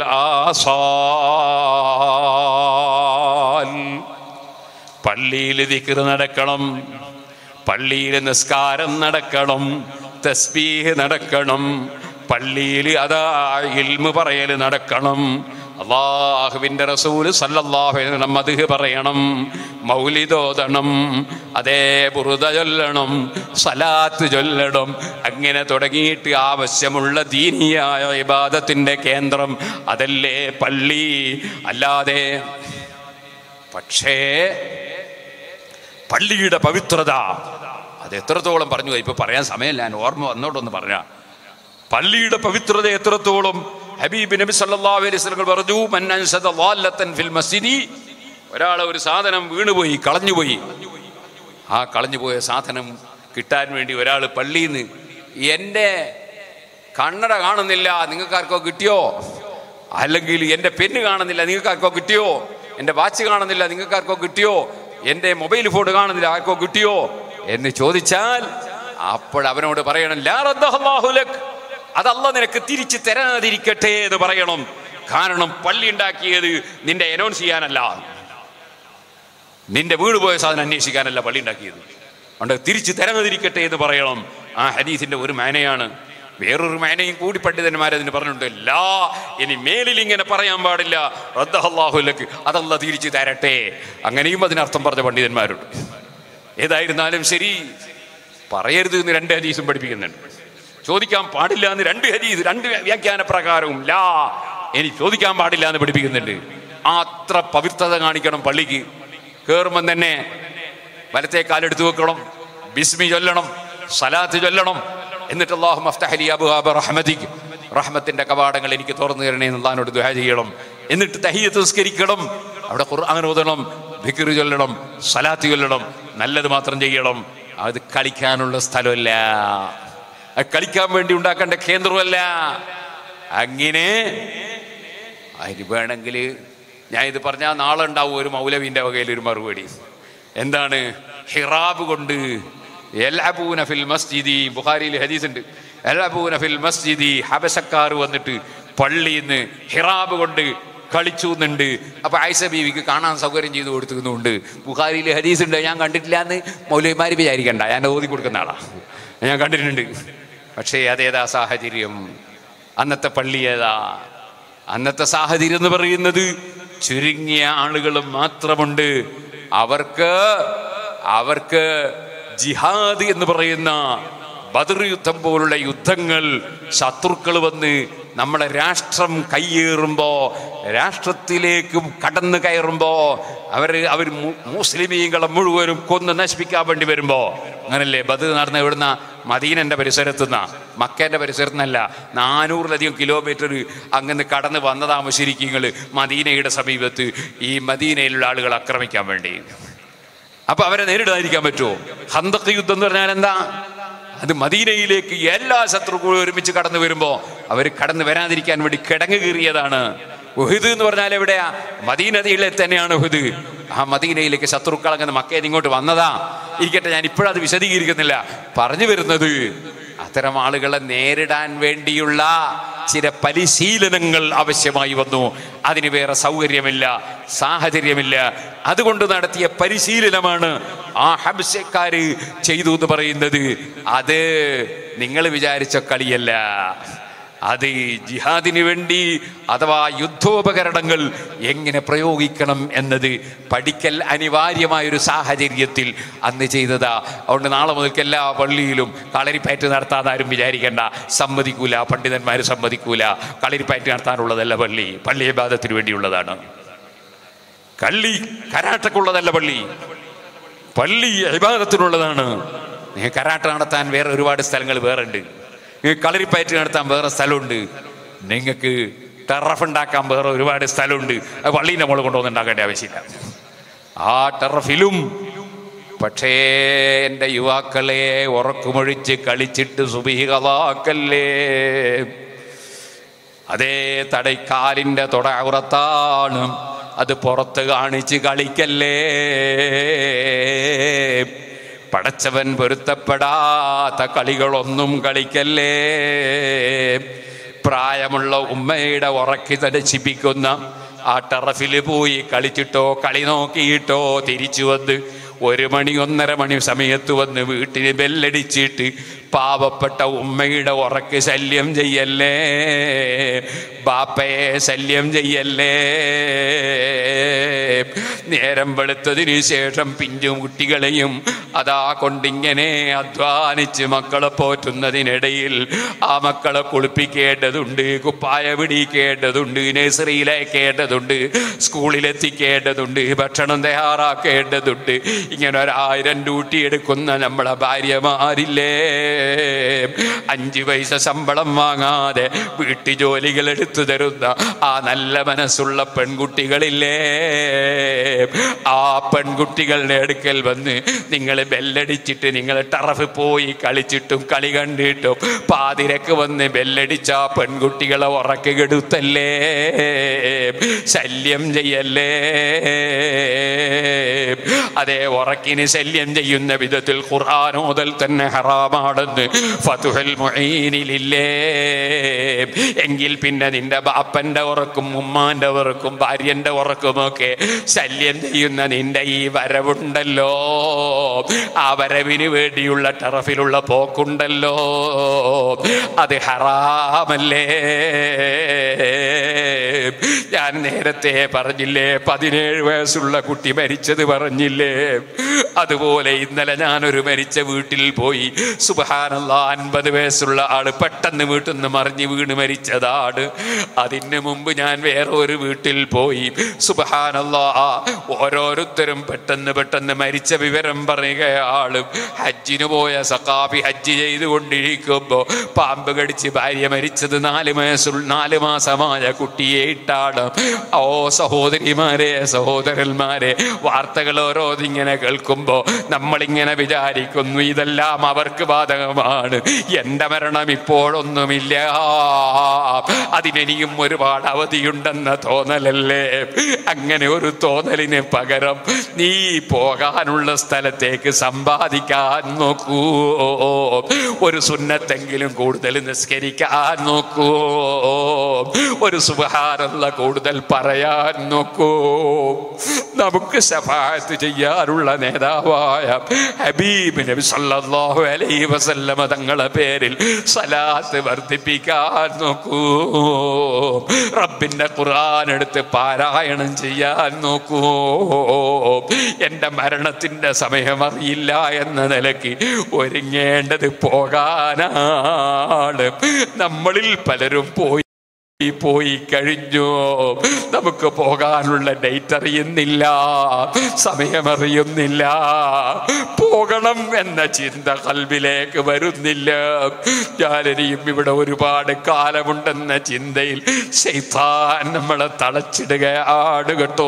ആസാൽ പള്ളിയിൽ ദിക്ർ നടക്കണം പള്ളിയിൽ നിസ്കാരം നടക്കണം തസ്ബീഹ് നടക്കണം പള്ളിയിൽ അതാ ഇൽമു പറയൽ നടക്കണം അള്ളാഹുവിന്റെ റസൂല് സല്ലല്ലാഹു അലൈഹി വസല്ലം മദ്ഹ് പറയണം മൗലിദോദണം അതേ ബുറുദ ചൊല്ലണം സലാത്ത് ചൊല്ലണം അങ്ങനെ തുടങ്ങിയിട്ട് ആവശ്യമുള്ള ദീനിയായ ഇബാദത്തിന്റെ കേന്ദ്രം അതല്ലേ പള്ളി അല്ലാതെ പക്ഷേ പള്ളിയുടെ പവിത്രത അത് എത്രത്തോളം പറഞ്ഞു ഇപ്പൊ പറയാൻ സമയമില്ല ഞാൻ ഓർമ്മ വന്നോട്ടൊന്ന് പറഞ്ഞ പള്ളിയുടെ പവിത്രത എത്രത്തോളം ഹബീബ് നബി സല്ലല്ലാഹു അലൈഹി വസല്ലം പറഞ്ഞു മൻ അൻസദ ളാല്ലത്തൻ ഫിൽ മസ്ജിദി ഒരാളെ ഒരു സാധനം വീണുപോയി കളഞ്ഞുപോയി ആ കളഞ്ഞുപോയ സാധനം കിട്ടാൻ വേണ്ടി ഒരാൾ പള്ളിയിൽ നിന്ന് എൻ്റെ കണ്ണട കാണുന്നില്ല നിങ്ങൾക്കാർക്കോ കിട്ടിയോ അല്ലെങ്കിൽ എൻ്റെ പെണ്ണ് കാണുന്നില്ല നിങ്ങൾക്കാർക്കോ കിട്ടിയോ എൻ്റെ വാച്ച് കാണുന്നില്ല നിങ്ങൾക്കാർക്കോ കിട്ടിയോ എൻ്റെ മൊബൈൽ ഫോൺ കാണുന്നില്ല ആർക്കോ കിട്ടിയോ എന്ന് ചോദിച്ചാൽ അപ്പോൾ അവനോട് പറയണം ലാ റദ്ദഹല്ലാഹു ലക് അതല്ല നിനക്ക് തിരിച്ചു തരാതിരിക്കട്ടെ എന്ന് പറയണം കാരണം പള്ളി ഉണ്ടാക്കിയത് നിന്റെ അനൗൺസ് ചെയ്യാനല്ല നിന്റെ വീട് പോയ സാധനം അന്വേഷിക്കാനല്ല പള്ളി ഉണ്ടാക്കിയത് അതുകൊണ്ട് തിരിച്ചു തരാതിരിക്കട്ടെ എന്ന് പറയണം ആ ഹദീസിന്റെ ഒരു മാനയാണ് വേറൊരു മാനയും കൂടി പണ്ഡിതന്മാർ അതിന് പറഞ്ഞിട്ടുണ്ട് ലാ ഇനി മേലിൽ ഇങ്ങനെ പറയാൻ പാടില്ല റദ്ദഹല്ലാഹുലക്ക് അതല്ല തിരിച്ചു തരട്ടെ അങ്ങനെയും അതിനർത്ഥം പറഞ്ഞ പണ്ഡിതന്മാരുണ്ട് ഏതായിരുന്നാലും ശരി പറയരുത് എന്ന് രണ്ട് ഹദീസും പഠിപ്പിക്കുന്നുണ്ട് ചോദിക്കാൻ പാടില്ല എന്ന് രണ്ട് ഹദീസ് രണ്ട് വ്യാഖ്യാന പ്രകാരവും ലാ ഇനി ചോദിക്കാൻ പാടില്ല എന്ന് പഠിപ്പിക്കുന്നുണ്ട് അത്ര പവിത്രത കാണിക്കണം പള്ളിക്ക് കയറുമ്പം തന്നെ വലത്തെ കാലെടുത്ത് വെക്കണം ബിസ്മി ചൊല്ലണം സലാത്ത് ചൊല്ലണം എന്നിട്ട് അള്ളാഹു മഫ്തഹലി അബുഹാബ റഹ്മതിക്ക് റഹ്മത്തിന്റെ കവാടങ്ങൾ എനിക്ക് തുറന്നു തരണേ എന്ന് അള്ളഹാനോട് ദുആ ചെയ്യണം എന്നിട്ട് തഹിയത്ത് നിസ്കരിക്കണം അവിടെ ഖുർആൻ ഓതണം ഭിക്ർ ചൊല്ലണം സലാത്ത് ചൊല്ലണം നല്ലത് മാത്രം ചെയ്യണം അത് കളിക്കാനുള്ള സ്ഥലമല്ല അത് കളിക്കാൻ വേണ്ടി ഉണ്ടാക്കേണ്ട കേന്ദ്രമല്ല അങ്ങനെ അതിന് വേണമെങ്കിൽ ഞാൻ ഇത് പറഞ്ഞാൽ നാളെ ഉണ്ടാവും ഒരു മൗലവിന്റെ വകയിൽ ഒരു മറുപടി എന്താണ് ഹിറാബ് കൊണ്ട് എൽഅബൂന ഫിൽ മസ്ജിദി ബുഖാരിയിൽ ഹദീസ് ഉണ്ട് എൽഅബൂന ഫിൽ മസ്ജിദി ഹബശക്കാർ വന്നിട്ട് പള്ളിയിൽ നിന്ന് ഹിറാബ് കൊണ്ട് കളിച്ചു എന്നുണ്ട് അപ്പൊ ആയിഷ ബീവിക്ക് കാണാൻ സൗകര്യം ചെയ്തു കൊടുക്കുന്നുണ്ട് ബുഖാരിയിൽ ഹദീസ് ഉണ്ട് ഞാൻ കണ്ടിട്ടില്ല എന്ന് മൗലവിമാര് വിചാരിക്കണ്ട ഞാൻ ഓതി കൊടുക്കുന്ന ആളാ ഞാൻ കണ്ടിട്ടുണ്ട് പക്ഷേ അതേതാ സാഹചര്യം അന്നത്തെ പള്ളി ഏതാ അന്നത്തെ സാഹചര്യം എന്ന് പറയുന്നത് ചുരുങ്ങിയ ആളുകൾ മാത്രമുണ്ട് അവർക്ക് അവർക്ക് ജിഹാദ് എന്ന് പറയുന്ന ബദർ യുദ്ധം പോലുള്ള യുദ്ധങ്ങൾ ശത്രുക്കൾ വന്ന് നമ്മളെ രാഷ്ട്രം കയ്യേറുമ്പോ രാഷ്ട്രത്തിലേക്ക് കടന്നു കയറുമ്പോ അവർ അവർ മുസ്ലിമീങ്ങളെ മുഴുവനും കൊന്ന് നശിപ്പിക്കാൻ വേണ്ടി വരുമ്പോ അങ്ങനല്ലേ ബദർ നടന്ന എവിടുന്ന മദീനന്റെ പരിസരത്തു നിന്നാ മക്കേന്റെ പരിസരത്തു നിന്നല്ല നാനൂറിലധികം കിലോമീറ്റർ അങ്ങനെ കടന്ന് വന്നതാ മുശരിക്കങ്ങൾ മദീനയുടെ സമീപത്ത് ഈ മദീനയിലുള്ള ആളുകൾ ആക്രമിക്കാൻ വേണ്ടി അപ്പൊ അവരെ നേരിടാതിരിക്കാൻ പറ്റുമോ ഹന്തക്ക് യുദ്ധം എന്ന് പറഞ്ഞാൽ എന്താ അത് മദീനയിലേക്ക് എല്ലാ ശത്രുക്കളും ഒരുമിച്ച് കടന്നു വരുമ്പോ അവർ കടന്നു വരാതിരിക്കാൻ വേണ്ടി കിടങ്ങ് കീറിയതാണ് ഉഹിദ് എന്ന് പറഞ്ഞാൽ എവിടെയാ മദീനതയിലെ തന്നെയാണ് ഉഹിദ് ആ മദീനയിലേക്ക് ശത്രുക്കൾ അങ്ങനെ മക്കയിൽ ഇങ്ങോട്ട് വന്നതാ ഇരിക്കട്ടെ ഞാൻ ഇപ്പോഴത് വിശദീകരിക്കുന്നില്ല പറഞ്ഞു വരുന്നത് അത്തരം ആളുകളെ നേരിടാൻ വേണ്ടിയുള്ള ചില പരിശീലനങ്ങൾ ആവശ്യമായി വന്നു അതിന് വേറെ സൗകര്യമില്ല സാഹചര്യമില്ല അതുകൊണ്ട് നടത്തിയ പരിശീലനമാണ് ആ ഹബ്സക്കാര് ചെയ്തു എന്ന് പറയുന്നത് അത് നിങ്ങൾ വിചാരിച്ച കളിയല്ല അത് ജിഹാദിന് വേണ്ടി അഥവാ യുദ്ധോപകരണങ്ങൾ എങ്ങനെ പ്രയോഗിക്കണം എന്നത് പഠിക്കൽ അനിവാര്യമായ ഒരു സാഹചര്യത്തിൽ അന്ന് ചെയ്തതാ അതുകൊണ്ട് നാളെ മുതൽക്ക് എല്ലാ പള്ളിയിലും കളരിപ്പയറ്റ് നടത്താൻ ആരും വിചാരിക്കേണ്ട സമ്മതിക്കൂല പണ്ഡിതന്മാർ സമ്മതിക്കൂല കളരിപ്പയറ്റ് നടത്താനുള്ളതല്ല പള്ളി പള്ളി വിവാദത്തിന് വേണ്ടിയുള്ളതാണ് കള്ളി കരാട്ടക്കുള്ളതല്ല പള്ളി പള്ളി വിവാദത്തിനുള്ളതാണ് കരാട്ട നടത്താൻ വേറെ ഒരുപാട് സ്ഥലങ്ങൾ വേറെ ഉണ്ട് നിങ്ങൾക്ക് കളരിപ്പയറ്റ് നടത്താൻ വേറെ സ്ഥലമുണ്ട് നിങ്ങൾക്ക് ടെറഫ് ഉണ്ടാക്കാൻ വേറെ ഒരുപാട് സ്ഥലമുണ്ട് അത് പള്ളീൻ്റെ മുകളിൽ കൊണ്ടുവന്ന് ഉണ്ടാക്കേണ്ട ആവശ്യമില്ല ആ ടെറഫിലും പക്ഷേ എൻ്റെ യുവാക്കളെ ഉറക്കുമൊഴിച്ച് കളിച്ചിട്ട് സുബീകളാക്കല്ലേ അതേ തടൈക്കാലിൻ്റെ തൊടകുറത്താണ് അത് പുറത്ത് കാണിച്ച് കളിക്കല്ലേ പടച്ചവൻ പൊരുത്തപ്പെടാത്ത കളികളൊന്നും കളിക്കല്ലേ പ്രായമുള്ള ഉമ്മയുടെ ഉറക്കി നശിപ്പിക്കുന്ന ആ ടെറഫിൽ പോയി കളിച്ചിട്ടോ കളി നോക്കിയിട്ടോ തിരിച്ചു വന്ന് ഒരു മണി ഒന്നര മണി സമയത്ത് വന്ന് വീട്ടിന് ബെല്ലടിച്ചിട്ട് പാവപ്പെട്ട ഉമ്മയുടെ ഉറക്ക് ശല്യം ചെയ്യല്ലേ ബാപ്പയെ ശല്യം ചെയ്യല്ലേ നേരം വെളുത്തതിന് ശേഷം പിഞ്ചു കുട്ടികളെയും അതാ കൊണ്ടിങ്ങനെ അധ്വാനിച്ച് മക്കളെ പോറ്റുന്നതിനിടയിൽ ആ മക്കളെ കുളിപ്പിക്കേണ്ടതുണ്ട് കുപ്പായ പിടിക്കേണ്ടതുണ്ട് നഴ്സറിയിലേക്കേണ്ടതുണ്ട് സ്കൂളിലെത്തിക്കേണ്ടതുണ്ട് ഭക്ഷണം തയ്യാറാക്കേണ്ടതുണ്ട് ഇങ്ങനെ ഒരായിരം ഡ്യൂട്ടി എടുക്കുന്ന നമ്മളെ ഭാര്യമാരില്ലേ അഞ്ച് പൈസ ശമ്പളം വാങ്ങാതെ വീട്ടു ജോലികൾ എടുത്തു തരുന്ന ആ നല്ല മനസ്സുള്ള പെൺകുട്ടികളില്ലേ ആ പെൺകുട്ടികളുടെ അടുക്കൽ വന്ന് നിങ്ങൾ ബെല്ലടിച്ചിട്ട് നിങ്ങൾ ടറഫ് പോയി കളിച്ചിട്ടും കളി കണ്ടിട്ടും പാതിരക്ക് വന്ന് ബെല്ലടിച്ച ആ പെൺകുട്ടികളെ ഉറക്ക് കെടുത്തല്ലേ ശല്യം ചെയ്യല്ലേ അതേ ഉറക്കിന് ശല്യം ചെയ്യുന്ന വിധത്തിൽ ഖുർആാനോദൽ തന്നെ ഹറാമാണെന്ന് ഫതുഹൽ മുഈനിലില്ലേ എങ്കിൽ പിന്നെ നിന്റെ ബാപ്പന്റെ ഉറക്കും ഉമ്മാന്റെ ഉറക്കും ഭാര്യന്റെ ഉറക്കുമൊക്കെ ശല്യം ചെയ്യുന്ന നിന്റെ ഈ വരവുണ്ടല്ലോ ആ വരവിന് വേണ്ടിയുള്ള ടെറഫിലുള്ള പോക്കുണ്ടല്ലോ അത് ഹറാമല്ലേ ഞാൻ നേരത്തെ പറഞ്ഞില്ലേ പതിനേഴ് വയസ്സുള്ള കുട്ടി മരിച്ചത് പറഞ്ഞില്ലേ അതുപോലെ ഇന്നലെ ഞാനൊരു മരിച്ച വീട്ടിൽ പോയി സുബഹാനല്ല അൻപത് വയസ്സുള്ള ആള് പെട്ടെന്ന് വീട്ടിൽ നിന്ന് മറിഞ്ഞ് വീണ് മരിച്ചതാണ് അതിന് മുമ്പ് ഞാൻ വേറെ ഒരു വീട്ടിൽ പോയി സുബഹാനല്ല ഓരോരുത്തരും പെട്ടെന്ന് പെട്ടെന്ന് മരിച്ച വിവരം പറയുകയാണ് ഹജ്ജിന് പോയ സക്കാഫി ഹജ്ജ് ചെയ്തുകൊണ്ടിരിക്കുമ്പോ പാമ്പ് കടിച്ച് ഭാര്യ മരിച്ചത് നാല് വയസ്സുള്ള നാല് മാസമായ കുട്ടിയെ ഇട്ടാണ് ഓ സഹോദരിമാരെ സഹോദരന്മാരെ വാർത്തകൾ ഓരോന്നിങ്ങനെ കേൾക്കുമ്പോ നമ്മളിങ്ങനെ വിചാരിക്കുന്നു ഇതെല്ലാം അവർക്ക് ബാധകമാണ് എന്റെ മരണം ഇപ്പോഴൊന്നുമില്ല അതിനെനിയും ഒരുപാട് അവധിയുണ്ടെന്ന തോന്നലല്ലേ അങ്ങനെ ഒരു തോന്നലിന് പകരം നീ പോകാനുള്ള സ്ഥലത്തേക്ക് സമ്പാദിക്കാൻ നോക്കൂ ഒരു സുന്നത്തെങ്കിലും കൂടുതൽ നിസ്കരിക്കാൻ നോക്കൂ ഒരു സുബഹാനുള്ള കൂടുതൽ പറയാൻ നോക്കൂ നമുക്ക് ശഫായത്ത് ചെയ്യാനുള്ള നേതാവായ ഹബീബ് നബി സല്ലല്ലാഹു അലൈഹി വസല്ലമ തങ്ങളെ പേരിൽ സലാത്ത് വർദ്ധിപ്പിക്കാൻ നോക്കൂ റബ്ബിന്റെ ഖുർആൻ എടുത്ത് പാരായണം ചെയ്യാൻ നോക്കൂ എന്റെ മരണത്തിന്റെ സമയം അറിയില്ല എന്ന നിലയ്ക്ക് ഒരുങ്ങേണ്ടത് പോകാനാണ് നമ്മളിൽ പലരും പോയി പോയി കഴിഞ്ഞു നമുക്ക് പോകാനുള്ള ഡേറ്റ് അറിയുന്നില്ല സമയമറിയുന്നില്ല പോകണം എന്ന ചിന്ത കൽവിലേക്ക് വരുന്നില്ല ഞാനിനിയും ഇവിടെ ഒരുപാട് കാലമുണ്ടെന്ന ചിന്തയിൽ ശൈത്താൻ നമ്മളെ തളച്ചിടുകയാണ് കേട്ടോ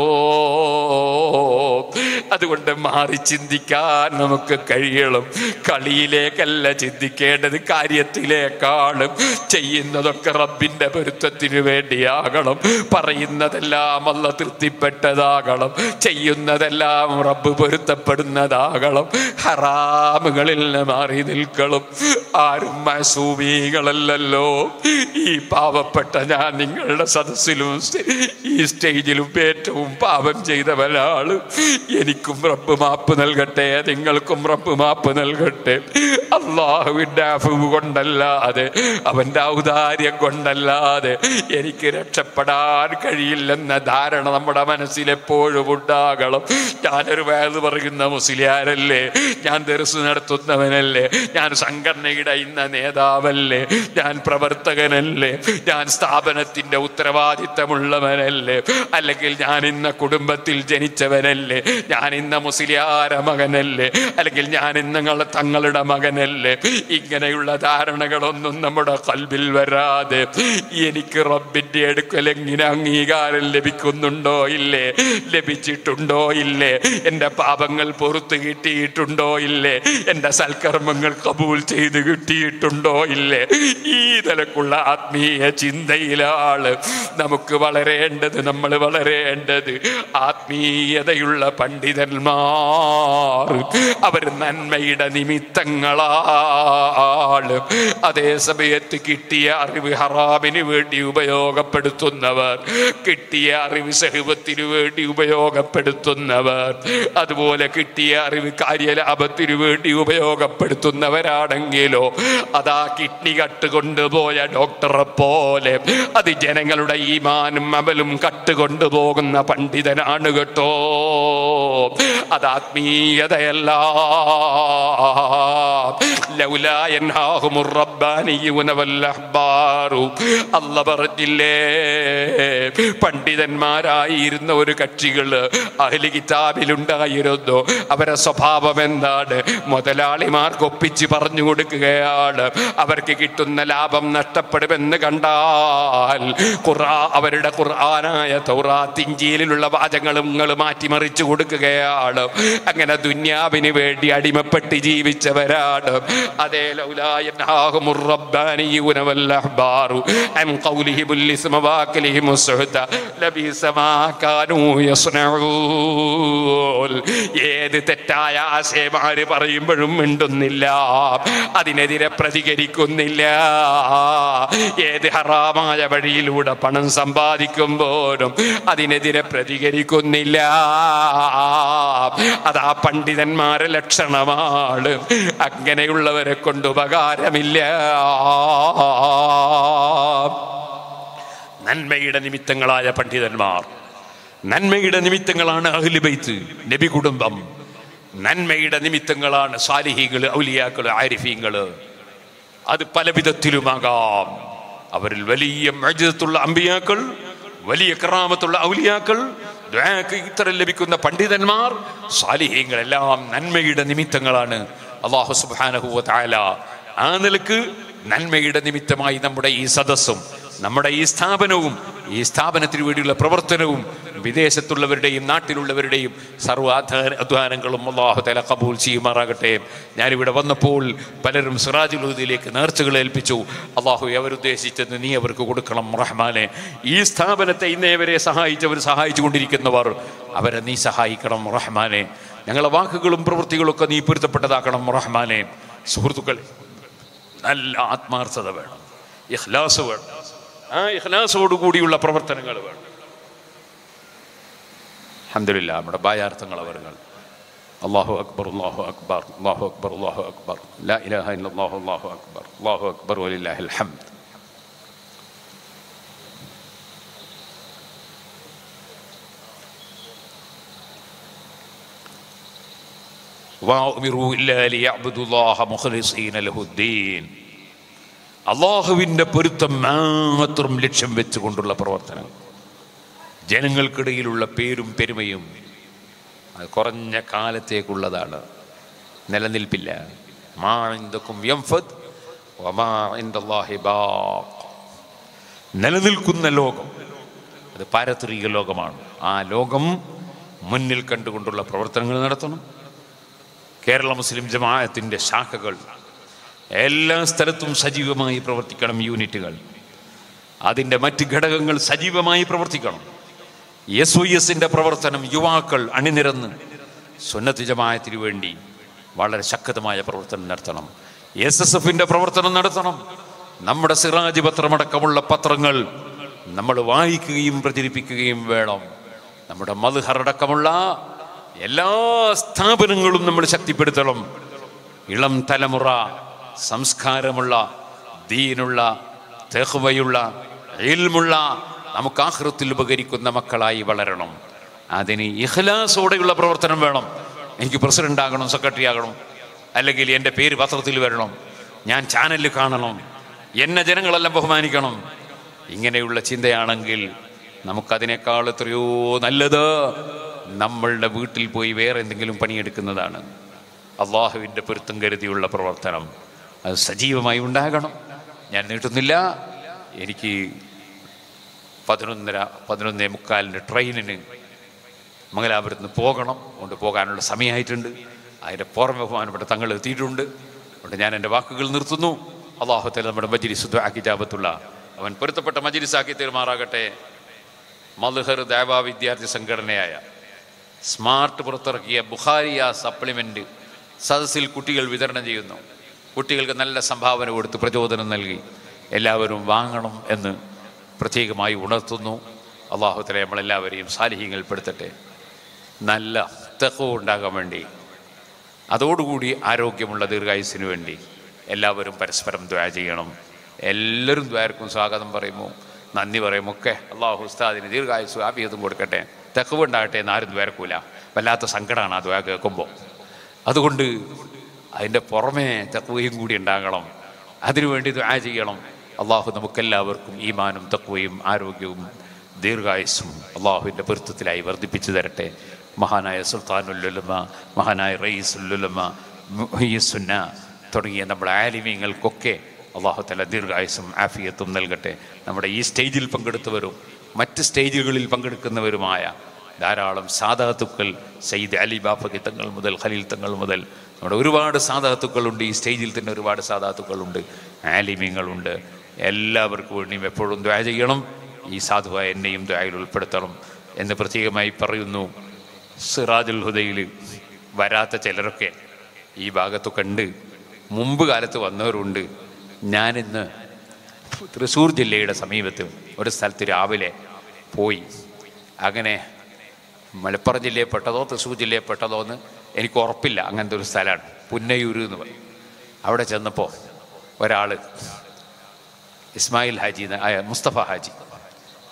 അതുകൊണ്ട് മാറി ചിന്തിക്കാൻ നമുക്ക് കഴിയണം കളിയിലേക്കല്ല ചിന്തിക്കേണ്ടത് കാര്യത്തിലേക്കാണ് ചെയ്യുന്നതൊക്കെ റബ്ബിന്റെ പൊരുത്തത്തിന് വേണ്ടിയാകണം പറയുന്നതെല്ലാം അല്ല തൃപ്തിപ്പെട്ടതാകണം ചെയ്യുന്നതെല്ലാം റബ്ബ് പൊരുത്തപ്പെടുന്നതാകണം ഹറാമുകളിൽ നിന്ന് മാറി നിൽക്കണം ആരും മസൂമികളല്ലല്ലോ ഈ പാവപ്പെട്ട ഞാൻ നിങ്ങളുടെ സദസ്സിലും ഈ സ്റ്റേജിലും ഏറ്റവും പാപം ചെയ്തവനാണ് എനിക്കും റബ്ബ് മാപ്പ് നൽകട്ടെ നിങ്ങൾക്കും റബ്ബ് മാപ്പ് നൽകട്ടെ അള്ളാഹുവിൻ്റെ അഫുവ് കൊണ്ടല്ലാതെ അവൻ്റെ ഔദാര്യം കൊണ്ടല്ലാതെ എനിക്ക് രക്ഷപ്പെടാൻ കഴിയില്ലെന്ന ധാരണ നമ്മുടെ മനസ്സിൽ എപ്പോഴും ഉണ്ടാകണം ഞാനൊരു വേദ പറയുന്ന മുസ്ലിയാരല്ലേ ഞാൻ ദർസ് നടത്തുന്നവനല്ലേ ഞാൻ സംഘടനയുടെ ഇന്ന നേതാവല്ലേ ഞാൻ പ്രവർത്തകനല്ലേ ഞാൻ സ്ഥാപനത്തിന്റെ ഉത്തരവാദിത്തമുള്ളവനല്ലേ അല്ലെങ്കിൽ ഞാൻ ഇന്ന കുടുംബത്തിൽ ജനിച്ചവനല്ലേ ഞാൻ ഇന്ന മുസ്ലിയാര മകനല്ലേ അല്ലെങ്കിൽ ഞാൻ ഇന്നങ്ങളെ തങ്ങളുടെ മകനല്ലേ ഇങ്ങനെയുള്ള ധാരണകളൊന്നും നമ്മുടെ കൽബിൽ വരാതെ എനിക്ക് റബ്ബിന്റെ അടുക്കൽ എങ്ങനെ അംഗീകാരം ലഭിക്കുന്നുണ്ടോ ഇല്ലേ ലഭിച്ചിട്ടുണ്ടോ ഇല്ലേ എൻ്റെ പാപങ്ങൾ പുറത്തു കിട്ടിയിട്ടുണ്ടോ ഇല്ലേ എൻ്റെ സൽക്കർമ്മങ്ങൾ കബൂൽ ചെയ്ത് കിട്ടിയിട്ടുണ്ടോ ഇല്ലേ ഈ നിലക്കുള്ള ആത്മീയ ചിന്തയിലാണ് നമുക്ക് വളരേണ്ടത് നമ്മൾ വളരേണ്ടത് ആത്മീയതയുള്ള പണ്ഡിതന്മാർ അവർ നന്മയുടെ നിമിത്തങ്ങളാണ് അതേ സമയത്ത് കിട്ടിയ അറിവ് ഹറാമിന് വേണ്ടി ഉപയോഗപ്പെടുത്തുന്നവർ കിട്ടിയ അറിവ് സഹബത്തിന് വേണ്ടി ഉപയോഗപ്പെടുത്തുന്നവർ അതുപോലെ കിട്ടിയ അറിവ് കാര്യലാഭത്തിന് വേണ്ടി ഉപയോഗപ്പെടുത്തുന്നവരാണെങ്കിലോ അതാ കിഡ്നി കട്ടുകൊണ്ടുപോയ ഡോക്ടറെ പോലെ അത് ജനങ്ങളുടെ ഈമാനും അമലും കട്ടുകൊണ്ടുപോകുന്ന പണ്ഡിതനാണ് കേട്ടോ അത് ആത്മീയതയല്ല ലൗലാ യൻഹാഹുമുർ റബ്ബാനിയൂന വൽ അഹ്ബാറു അല്ല പറഞ്ഞില്ലേ പണ്ഡിതന്മാരായിരുന്ന ഒരു കക്ഷികള് അഹ്ലി കിതാബിലുണ്ടായിരുന്നു അവരെ സ്വഭാവം എന്താണ് മുതലാളിമാർക്ക് ഒപ്പിച്ച് പറഞ്ഞു കൊടുക്കുകയാണ് അവർക്ക് കിട്ടുന്ന ലാഭം നഷ്ടപ്പെടുമെന്ന് കണ്ടാൽ ഖുറാ അവരുടെ ഖുർആനായ തൗറാത്ത് ഇഞ്ചിയിലുള്ള വാചകങ്ങളും നിങ്ങൾ മാറ്റിമറിച്ചു കൊടുക്കുകയാണ് അങ്ങനെ ദുന്യാവിന് വേണ്ടി അടിമപ്പെട്ട് ജീവിച്ചവരാണ് അതേ ലൗലായൻഹാഹുമുർ റബ്ബാനിയൂന വൽ അഹ്ബാറു അൻ ഖൗലിഹിം ലിസ്മ വാക്കലിഹിം സുഹത ലബീസ മാ കാനൂ യസ്നഊൻ ഏത് തെറ്റായ ആശയമാര് പറയുമ്പോഴും മിണ്ടുന്നില്ല അതിനെതിരെ പ്രതികരിക്കുന്നില്ല ഏത് ഹറാമായ വഴിയിലൂടെ പണം സമ്പാദിക്കുമ്പോഴും അതിനെതിരെ പ്രതികരിക്കുന്നില്ല അതാ പണ്ഡിതന്മാരെ ലക്ഷണമാണ് അങ്ങനെയുള്ളവരെ കൊണ്ട് ഉപകാരമില്ല നന്മയുടെ നിമിത്തങ്ങളായ പണ്ഡിതന്മാർ നന്മയുടെ നിമിത്തങ്ങളാണ് അഹ്ലുബൈത്ത് നബി കുടുംബം നന്മയുടെ നിമിത്തങ്ങളാണ് സാലിഹികൾ ഔലിയാക്കൾ ആരിഫീങ്ങൾ അത് പല വിധത്തിലുമാകാം അവരിൽ വലിയ മജിതത്തുള്ള അമ്പിയാക്കൾ വലിയ കറാമത്തുള്ള ഔലിയാക്കൾ ദ്വാക്ക് ഇത്തരം ലഭിക്കുന്ന പണ്ഡിതന്മാർ സാലിഹ്യങ്ങൾ എല്ലാം നന്മയുടെ നിമിത്തങ്ങളാണ് അള്ളാഹു സുബാനഹുവ താല ആ നിലക്ക് നന്മയുടെ നിമിത്തമായി നമ്മുടെ ഈ സദസ്സും നമ്മുടെ ഈ സ്ഥാപനവും ഈ സ്ഥാപനത്തിന് വേണ്ടിയുള്ള പ്രവർത്തനവും വിദേശത്തുള്ളവരുടെയും നാട്ടിലുള്ളവരുടെയും സർവ്വ അധ്വാന- അധ്വാനങ്ങളും അള്ളാഹു തല കബൂൽ ചെയ്യുമാറാകട്ടെ ഞാനിവിടെ വന്നപ്പോൾ പലരും സിറാജുലൂദിലേക്ക് നേർച്ചകൾ ഏൽപ്പിച്ചു അള്ളാഹു അവരുദ്ദേശിച്ചത് നീ അവർക്ക് കൊടുക്കണം റഹ്മാനെ ഈ സ്ഥാപനത്തെ ഇന്നേ വരെ സഹായിച്ചവർ സഹായിച്ചു കൊണ്ടിരിക്കുന്നവർ അവരെ നീ സഹായിക്കണം റഹ്മാനെ ഞങ്ങളെ വാക്കുകളും പ്രവൃത്തികളും ഒക്കെ നീ പൊരുത്തപ്പെട്ടതാക്കണം റഹ്മാനെ സുഹൃത്തുക്കൾ നല്ല ആത്മാർത്ഥത വേണം ഇഖ്ലാസ് വേണം ആ ഇഖ്ലാസോടു കൂടിയുള്ള പ്രവർത്തനങ്ങൾ വേണം അഹമ്മദില്ല നമ്മുടെ ബായാർത്ഥങ്ങൾ അവരുകൾ അള്ളാഹു അക്ബർ അള്ളാഹു അക്ബർ അള്ളാഹു അക്ബർ അള്ളാഹു അക്ബർ ലാ ഇലാഹ ഇല്ലല്ലാഹു അള്ളാഹു അക്ബർ അള്ളാഹു അക്ബർ വലില്ലാഹിൽ ഹംദ് وأمروا إلا ليعبدوا الله مخلصين له الدين അള്ളാഹുവിൻ്റെ പൊരുത്തം മാത്രം ലക്ഷ്യം വെച്ചുകൊണ്ടുള്ള പ്രവർത്തനം ജനങ്ങൾക്കിടയിലുള്ള പേരും പെരുമയും അത് കുറഞ്ഞ കാലത്തേക്കുള്ളതാണ് നിലനിൽപ്പില്ല മാ ഇൻദക്കും യംഫദ് വമാ ഇൻദല്ലാഹി ബാഖ്. നിലനിൽക്കുന്ന ലോകം അത് പാരത്രിക ലോകമാണ് ആ ലോകം മുന്നിൽ കണ്ടുകൊണ്ടുള്ള പ്രവർത്തനങ്ങൾ നടത്തണം കേരള മുസ്ലിം ജമാഅത്തിൻ്റെ ശാഖകൾ എല്ലാ സ്ഥലത്തും സജീവമായി പ്രവർത്തിക്കണം യൂണിറ്റുകൾ അതിൻ്റെ മറ്റ് ഘടകങ്ങൾ സജീവമായി പ്രവർത്തിക്കണം എസ് ഒ എസിൻ്റെ പ്രവർത്തനം യുവാക്കൾ അണിനിരന്ന് സുന്നത്ത് ജമാഅത്തിന് വേണ്ടി വളരെ ശക്തമായ പ്രവർത്തനം നടത്തണം എസ് എസ് എഫിൻ്റെ പ്രവർത്തനം നടത്തണം നമ്മുടെ സിറാജ് പത്രമടക്കമുള്ള പത്രങ്ങൾ നമ്മൾ വായിക്കുകയും പ്രചരിപ്പിക്കുകയും വേണം നമ്മുടെ മധുഹറടക്കമുള്ള എല്ലാ സ്ഥാപനങ്ങളും നമ്മൾ ശക്തിപ്പെടുത്തണം ഇളം തലമുറ സംസ്കാരമുള്ള ദീനുള്ള തെഹ്വയുള്ള ഇൽമുള്ള നമുക്ക് ആഹൃത്തിൽ ഉപകരിക്കുന്ന മക്കളായി വളരണം അതിന് ഇഖ്ലാസോടെയുള്ള പ്രവർത്തനം വേണം എനിക്ക് പ്രസിഡന്റ് ആകണം സെക്രട്ടറി ആകണം അല്ലെങ്കിൽ എൻ്റെ പേര് പത്രത്തിൽ വരണം ഞാൻ ചാനലിൽ കാണണം എന്നെ ജനങ്ങളെല്ലാം ബഹുമാനിക്കണം ഇങ്ങനെയുള്ള ചിന്തയാണെങ്കിൽ നമുക്കതിനേക്കാൾ എത്രയോ നല്ലത് നമ്മളുടെ വീട്ടിൽ പോയി വേറെ എന്തെങ്കിലും പണിയെടുക്കുന്നതാണ് അള്ളാഹുവിൻ്റെ പൊരുത്തം കരുതിയുള്ള പ്രവർത്തനം അത് സജീവമായി ഉണ്ടാകണം ഞാൻ നീട്ടുന്നില്ല എനിക്ക് പതിനൊന്നര പതിനൊന്നേ മുക്കാലിൻ്റെ ട്രെയിനിന് മംഗലാപുരത്ത് നിന്ന് പോകണം അതുകൊണ്ട് പോകാനുള്ള സമയമായിട്ടുണ്ട് അതിൻ്റെ പുറമെ ബഹുമാനപ്പെട്ട തങ്ങൾ എത്തിയിട്ടുണ്ട് അതുകൊണ്ട് ഞാൻ എൻ്റെ വാക്കുകൾ നിർത്തുന്നു അള്ളാഹുത്തല നമ്മുടെ മജിലിസ് ആക്കി ജാപത്തുള്ള അവൻ പൊരുത്തപ്പെട്ട മജിലിസാക്കി തീർമാറാകട്ടെ മൽഹർ ദേവാ വിദ്യാർത്ഥി സംഘടനയായ സ്മാർട്ട് പുറത്തിറക്കിയ ബുഖാരിയ സപ്ലിമെൻ്റ് സദസ്സിൽ കുട്ടികൾ വിതരണം ചെയ്യുന്നു കുട്ടികൾക്ക് നല്ല സംഭാവന കൊടുത്ത് പ്രചോദനം നൽകി എല്ലാവരും വാങ്ങണം എന്ന് പ്രത്യേകമായി ഉണർത്തുന്നു അള്ളാഹുത്തല നമ്മളെല്ലാവരെയും സാലിഹ്യങ്ങൾപ്പെടുത്തട്ടെ നല്ല തെക്കവ് ഉണ്ടാകാൻ വേണ്ടി അതോടുകൂടി ആരോഗ്യമുള്ള ദീർഘായുസിന് വേണ്ടി എല്ലാവരും പരസ്പരം ദ്വാ ചെയ്യണം എല്ലാവരും ദ്വാരക്കും സ്വാഗതം പറയുമോ നന്ദി പറയുമോ ഒക്കെ അള്ളാഹു ഉസ്താദിന് ദീർഘായുസ് ആഭിയതും കൊടുക്കട്ടെ തെക്കവ് ഉണ്ടാകട്ടെ എന്ന് ആരും ദ്വാരക്കൂല വല്ലാത്ത സങ്കടമാണ് ആ ദ്വാ കേൾക്കുമ്പോൾ അതുകൊണ്ട് അതിൻ്റെ പുറമേ തക്വയും കൂടി ഉണ്ടാകണം അതിനുവേണ്ടി ദ്വാ ചെയ്യണം അള്ളാഹു നമുക്കെല്ലാവർക്കും ഈമാനും തക്വയും ആരോഗ്യവും ദീർഘായുസ്സും അള്ളാഹുവിൻ്റെ പൊരുത്തത്തിലായി വർദ്ധിപ്പിച്ചു തരട്ടെ മഹാനായ സുൽത്താനുല്ലുലമ മഹാനായ റയീസുല്ലുലമ മുഹയ്യസുന്ന തുടങ്ങിയ നമ്മുടെ ആലിമീങ്ങൾക്കൊക്കെ അള്ളാഹു തല ദീർഘായുസും ആഫിയത്തും നൽകട്ടെ നമ്മുടെ ഈ സ്റ്റേജിൽ പങ്കെടുത്തവരും മറ്റ് സ്റ്റേജുകളിൽ പങ്കെടുക്കുന്നവരുമായ ധാരാളം സാധാത്തുക്കൾ സയ്യിദ് അലി ബാഫക്കി തങ്ങൾ മുതൽ ഖലീൽ തങ്ങൾ മുതൽ നമ്മുടെ ഒരുപാട് സാധാത്തുക്കളുണ്ട് ഈ സ്റ്റേജിൽ തന്നെ ഒരുപാട് സാധാത്തുക്കളുണ്ട് ആലിമ്യങ്ങളുണ്ട് എല്ലാവർക്കും വേണ്ടിയും എപ്പോഴും ദ്വാ ചെയ്യണം ഈ സാധുവായ എന്നെയും ദ്വായിൽ ഉൾപ്പെടുത്തണം എന്ന് പ്രത്യേകമായി പറയുന്നു സിറാജുൽ ഹുദയിൽ വരാത്ത ചിലരൊക്കെ ഈ ഭാഗത്തൊക്കെ ഉണ്ട് മുമ്പ് കാലത്ത് വന്നവരുണ്ട് ഞാനിന്ന് തൃശ്ശൂർ ജില്ലയുടെ സമീപത്ത് ഒരു സ്ഥലത്ത് രാവിലെ പോയി അങ്ങനെ മലപ്പുറം ജില്ലയിൽ പെട്ടതോ തൃശ്ശൂർ ജില്ലയിൽ പെട്ടതോ എന്ന് എനിക്ക് ഉറപ്പില്ല അങ്ങനത്തെ ഒരു സ്ഥലമാണ് പുന്നയൂർ എന്ന് പറയും അവിടെ ചെന്നപ്പോൾ ഒരാൾ ഇസ്മായിൽ ഹാജി എന്ന്- ആ, മുസ്തഫ ഹാജി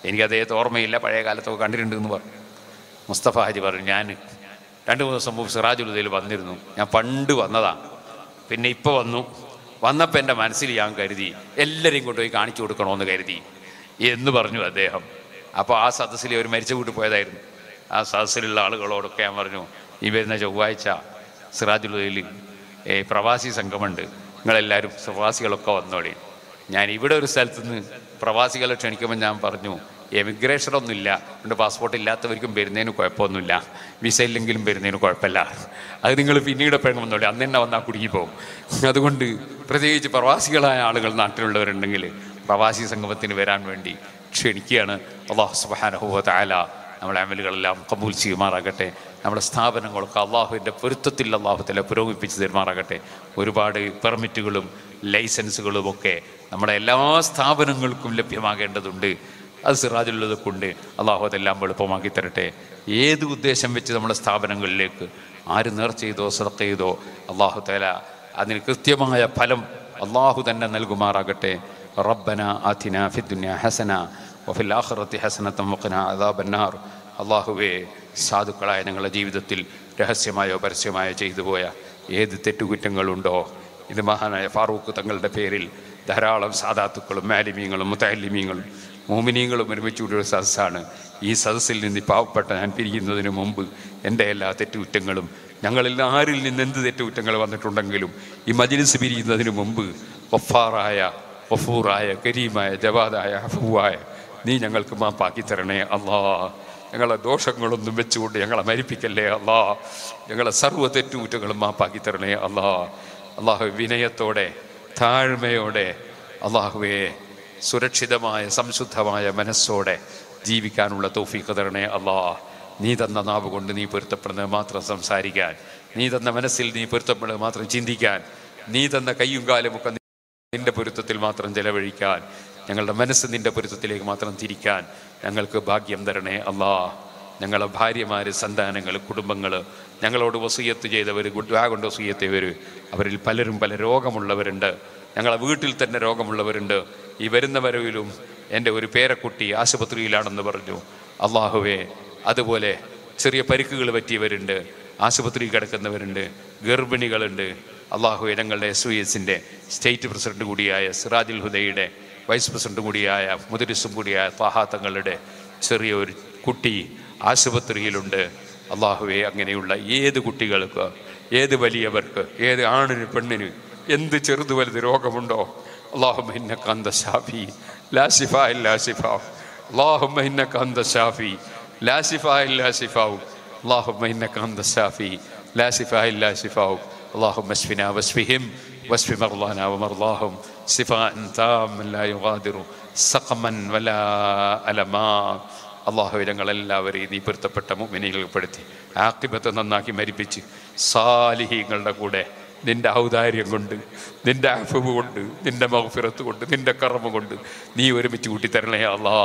എനിക്ക് അദ്ദേഹത്തെ ഓർമ്മയില്ല പഴയ കാലത്തൊക്കെ കണ്ടിട്ടുണ്ടെന്ന് പറഞ്ഞു മുസ്തഫ ഹാജി പറഞ്ഞു ഞാൻ രണ്ട് മൂന്ന് ദിവസം മുമ്പ് സിറാജുലുദയിൽ വന്നിരുന്നു ഞാൻ പണ്ട് വന്നതാ പിന്നെ ഇപ്പോൾ വന്നു വന്നപ്പോൾ എൻ്റെ മനസ്സിൽ ഞാൻ കരുതി എല്ലാവരെയും കൊണ്ടുപോയി കാണിച്ചു കൊടുക്കണമെന്ന് കരുതി എന്ന് പറഞ്ഞു അദ്ദേഹം അപ്പോൾ ആ സദസ്സിൽ ഒരു മരിച്ച വീട്ടിൽ പോയതായിരുന്നു ആ സദസ്സിലുള്ള ആളുകളോടൊക്കെ ഞാൻ പറഞ്ഞു ഈ വരുന്ന ചൊവ്വാഴ്ച സിറാജുലുദയിൽ ഏ പ്രവാസി സംഘമുണ്ട് നിങ്ങളെല്ലാവരും പ്രവാസികളൊക്കെ വന്നോളി ഞാൻ ഇവിടെ ഒരു സ്ഥലത്ത് നിന്ന് പ്രവാസികളെ ക്ഷണിക്കുമ്പോൾ ഞാൻ പറഞ്ഞു എമിഗ്രേഷൻ ഒന്നുമില്ല അതുകൊണ്ട് പാസ്പോർട്ട് ഇല്ലാത്തവർക്കും വരുന്നതിന് കുഴപ്പമൊന്നുമില്ല വിസ ഇല്ലെങ്കിലും വരുന്നതിന് കുഴപ്പമില്ല അത് നിങ്ങൾ പിന്നീട് എപ്പോഴും വന്നോളി അന്ന് തന്നെ വന്നാൽ കുടുങ്ങിപ്പോവും അതുകൊണ്ട് പ്രത്യേകിച്ച് പ്രവാസികളായ ആളുകൾ നാട്ടിലുള്ളവരുണ്ടെങ്കിൽ പ്രവാസി സംഗമത്തിന് വരാൻ വേണ്ടി ക്ഷണിക്കുകയാണ് അള്ളാഹു സുബാനഹുവ താല നമ്മളെ അമലുകളെല്ലാം കബൂൽ ചെയ്യുമാറാകട്ടെ നമ്മുടെ സ്ഥാപനങ്ങളൊക്കെ അള്ളാഹുവിൻ്റെ പൊരുത്തത്തിൽ അള്ളാഹുത്തിലെ പുരോഗമിപ്പിച്ച് തരുമാറാകട്ടെ ഒരുപാട് പെർമിറ്റുകളും ലൈസൻസുകളും ഒക്കെ നമ്മുടെ എല്ലാ സ്ഥാപനങ്ങൾക്കും ലഭ്യമാകേണ്ടതുണ്ട് അത് സിറാജുള്ളത് കൊണ്ട് അള്ളാഹു അതെല്ലാം എളുപ്പമാക്കി തരട്ടെ ഏത് ഉദ്ദേശം വെച്ച് നമ്മുടെ സ്ഥാപനങ്ങളിലേക്ക് ആര് നേർ ചെയ്തോ സദക്ക ചെയ്തോ അള്ളാഹു തല അതിന് കൃത്യമായ ഫലം അള്ളാഹു തന്നെ നൽകുമാറാകട്ടെ റബ്ബന ആതിന ഫിദ്ദുന്യ ഹസന വഫിൽ ആഖിറത്തി ഹസനത്തം വഖിന അദാബന്നാർ അള്ളാഹുവേ സാധുക്കളായ ഞങ്ങളുടെ ജീവിതത്തിൽ രഹസ്യമായോ പരസ്യമായോ ചെയ്തു പോയ ഏത് തെറ്റുകുറ്റങ്ങളുണ്ടോ ഇത് മഹാനായ ഫാറൂഖ് തങ്ങളുടെ പേരിൽ ധാരാളം സാധാത്തുക്കളും മാലിമീങ്ങളും മുത്തലിമീങ്ങളും മോമിനീങ്ങളും ഒരുമിച്ച് കൂടിയ സദസ്സാണ് ഈ സദസ്സിൽ നിന്ന് ഈ പാവപ്പെട്ട ഞാൻ പിരിയുന്നതിന് മുമ്പ് എൻ്റെ എല്ലാ തെറ്റുകുറ്റങ്ങളും ഞങ്ങളിൽ ആരിൽ നിന്ന് എന്ത് തെറ്റുകുറ്റങ്ങൾ വന്നിട്ടുണ്ടെങ്കിലും ഈ മജിലിസ് പിരിയുന്നതിന് മുമ്പ് ഒഫാറായ ഒഫൂറായ കരീമായ ജവാദായ ഹഫുവായ നീ ഞങ്ങൾക്ക് മാപ്പാക്കി തരണേ അല്ലാ ഞങ്ങളെ ദോഷങ്ങളൊന്നും വെച്ചുകൊണ്ട് ഞങ്ങളെ മരിപ്പിക്കല്ലേ അല്ലാ ഞങ്ങളെ സർവ്വ തെറ്റുകുറ്റങ്ങളും മാപ്പാക്കി തരണേ അല്ലാ അള്ളാഹു വിനയത്തോടെ താഴ്മയോടെ അള്ളാഹുവെ സുരക്ഷിതമായ സംശുദ്ധമായ മനസ്സോടെ ജീവിക്കാനുള്ള തൗഫീഖ് തരണേ അല്ലാ നീ തന്ന നാവ് കൊണ്ട് നീ പൊരുത്തപ്പെടുന്നത് മാത്രം സംസാരിക്കാൻ നീ തന്ന മനസ്സിൽ നീ പൊരുത്തപ്പെടുന്നത് മാത്രം ചിന്തിക്കാൻ നീ തന്ന കയ്യും കാലും ഒക്കെ നിന്റെ പൊരുത്തത്തിൽ മാത്രം ചെലവഴിക്കാൻ ഞങ്ങളുടെ മനസ്സ് നിന്റെ പൊരുത്തത്തിലേക്ക് മാത്രം തിരിക്കാൻ ഞങ്ങൾക്ക് ഭാഗ്യം തരണേ അല്ലാ ഞങ്ങളെ ഭാര്യമാര് സന്താനങ്ങൾ കുടുംബങ്ങൾ ഞങ്ങളോട് വസൂയത്ത് ചെയ്തവർ ഗുഡ്വാ കൊണ്ട് വസൂയത്ത് ചെയ്തവർ അവരിൽ പലരും പല രോഗമുള്ളവരുണ്ട് ഞങ്ങളെ വീട്ടിൽ തന്നെ രോഗമുള്ളവരുണ്ട് ഈ വരുന്ന വരവിലും എൻ്റെ ഒരു പേരക്കുട്ടി ആശുപത്രിയിലാണെന്ന് പറഞ്ഞു അള്ളാഹുവേ അതുപോലെ ചെറിയ പരിക്കുകൾ പറ്റിയവരുണ്ട് ആശുപത്രിയിൽ കിടക്കുന്നവരുണ്ട് ഗർഭിണികളുണ്ട് അള്ളാഹു ഞങ്ങളുടെ എസ് വി എസിൻ്റെ സ്റ്റേറ്റ് പ്രസിഡന്റ് കൂടിയായ സിറാജുൽ ഹുദയുടെ വൈസ് പ്രസിഡന്റ് കൂടിയായ മുദരിസും കൂടിയായ താഹാത്തങ്ങളുടെ ചെറിയ ഒരു കുട്ടി ആശുപത്രിയിലുണ്ട് അള്ളാഹുവെ അങ്ങനെയുള്ള ഏത് കുട്ടികൾക്ക് ഏത് വലിയവർക്ക് ഏത് ആണിന് പെണ്ണിന് എന്ത് ചെറുത് വലുത് രോഗമുണ്ടോ അള്ളാഹുമ്മ ഇന്നക അന്ത ഷാഫി ലാ ശിഫാ ഇല്ലാ ശിഫാവ് اللهم انك انت الشافي لا شفاء الا شفاؤك اللهم انك انت الشافي لا شفاء الا شفاؤك اللهم اشفنا واشفهم واشف مرضانا ومرضاهم شفاء تاما لا يغادر سقما ولا الما അള്ളാഹു ഞങ്ങളെല്ലാവരെയും നീ പൊരുത്തപ്പെട്ട മുമിനികൾ പെടുത്തി ആക്കിബത്ത് നന്നാക്കി മരിപ്പിച്ച് സാലിഹീങ്ങളുടെ കൂടെ നിന്റെ ഔദാര്യം കൊണ്ട് നിന്റെ അഫവ് കൊണ്ട് നിന്റെ മഹഫിറത്ത് കൊണ്ട് നിന്റെ കർമ്മ കൊണ്ട് നീ ഒരുമിച്ച് കൂട്ടിത്തരണേ അല്ലാ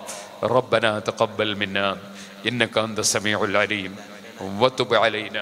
റബ്ബന തഖബ്ബൽ മിന്ന ഇന്നക അന്ത സമീഉൽ അലീം വതുബ് അലൈന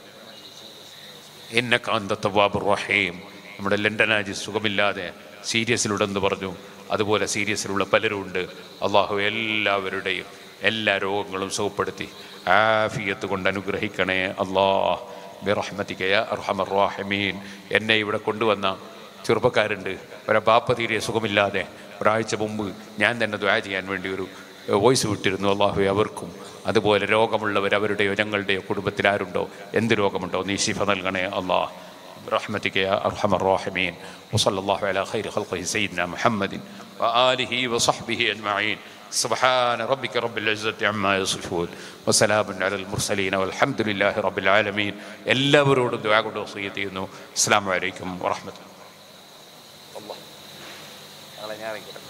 ഇന്നക അന്ത തവ്വാബുർ റഹീം നമ്മുടെ ലണ്ടനാജി സുഖമില്ലാതെ സീരിയസിലുണ്ടെന്ന് പറഞ്ഞു അതുപോലെ സീരിയസിലുള്ള പലരും ഉണ്ട് അള്ളാഹു എല്ലാവരുടെയും എല്ലാ രോഗങ്ങളും സുഖപ്പെടുത്തി ആഫിയത്ത് കൊണ്ട് അനുഗ്രഹിക്കണേ അള്ളാഹ് ബിറഹ്മത്തിക യാ അർഹമർ റാഹിമീൻ എന്നെ ഇവിടെ കൊണ്ടുവന്ന ചെറുപ്പക്കാരുണ്ട് ഒരെ ബാപ്പ തീരെ സുഖമില്ലാതെ ഒരാഴ്ച മുമ്പ് ഞാൻ തന്നെ ദ്വാ ചെയ്യാൻ വേണ്ടി ഒരു വോയിസ് വിട്ടിരുന്നു അള്ളാഹു അവർക്കും അതുപോലെ രോഗമുള്ളവർ അവരുടെയോ ഞങ്ങളുടെയോ കുടുംബത്തിൽ ആരുണ്ടോ എന്ത് രോഗമുണ്ടോ നീ ശിഫ നൽകണേ അള്ളാഹ് برحمتك يا أرحم الراحمين وصلى الله على خير خلقه سيدنا محمد وآله وصحبه أجمعين سبحان ربك رب العزة عما يصفون وسلام على المرسلين والحمد لله رب العالمين എല്ലാവരോടും ദുആ കൊണ്ട് വസിയത്ത് ചെയ്യുന്നു അസ്സലാമു അലൈക്കും വറഹ്മത്തുള്ളാഹി അല്ലാഹ് ഞങ്ങളെ ഞാൻ